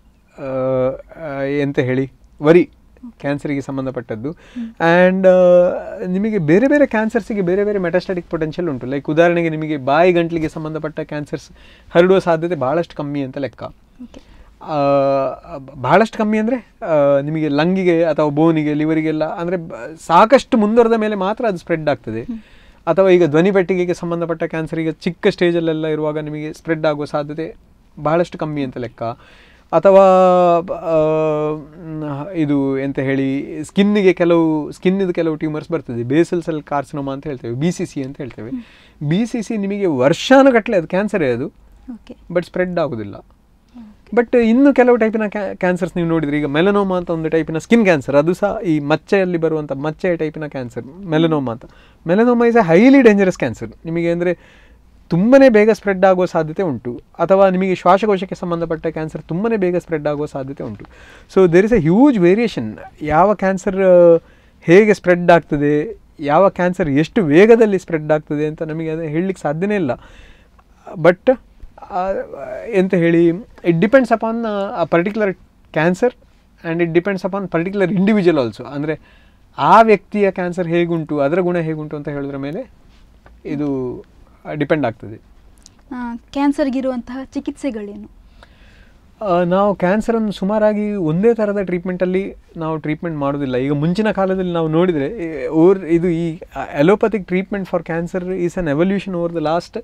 ಎಂತ ಹೇಳಿ ವರಿ ಕ್ಯಾನ್ಸರಿಗೆ ಸಂಬಂಧಪಟ್ಟದ್ದು ಆ್ಯಂಡ್ ನಿಮಗೆ ಬೇರೆ ಬೇರೆ ಕ್ಯಾನ್ಸರ್ಸಿಗೆ ಬೇರೆ ಬೇರೆ ಮೆಟಾಸ್ಟಾಟಿಕ್ ಪೊಟೆನ್ಷಿಯಲ್ ಉಂಟು ಲೈಕ್ ಉದಾಹರಣೆಗೆ ನಿಮಗೆ ಬಾಯಿ ಗಂಟ್ಲಿಗೆ ಸಂಬಂಧಪಟ್ಟ ಕ್ಯಾನ್ಸರ್ಸ್ ಹರಡುವ ಸಾಧ್ಯತೆ ಭಾಳಷ್ಟು ಕಮ್ಮಿ ಅಂತ ಲೆಕ್ಕ ಓಕೆ ಆ, ಬಹಳಷ್ಟು ಕಮ್ಮಿ ಅಂದರೆ ನಿಮಗೆ ಲಂಗಿಗೆ ಅಥವಾ ಬೋನಿಗೆ ಲಿವರಿಗೆಲ್ಲ ಅಂದರೆ ಸಾಕಷ್ಟು ಮುಂದುವರೆದ ಮೇಲೆ ಮಾತ್ರ ಅದು ಸ್ಪ್ರೆಡ್ ಆಗ್ತದೆ ಅಥವಾ ಈಗ ಧ್ವನಿಪೆಟ್ಟಿಗೆಗೆ ಸಂಬಂಧಪಟ್ಟ ಕ್ಯಾನ್ಸರ್ ಈಗ ಚಿಕ್ಕ ಸ್ಟೇಜಲ್ಲೆಲ್ಲ ಇರುವಾಗ ನಿಮಗೆ ಸ್ಪ್ರೆಡ್ ಆಗುವ ಸಾಧ್ಯತೆ ಬಹಳಷ್ಟು ಕಮ್ಮಿ ಅಂತ ಲೆಕ್ಕ ಅಥವಾ ಆ, ಮ್, ಇದು ಎಂತ ಹೇಳಿ ಸ್ಕಿನ್ನಿಗೆ ಕೆಲವು ಸ್ಕಿನ್ನಿದು ಕೆಲವು ಟ್ಯೂಮರ್ಸ್ ಬರ್ತದೆ ಬೇಸಲ್ ಸೆಲ್ ಕಾರ್ಸಿನೋಮಾ ಅಂತ ಹೇಳ್ತೇವೆ ಬಿ ಸಿ ಸಿ ಅಂತ ಹೇಳ್ತೇವೆ ಬಿ ಸಿ ಸಿ ನಿಮಗೆ ವರ್ಷಾನುಗಟ್ಟಲೆ ಅದು ಕ್ಯಾನ್ಸರೇ ಅದು ಓಕೆ ಬಟ್ ಸ್ಪ್ರೆಡ್ ಆಗೋದಿಲ್ಲ ಬಟ್ ಇನ್ನು ಕೆಲವು ಟೈಪಿನ ಕ್ಯಾನ್ಸರ್ಸ್ ನೀವು ನೋಡಿದ್ರೆ ಈಗ ಮೆಲನೋಮಾ ಅಂತ ಒಂದು ಟೈಪಿನ ಸ್ಕಿನ್ ಕ್ಯಾನ್ಸರ್ ಅದು ಸಹ ಈ ಮಚ್ಚೆಯಲ್ಲಿ ಬರುವಂಥ ಮಚ್ಚೆಯ ಟೈಪಿನ ಕ್ಯಾನ್ಸರ್ ಮೆಲನೋಮಾ ಅಂತ melanoma is a highly dangerous cancer ನಿಮಗೆ ಅಂದರೆ ತುಂಬನೇ ಬೇಗ ಸ್ಪ್ರೆಡ್ ಆಗುವ ಸಾಧ್ಯತೆ ಉಂಟು ಅಥವಾ ನಿಮಗೆ ಶ್ವಾಸಕೋಶಕ್ಕೆ ಸಂಬಂಧಪಟ್ಟ ಕ್ಯಾನ್ಸರ್ ತುಂಬನೇ ಬೇಗ ಸ್ಪ್ರೆಡ್ ಆಗುವ ಸಾಧ್ಯತೆ ಉಂಟು so there is a huge variation ಯಾವ ಕ್ಯಾನ್ಸರ್ ಹೇಗೆ ಸ್ಪ್ರೆಡ್ ಆಗ್ತದೆ ಯಾವ ಕ್ಯಾನ್ಸರ್ ಎಷ್ಟು ವೇಗದಲ್ಲಿ ಸ್ಪ್ರೆಡ್ ಆಗ್ತದೆ ಅಂತ ನಮಗೆ ಅದು ಹೇಳಲಿಕ್ಕೆ ಸಾಧ್ಯನೇ ಇಲ್ಲ ಬಟ್ ಎಂತ ಹೇಳಿ it depends upon a particular cancer and it depends upon particular individual also ಅಂದರೆ ಆ ವ್ಯಕ್ತಿಯ ಕ್ಯಾನ್ಸರ್ ಹೇಗುಂಟು ಅದರ ಗುಣ ಹೇಗುಂಟು ಅಂತ ಹೇಳಿದ್ರ ಮೇಲೆ ಇದು ಡಿಪೆಂಡ್ ಆಗ್ತದೆ ಕ್ಯಾನ್ಸರ್ಗಿರುವಂತಹ ಚಿಕಿತ್ಸೆಗಳೇನು ಆ, ನಾವು ಕ್ಯಾನ್ಸರನ್ನು ಸುಮಾರಾಗಿ ಒಂದೇ ಥರದ ಟ್ರೀಟ್ಮೆಂಟಲ್ಲಿ ನಾವು ಟ್ರೀಟ್ಮೆಂಟ್ ಮಾಡೋದಿಲ್ಲ ಈಗ ಮುಂಚಿನ ಕಾಲದಲ್ಲಿ ನಾವು ನೋಡಿದರೆ ಓರ್ ಇದು ಈ allopathic treatment for cancer is an evolution over the last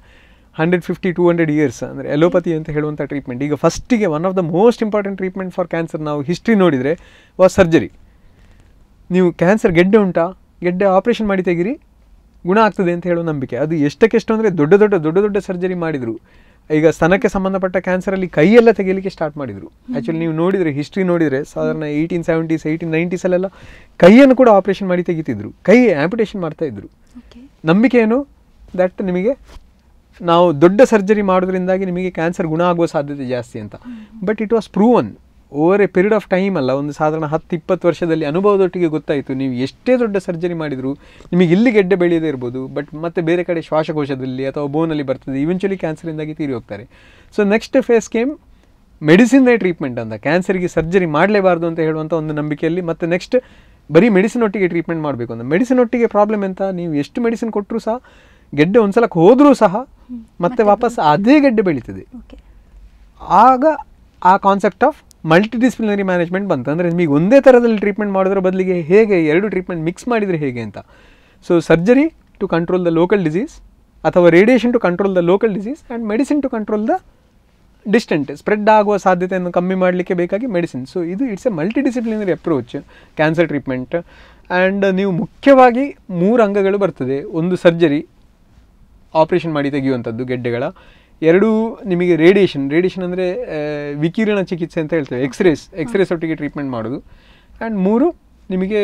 hundred fifty two hundred years ಅಂದರೆ ಎಲೋಪತಿ ಅಂತ ಹೇಳುವಂಥ ಟ್ರೀಟ್ಮೆಂಟ್ ಈಗ ಫಸ್ಟಿಗೆ one of the most important treatment for cancer ನಾವು ಹಿಸ್ಟ್ರಿ ನೋಡಿದರೆ ವಾಸ್ ಸರ್ಜರಿ ನೀವು ಕ್ಯಾನ್ಸರ್ ಗೆಡ್ಡೆ ಉಂಟಾ ಗೆಡ್ಡೆ ಆಪ್ರೇಷನ್ ಮಾಡಿ ತೆಗಿರಿ ಗುಣ ಆಗ್ತದೆ ಅಂತ ಹೇಳೋ ನಂಬಿಕೆ ಅದು ಎಷ್ಟಕ್ಕೆಷ್ಟು ಅಂದರೆ ದೊಡ್ಡ ದೊಡ್ಡ ದೊಡ್ಡ ದೊಡ್ಡ ಸರ್ಜರಿ ಮಾಡಿದರು ಈಗ ಸ್ತನಕ್ಕೆ ಸಂಬಂಧಪಟ್ಟ ಕ್ಯಾನ್ಸರಲ್ಲಿ ಕೈಯೆಲ್ಲ ತೆಗಿಲಿಕ್ಕೆ ಸ್ಟಾರ್ಟ್ ಮಾಡಿದರು ಆ್ಯಕ್ಚುಲಿ ನೀವು ನೋಡಿದರೆ ಹಿಸ್ಟ್ರಿ ನೋಡಿದರೆ ಸಾಧಾರಣ ಏಯ್ಟೀನ್ ಸೆವೆಂಟೀಸ್ ಏಯ್ಟೀನ್ ನೈಂಟೀಸಲ್ಲೆಲ್ಲ ಕೈಯನ್ನು ಕೂಡ ಆಪ್ರೇಷನ್ ಮಾಡಿ ತೆಗಿತಿದ್ರು ಕೈ ಆ್ಯಂಪಿಟೇಷನ್ ಮಾಡ್ತಾ ಇದ್ರು ಓಕೆ ನಂಬಿಕೆ ಏನು ದಟ್ ನಿಮಗೆ ನಾವು ದೊಡ್ಡ ಸರ್ಜರಿ ಮಾಡೋದ್ರಿಂದಾಗಿ ನಿಮಗೆ ಕ್ಯಾನ್ಸರ್ ಗುಣ ಆಗುವ ಸಾಧ್ಯತೆ ಜಾಸ್ತಿ ಅಂತ but it was proven over a period of time ಅಲ್ಲ ಒಂದು ಸಾಧಾರಣ ಹತ್ತು ಇಪ್ಪತ್ತು ವರ್ಷದಲ್ಲಿ ಅನುಭವದೊಟ್ಟಿಗೆ ಗೊತ್ತಾಯಿತು ನೀವು ಎಷ್ಟೇ ದೊಡ್ಡ ಸರ್ಜರಿ ಮಾಡಿದರೂ ನಿಮಗೆ ಇಲ್ಲಿ ಗೆಡ್ಡೆ ಬೆಳೆಯದೇ ಇರ್ಬೋದು ಬಟ್ ಮತ್ತೆ ಬೇರೆ ಕಡೆ ಶ್ವಾಸಕೋಶದಲ್ಲಿ ಅಥವಾ ಬೋನಲ್ಲಿ ಬರ್ತದೆ ಇವೆಂಚುಲಿ ಕ್ಯಾನ್ಸರಿಂದಾಗಿ ತೀರಿ ಹೋಗ್ತಾರೆ ಸೊ ನೆಕ್ಸ್ಟ್ ಫೇಸ್ ಕೇಮ್ ಮೆಡಿಸಿನ್ದೇ ಟ್ರೀಟ್ಮೆಂಟ್ ಅಂತ ಕ್ಯಾನ್ಸರ್ಗೆ ಸರ್ಜರಿ ಮಾಡಲೇಬಾರ್ದು ಅಂತ ಹೇಳುವಂಥ ಒಂದು ನಂಬಿಕೆಯಲ್ಲಿ ಮತ್ತೆ ನೆಕ್ಸ್ಟ್ ಬರೀ ಮೆಡಿಸಿನ್ ಒಟ್ಟಿಗೆ ಟ್ರೀಟ್ಮೆಂಟ್ ಮಾಡಬೇಕು ಅಂತ ಮೆಡಿಸಿನ್ ಒಟ್ಟಿಗೆ ಪ್ರಾಬ್ಲಮ್ ಎಂತ ನೀವು ಎಷ್ಟು ಮೆಡಿಸಿನ್ ಕೊಟ್ಟರೂ ಸಹ ಗೆಡ್ಡೆ ಒಂದ್ಸಲಕ್ಕೆ ಹೋದರೂ ಸಹ ಮತ್ತೆ ವಾಪಸ್ ಅದೇ ಗೆಡ್ಡೆ ಬೆಳೀತದೆ ಓಕೆ ಆಗ ಆ concept of multidisciplinary management ಬಂತು ಅಂದರೆ ನಿಮಗೆ ಒಂದೇ ಥರದಲ್ಲಿ ಟ್ರೀಟ್ಮೆಂಟ್ ಮಾಡೋದ್ರ ಬದಲಿಗೆ ಹೇಗೆ ಎರಡು ಟ್ರೀಟ್ಮೆಂಟ್ ಮಿಕ್ಸ್ ಮಾಡಿದರೆ ಹೇಗೆ ಅಂತ so surgery to control the local disease ಅಥವಾ radiation to control the local disease and medicine to control the distant spread ಆಗುವ ಸಾಧ್ಯತೆಯನ್ನು ಕಮ್ಮಿ ಮಾಡಲಿಕ್ಕೆ ಬೇಕಾಗಿ ಮೆಡಿಸಿನ್ ಸೊ ಇದು it's a multidisciplinary approach cancer treatment and ನೀವು ಮುಖ್ಯವಾಗಿ ಮೂರು ಅಂಗಗಳು ಬರ್ತದೆ ಒಂದು ಸರ್ಜರಿ ಆಪರೇಷನ್ ಮಾಡಿ ತೆಗೆಯುವಂಥದ್ದು ಗೆಡ್ಡೆಗಳ ಎರಡು ನಿಮಗೆ ರೇಡಿಯೇಷನ್ ರೇಡಿಯೇಷನ್ ಅಂದರೆ ವಿಕಿರಣ ಚಿಕಿತ್ಸೆ ಅಂತ ಹೇಳ್ತೇವೆ ಎಕ್ಸ್ರೇಸ್ ಎಕ್ಸ್ರೇಸ್ ಒಟ್ಟಿಗೆ ಟ್ರೀಟ್ಮೆಂಟ್ ಮಾಡೋದು ಆ್ಯಂಡ್ ಮೂರು ನಿಮಗೆ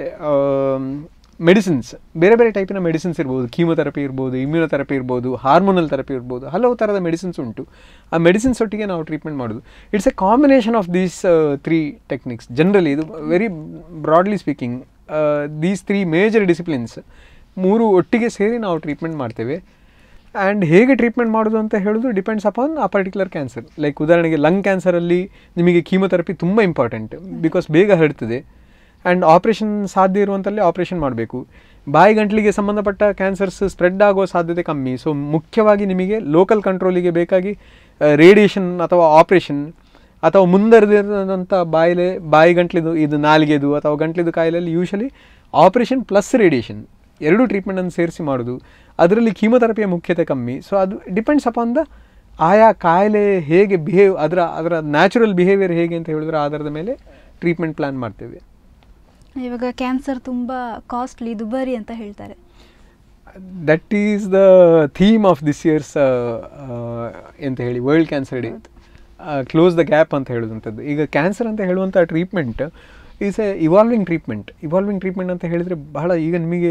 ಮೆಡಿಸಿನ್ಸ್ ಬೇರೆ ಬೇರೆ ಟೈಪಿನ ಮೆಡಿಸಿನ್ಸ್ ಇರ್ಬೋದು ಕೀಮೊಥೆರಪಿ ಇರ್ಬೋದು ಇಮ್ಯುನೊಥೆರಪಿ ಇರ್ಬೋದು ಹಾರ್ಮೋನಲ್ ಥೆರಪಿ ಇರ್ಬೋದು ಹಲವು ಥರದ ಮೆಡಿಸಿನ್ಸ್ ಉಂಟು ಆ ಮೆಡಿಸಿನ್ಸ್ ಒಟ್ಟಿಗೆ ನಾವು ಟ್ರೀಟ್ಮೆಂಟ್ ಮಾಡೋದು it's a combination of these three techniques generally ಇದು very broadly speaking these three major disciplines ಮೂರು ಒಟ್ಟಿಗೆ ಸೇರಿ ನಾವು ಟ್ರೀಟ್ಮೆಂಟ್ ಮಾಡ್ತೇವೆ ಆ್ಯಂಡ್ ಹೇಗೆ ಟ್ರೀಟ್ಮೆಂಟ್ ಮಾಡೋದು ಅಂತ ಹೇಳೋದು depends upon a particular cancer like ಉದಾಹರಣೆಗೆ ಲಂಗ್ ಕ್ಯಾನ್ಸರಲ್ಲಿ ನಿಮಗೆ ಕೀಮೊಥೆರಪಿ ತುಂಬ ಇಂಪಾರ್ಟೆಂಟ್ ಬಿಕಾಸ್ ಬೇಗ ಹರಡ್ತದೆ ಆ್ಯಂಡ್ ಆಪ್ರೇಷನ್ ಸಾಧ್ಯ ಇರುವಂಥಲ್ಲಿ ಆಪ್ರೇಷನ್ ಮಾಡಬೇಕು ಬಾಯಿ ಗಂಟಲಿಗೆ ಸಂಬಂಧಪಟ್ಟ ಕ್ಯಾನ್ಸರ್ಸ್ ಸ್ಪ್ರೆಡ್ ಆಗೋ ಸಾಧ್ಯತೆ ಕಮ್ಮಿ ಸೊ ಮುಖ್ಯವಾಗಿ ನಿಮಗೆ ಲೋಕಲ್ ಕಂಟ್ರೋಲಿಗೆ ಬೇಕಾಗಿ ರೇಡಿಯೇಷನ್ ಅಥವಾ ಆಪ್ರೇಷನ್ ಅಥವಾ ಮುಂದರಿದಂಥ ಬಾಯಿಲೆ ಬಾಯಿ ಗಂಟ್ಲಿದು ಇದು ನಾಲಿಗೆದು ಅಥವಾ ಗಂಟ್ಲಿದು ಕಾಯಿಲೆಯಲ್ಲಿ ಯೂಶಲಿ ಆಪ್ರೇಷನ್ ಪ್ಲಸ್ ರೇಡಿಯೇಷನ್ ಎರಡೂ ಟ್ರೀಟ್ಮೆಂಟನ್ನು ಸೇರಿಸಿ ಮಾಡೋದು ಅದರಲ್ಲಿ ಕೀಮೊಥೆರಪಿಯ ಮುಖ್ಯತೆ ಕಮ್ಮಿ ಸೊ ಅದು ಡಿಪೆಂಡ್ಸ್ ಅಪಾನ್ ದ ಆಯಾ ಕಾಯಿಲೆ ಹೇಗೆ ಬಿಹೇವ್ ಅದರ ಅದರ ನ್ಯಾಚುರಲ್ ಬಿಹೇವಿಯರ್ ಹೇಗೆ ಅಂತ ಹೇಳಿದ್ರೆ ಆಧಾರದ ಮೇಲೆ ಟ್ರೀಟ್ಮೆಂಟ್ ಪ್ಲ್ಯಾನ್ ಮಾಡ್ತೇವೆ ಇವಾಗ ಕ್ಯಾನ್ಸರ್ ತುಂಬ ಕಾಸ್ಟ್ಲಿ ದುಬಾರಿ ಅಂತ ಹೇಳ್ತಾರೆ that is the theme of this years ಎಂತ ಹೇಳಿ world cancer day close the gap ಅಂತ ಹೇಳುವಂಥದ್ದು ಈಗ ಕ್ಯಾನ್ಸರ್ ಅಂತ ಹೇಳುವಂಥ treatment is a evolving treatment evolving treatment ಅಂತ ಹೇಳಿದರೆ ಬಹಳ ಈಗ ನಿಮಗೆ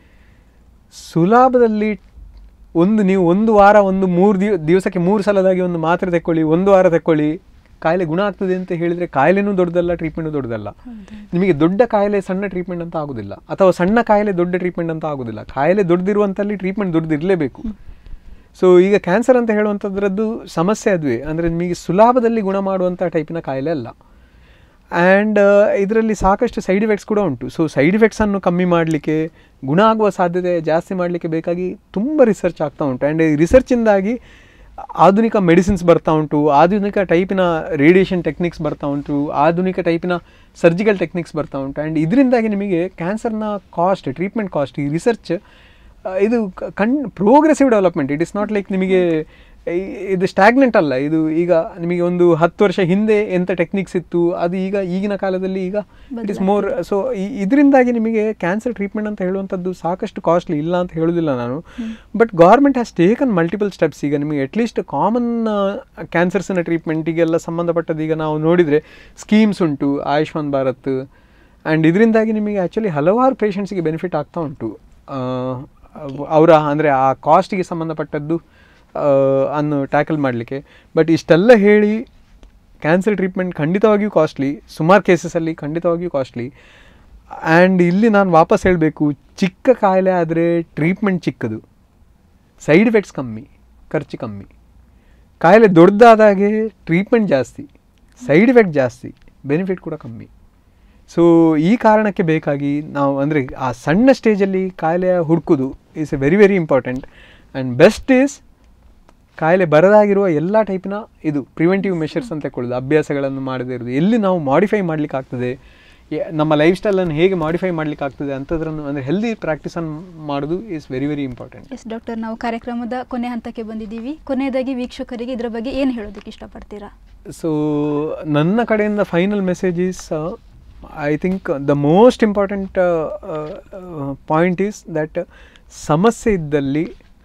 ಸುಲಭದಲ್ಲಿ ಒಂದು ನೀವು ಒಂದು ವಾರ ಒಂದು ಮೂರು ದಿವ ದಿವಸಕ್ಕೆ ಮೂರು ಸಲದಾಗಿ ಒಂದು ಮಾತ್ರೆ ತೆಕ್ಕೊಳ್ಳಿ ಒಂದು ವಾರ ತೆಕ್ಕೊಳ್ಳಿ ಕಾಯಿಲೆ ಗುಣ ಆಗ್ತದೆ ಅಂತ ಹೇಳಿದರೆ ಕಾಯಿಲೆನೂ ದೊಡ್ಡದಲ್ಲ ಟ್ರೀಟ್ಮೆಂಟು ದೊಡ್ಡದಲ್ಲ ನಿಮಗೆ ದೊಡ್ಡ ಕಾಯಿಲೆ ಸಣ್ಣ ಟ್ರೀಟ್ಮೆಂಟ್ ಅಂತ ಆಗೋದಿಲ್ಲ ಅಥವಾ ಸಣ್ಣ ಕಾಯಿಲೆ ದೊಡ್ಡ ಟ್ರೀಟ್ಮೆಂಟ್ ಅಂತ ಆಗೋದಿಲ್ಲ ಕಾಯಿಲೆ ದೊಡ್ಡದಿರುವಂಥಲ್ಲಿ ಟ್ರೀಟ್ಮೆಂಟ್ ದೊಡ್ಡದಿರಲೇಬೇಕು ಸೊ ಈಗ ಕ್ಯಾನ್ಸರ್ ಅಂತ ಹೇಳುವಂಥದ್ರದ್ದು ಸಮಸ್ಯೆ ಅದುವೇ ಅಂದರೆ ನಿಮಗೆ ಸುಲಭದಲ್ಲಿ ಗುಣ ಮಾಡುವಂಥ ಟೈಪಿನ ಕಾಯಿಲೆ ಅಲ್ಲ ಆ್ಯಂಡ್ ಇದರಲ್ಲಿ ಸಾಕಷ್ಟು ಸೈಡ್ ಎಫೆಕ್ಟ್ಸ್ ಕೂಡ ಉಂಟು ಸೊ ಸೈಡ್ ಎಫೆಕ್ಟ್ಸನ್ನು ಕಮ್ಮಿ ಮಾಡಲಿಕ್ಕೆ ಗುಣ ಆಗುವ ಸಾಧ್ಯತೆ ಜಾಸ್ತಿ ಮಾಡಲಿಕ್ಕೆ ಬೇಕಾಗಿ ತುಂಬ ರಿಸರ್ಚ್ ಆಗ್ತಾ ಉಂಟು ಆ್ಯಂಡ್ ಈ ರಿಸರ್ಚಿಂದಾಗಿ ಆಧುನಿಕ ಮೆಡಿಸಿನ್ಸ್ ಬರ್ತಾ ಉಂಟು ಆಧುನಿಕ ಟೈಪಿನ ರೇಡಿಯೇಷನ್ ಟೆಕ್ನಿಕ್ಸ್ ಬರ್ತಾ ಉಂಟು ಆಧುನಿಕ ಟೈಪಿನ ಸರ್ಜಿಕಲ್ ಟೆಕ್ನಿಕ್ಸ್ ಬರ್ತಾ ಉಂಟು ಆ್ಯಂಡ್ ಇದರಿಂದಾಗಿ ನಿಮಗೆ ಕ್ಯಾನ್ಸರ್ನ ಕಾಸ್ಟ್ ಟ್ರೀಟ್ಮೆಂಟ್ ಕಾಸ್ಟ್ ಈ ರಿಸರ್ಚ್ ಇದು ಕಣ್ progressive development it is not like ನಿಮಗೆ ಈ- ಇದು ಸ್ಟ್ಯಾಗ್ನೆಂಟ್ ಅಲ್ಲ ಇದು ಈಗ ನಿಮಗೆ ಒಂದು ಹತ್ತು ವರ್ಷ ಹಿಂದೆ ಎಂಥ ಟೆಕ್ನಿಕ್ಸ್ ಇತ್ತು ಅದು ಈಗ ಈಗಿನ ಕಾಲದಲ್ಲಿ ಈಗ ಇಟ್ ಇಸ್ ಮೋರ್ ಸೊ ಇದರಿಂದಾಗಿ ನಿಮಗೆ ಕ್ಯಾನ್ಸರ್ ಟ್ರೀಟ್ಮೆಂಟ್ ಅಂತ ಹೇಳುವಂಥದ್ದು ಸಾಕಷ್ಟು ಕಾಸ್ಟ್ಲಿ ಇಲ್ಲ ಅಂತ ಹೇಳೋದಿಲ್ಲ ನಾನು but government has taken multiple steps ಈಗ ನಿಮಗೆ ಅಟ್ಲೀಸ್ಟ್ ಕಾಮನ್ ಕ್ಯಾನ್ಸರ್ಸಿನ ಟ್ರೀಟ್ಮೆಂಟಿಗೆಲ್ಲ ಸಂಬಂಧಪಟ್ಟದ್ದು ಈಗ ನಾವು ನೋಡಿದರೆ ಸ್ಕೀಮ್ಸ್ ಉಂಟು ಆಯುಷ್ಮಾನ್ ಭಾರತ್ ಆ್ಯಂಡ್ ಇದರಿಂದಾಗಿ ನಿಮಗೆ ಆ್ಯಕ್ಚುಲಿ ಹಲವಾರು ಪೇಷಂಟ್ಸಿಗೆ ಬೆನಿಫಿಟ್ ಆಗ್ತಾ ಉಂಟು ಆ, ಅವರ ಅಂದರೆ ಆ ಕಾಸ್ಟಿಗೆ ಸಂಬಂಧಪಟ್ಟದ್ದು ಆ, ಅನ್ನು ಟ್ಯಾಕಲ್ ಮಾಡಲಿಕ್ಕೆ ಬಟ್ ಇಷ್ಟೆಲ್ಲ ಹೇಳಿ ಕ್ಯಾನ್ಸರ್ ಟ್ರೀಟ್ಮೆಂಟ್ ಖಂಡಿತವಾಗಿಯೂ ಕಾಸ್ಟ್ಲಿ ಸುಮಾರು ಕೇಸಸಲ್ಲಿ ಖಂಡಿತವಾಗಿಯೂ ಕಾಸ್ಟ್ಲಿ ಆ್ಯಂಡ್ ಇಲ್ಲಿ ನಾನು ವಾಪಸ್ ಹೇಳಬೇಕು ಚಿಕ್ಕ ಕಾಯಿಲೆ ಆದರೆ ಟ್ರೀಟ್ಮೆಂಟ್ ಚಿಕ್ಕದು ಸೈಡ್ ಎಫೆಕ್ಟ್ಸ್ ಕಮ್ಮಿ ಖರ್ಚು ಕಮ್ಮಿ ಕಾಯಿಲೆ ದೊಡ್ಡದಾದಾಗೆ ಟ್ರೀಟ್ಮೆಂಟ್ ಜಾಸ್ತಿ ಸೈಡ್ ಎಫೆಕ್ಟ್ ಜಾಸ್ತಿ ಬೆನಿಫಿಟ್ ಕೂಡ ಕಮ್ಮಿ ಸೊ ಈ ಕಾರಣಕ್ಕೆ ಬೇಕಾಗಿ ನಾವು ಅಂದರೆ ಆ ಸಣ್ಣ ಸ್ಟೇಜಲ್ಲಿ ಕಾಯಿಲೆಯ ಹುಡುಕೋದು is a very very important and best is ಕಾಯಿಲೆ ಬರದಾಗಿರುವ ಎಲ್ಲ ಟೈಪಿನ ಇದು ಪ್ರಿವೆಂಟಿವ್ ಮೆಷರ್ಸ್ ಅಂತ ತಗೊಳ್ಳೋದು ಅಭ್ಯಾಸಗಳನ್ನು ಮಾಡದೇ ಇರೋದು ಎಲ್ಲಿ ನಾವು ಮಾಡಿಫೈ ಮಾಡಲಿಕ್ಕೆ ಆಗ್ತದೆ ಎ- ನಮ್ಮ ಲೈಫ್ ಸ್ಟೈಲನ್ನು ಹೇಗೆ ಮಾಡಿಫೈ ಮಾಡ್ಲಿಕ್ಕೆ ಆಗ್ತದೆ ಅಂಥದ್ರನ್ನು ಅಂದರೆ ಹೆಲ್ದಿ ಪ್ರಾಕ್ಟೀಸನ್ನು ಮಾಡೋದು is very very important as doctor ನಾವು ಕಾರ್ಯಕ್ರಮದ ಕೊನೆ ಹಂತಕ್ಕೆ ಬಂದಿದ್ದೀವಿ ಕೊನೆಯದಾಗಿ ವೀಕ್ಷಕರಿಗೆ ಇದರ ಬಗ್ಗೆ ಏನು ಹೇಳೋದಕ್ಕೆ ಇಷ್ಟಪಡ್ತೀರಾ ಸೊ ನನ್ನ ಕಡೆಯಿಂದ final message is I think the most important point is that ಸಮಸ್ಯೆ ಇದ್ದಲ್ಲಿ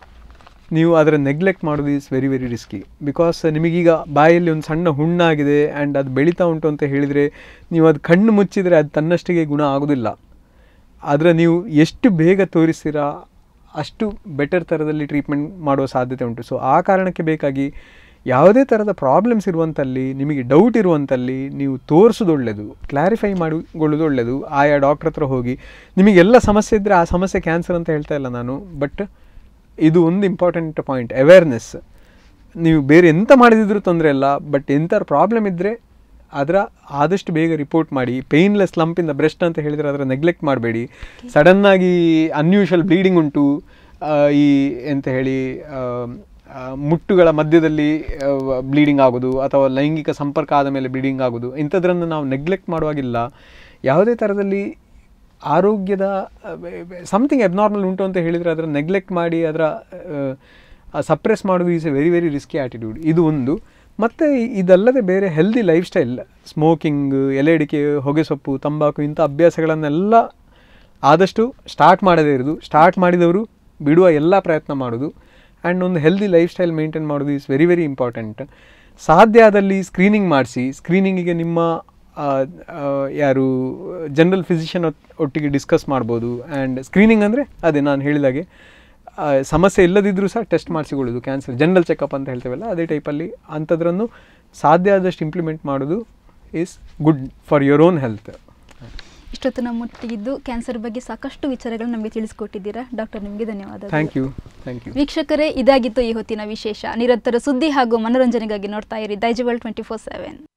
ನೀವು ಅದರ ನೆಗ್ಲೆಕ್ಟ್ ಮಾಡೋದು is very very risky because ನಿಮಗೀಗ ಬಾಯಲ್ಲಿ ಒಂದು ಸಣ್ಣ ಹುಣ್ಣಾಗಿದೆ ಆ್ಯಂಡ್ ಅದು ಬೆಳೀತಾ ಉಂಟು ಅಂತ ಹೇಳಿದರೆ ನೀವು ಅದು ಕಣ್ಣು ಮುಚ್ಚಿದರೆ ಅದು ತನ್ನಷ್ಟಿಗೆ ಗುಣ ಆಗೋದಿಲ್ಲ ಆದರೆ ನೀವು ಎಷ್ಟು ಬೇಗ ತೋರಿಸ್ತೀರಾ ಅಷ್ಟು ಬೆಟರ್ ಥರದಲ್ಲಿ ಟ್ರೀಟ್ಮೆಂಟ್ ಮಾಡುವ ಸಾಧ್ಯತೆ ಉಂಟು ಸೊ ಆ ಕಾರಣಕ್ಕೆ ಬೇಕಾಗಿ ಯಾವುದೇ ಥರದ ಪ್ರಾಬ್ಲಮ್ಸ್ ಇರುವಂತಲ್ಲಿ ನಿಮಗೆ ಡೌಟ್ ಇರುವಂತಲ್ಲಿ ನೀವು ತೋರಿಸೋದು ಒಳ್ಳೆಯದು ಕ್ಲಾರಿಫೈ ಮಾಡಿಕೊಳ್ಳೋದು ಒಳ್ಳೆಯದು ಆಯಾ ಡಾಕ್ಟ್ರ್ ಹತ್ರ ಹೋಗಿ ನಿಮಗೆಲ್ಲ ಸಮಸ್ಯೆ ಇದ್ದರೆ ಆ ಸಮಸ್ಯೆ ಕ್ಯಾನ್ಸರ್ ಅಂತ ಹೇಳ್ತಾ ಇಲ್ಲ ನಾನು ಬಟ್ ಇದು ಒಂದು ಇಂಪಾರ್ಟೆಂಟ್ ಪಾಯಿಂಟ್ ಅವೇರ್ನೆಸ್ ನೀವು ಬೇರೆ ಎಂತ ಮಾಡಿದಿದ್ರೂ ತೊಂದರೆ ಇಲ್ಲ ಬಟ್ ಎಂಥ ಪ್ರಾಬ್ಲಮ್ ಇದ್ದರೆ ಅದರ ಆದಷ್ಟು ಬೇಗ ರಿಪೋರ್ಟ್ ಮಾಡಿ ಪೇನ್ಲೆಸ್ ಲಂಪಿಂದ ಬ್ರೆಸ್ಟ್ ಅಂತ ಹೇಳಿದರೆ ಅದರ ನೆಗ್ಲೆಕ್ಟ್ ಮಾಡಬೇಡಿ ಸಡನ್ನಾಗಿ ಅನ್ಯೂಷಲ್ ಬ್ಲೀಡಿಂಗ್ ಉಂಟು ಆ, ಈ ಎಂತ ಹೇಳಿ ಆ, ಆ, ಮುಟ್ಟುಗಳ ಮಧ್ಯದಲ್ಲಿ ಬ್ಲೀಡಿಂಗ್ ಆಗೋದು ಅಥವಾ ಲೈಂಗಿಕ ಸಂಪರ್ಕ ಆದ ಮೇಲೆ ಬ್ಲೀಡಿಂಗ್ ಆಗೋದು ಇಂಥದ್ರನ್ನು ನಾವು ನೆಗ್ಲೆಕ್ಟ್ ಮಾಡುವಾಗಿಲ್ಲ ಯಾವುದೇ ಥರದಲ್ಲಿ ಆರೋಗ್ಯದ ಸಮಥಿಂಗ್ ಅಬ್ನಾರ್ಮಲ್ ಉಂಟು ಅಂತ ಹೇಳಿದರೆ ಅದರ ನೆಗ್ಲೆಕ್ಟ್ ಮಾಡಿ ಅದರ ಸಪ್ರೆಸ್ ಮಾಡೋದು is a very very risky attitude ಇದು ಒಂದು ಮತ್ತು ಇದಲ್ಲದೆ ಬೇರೆ ಹೆಲ್ದಿ ಲೈಫ್ ಸ್ಟೈಲ್ ಸ್ಮೋಕಿಂಗ್ ಎಲೆ ಅಡಿಕೆ ಹೊಗೆ ಸೊಪ್ಪು ತಂಬಾಕು ಇಂಥ ಅಭ್ಯಾಸಗಳನ್ನೆಲ್ಲ ಆದಷ್ಟು ಸ್ಟಾರ್ಟ್ ಮಾಡದೇ ಇರೋದು ಸ್ಟಾರ್ಟ್ ಮಾಡಿದವರು ಬಿಡುವ ಎಲ್ಲ ಪ್ರಯತ್ನ ಮಾಡೋದು ಆ್ಯಂಡ್ ಒಂದು ಹೆಲ್ದಿ ಲೈಫ್ ಸ್ಟೈಲ್ ಮೇಂಟೈನ್ ಮಾಡೋದು ಈಸ್ ವೆರಿ ವೆರಿ ಇಂಪಾರ್ಟೆಂಟ್ ಸಾಧ್ಯ ಆದಲ್ಲಿ ಸ್ಕ್ರೀನಿಂಗ್ ಮಾಡಿಸಿ ಸ್ಕ್ರೀನಿಂಗಿಗೆ ನಿಮ್ಮ ಆ, ಆ, ಯಾರು ಜನರಲ್ ಫಿಸಿಷಿಯನ್ ಒಟ್ಟಿಗೆ ಡಿಸ್ಕಸ್ ಮಾಡ್ಬೋದು ಆ್ಯಂಡ್ ಸ್ಕ್ರೀನಿಂಗ್ ಅಂದರೆ ಅದೇ ನಾನು ಹೇಳಿದಾಗೆ ಆ, ಸಮಸ್ಯೆ ಇಲ್ಲದಿದ್ದರೂ ಸಹ ಟೆಸ್ಟ್ ಮಾಡಿಸಿಕೊಳ್ಳೋದು ಕ್ಯಾನ್ಸರ್ ಜನರಲ್ ಚೆಕಪ್ ಅಂತ ಹೇಳ್ತೇವಲ್ಲ ಅದೇ ಟೈಪಲ್ಲಿ ಅಂಥದ್ರನ್ನು ಸಾಧ್ಯ ಆದಷ್ಟು ಇಂಪ್ಲಿಮೆಂಟ್ ಮಾಡೋದು is good for your own health ಇಷ್ಟೊತ್ತು ನಮ್ಮೊಟ್ಟಿಗಿದ್ದು ಕ್ಯಾನ್ಸರ್ ಬಗ್ಗೆ ಸಾಕಷ್ಟು ವಿಚಾರಗಳನ್ನು ನಮಗೆ ತಿಳಿಸ್ಕೊಟ್ಟಿದ್ದೀರಾ ಡಾಕ್ಟರ್ ನಿಮಗೆ ಧನ್ಯವಾದಗಳು ಥ್ಯಾಂಕ್ ಯು ಥ್ಯಾಂಕ್ ಯು ವೀಕ್ಷಕರೇ ಇದಾಗಿತ್ತು ಈ ಹೊತ್ತಿನ ವಿಶೇಷ ನಿರಂತರ ಸುದ್ದಿ ಹಾಗೂ ಮನೋರಂಜನೆಗಾಗಿ ನೋಡ್ತಾ ಇರಿ ದೈಜವಲ್ ಟ್ವೆಂಟಿ ಫೋರ್ ಸೆವೆನ್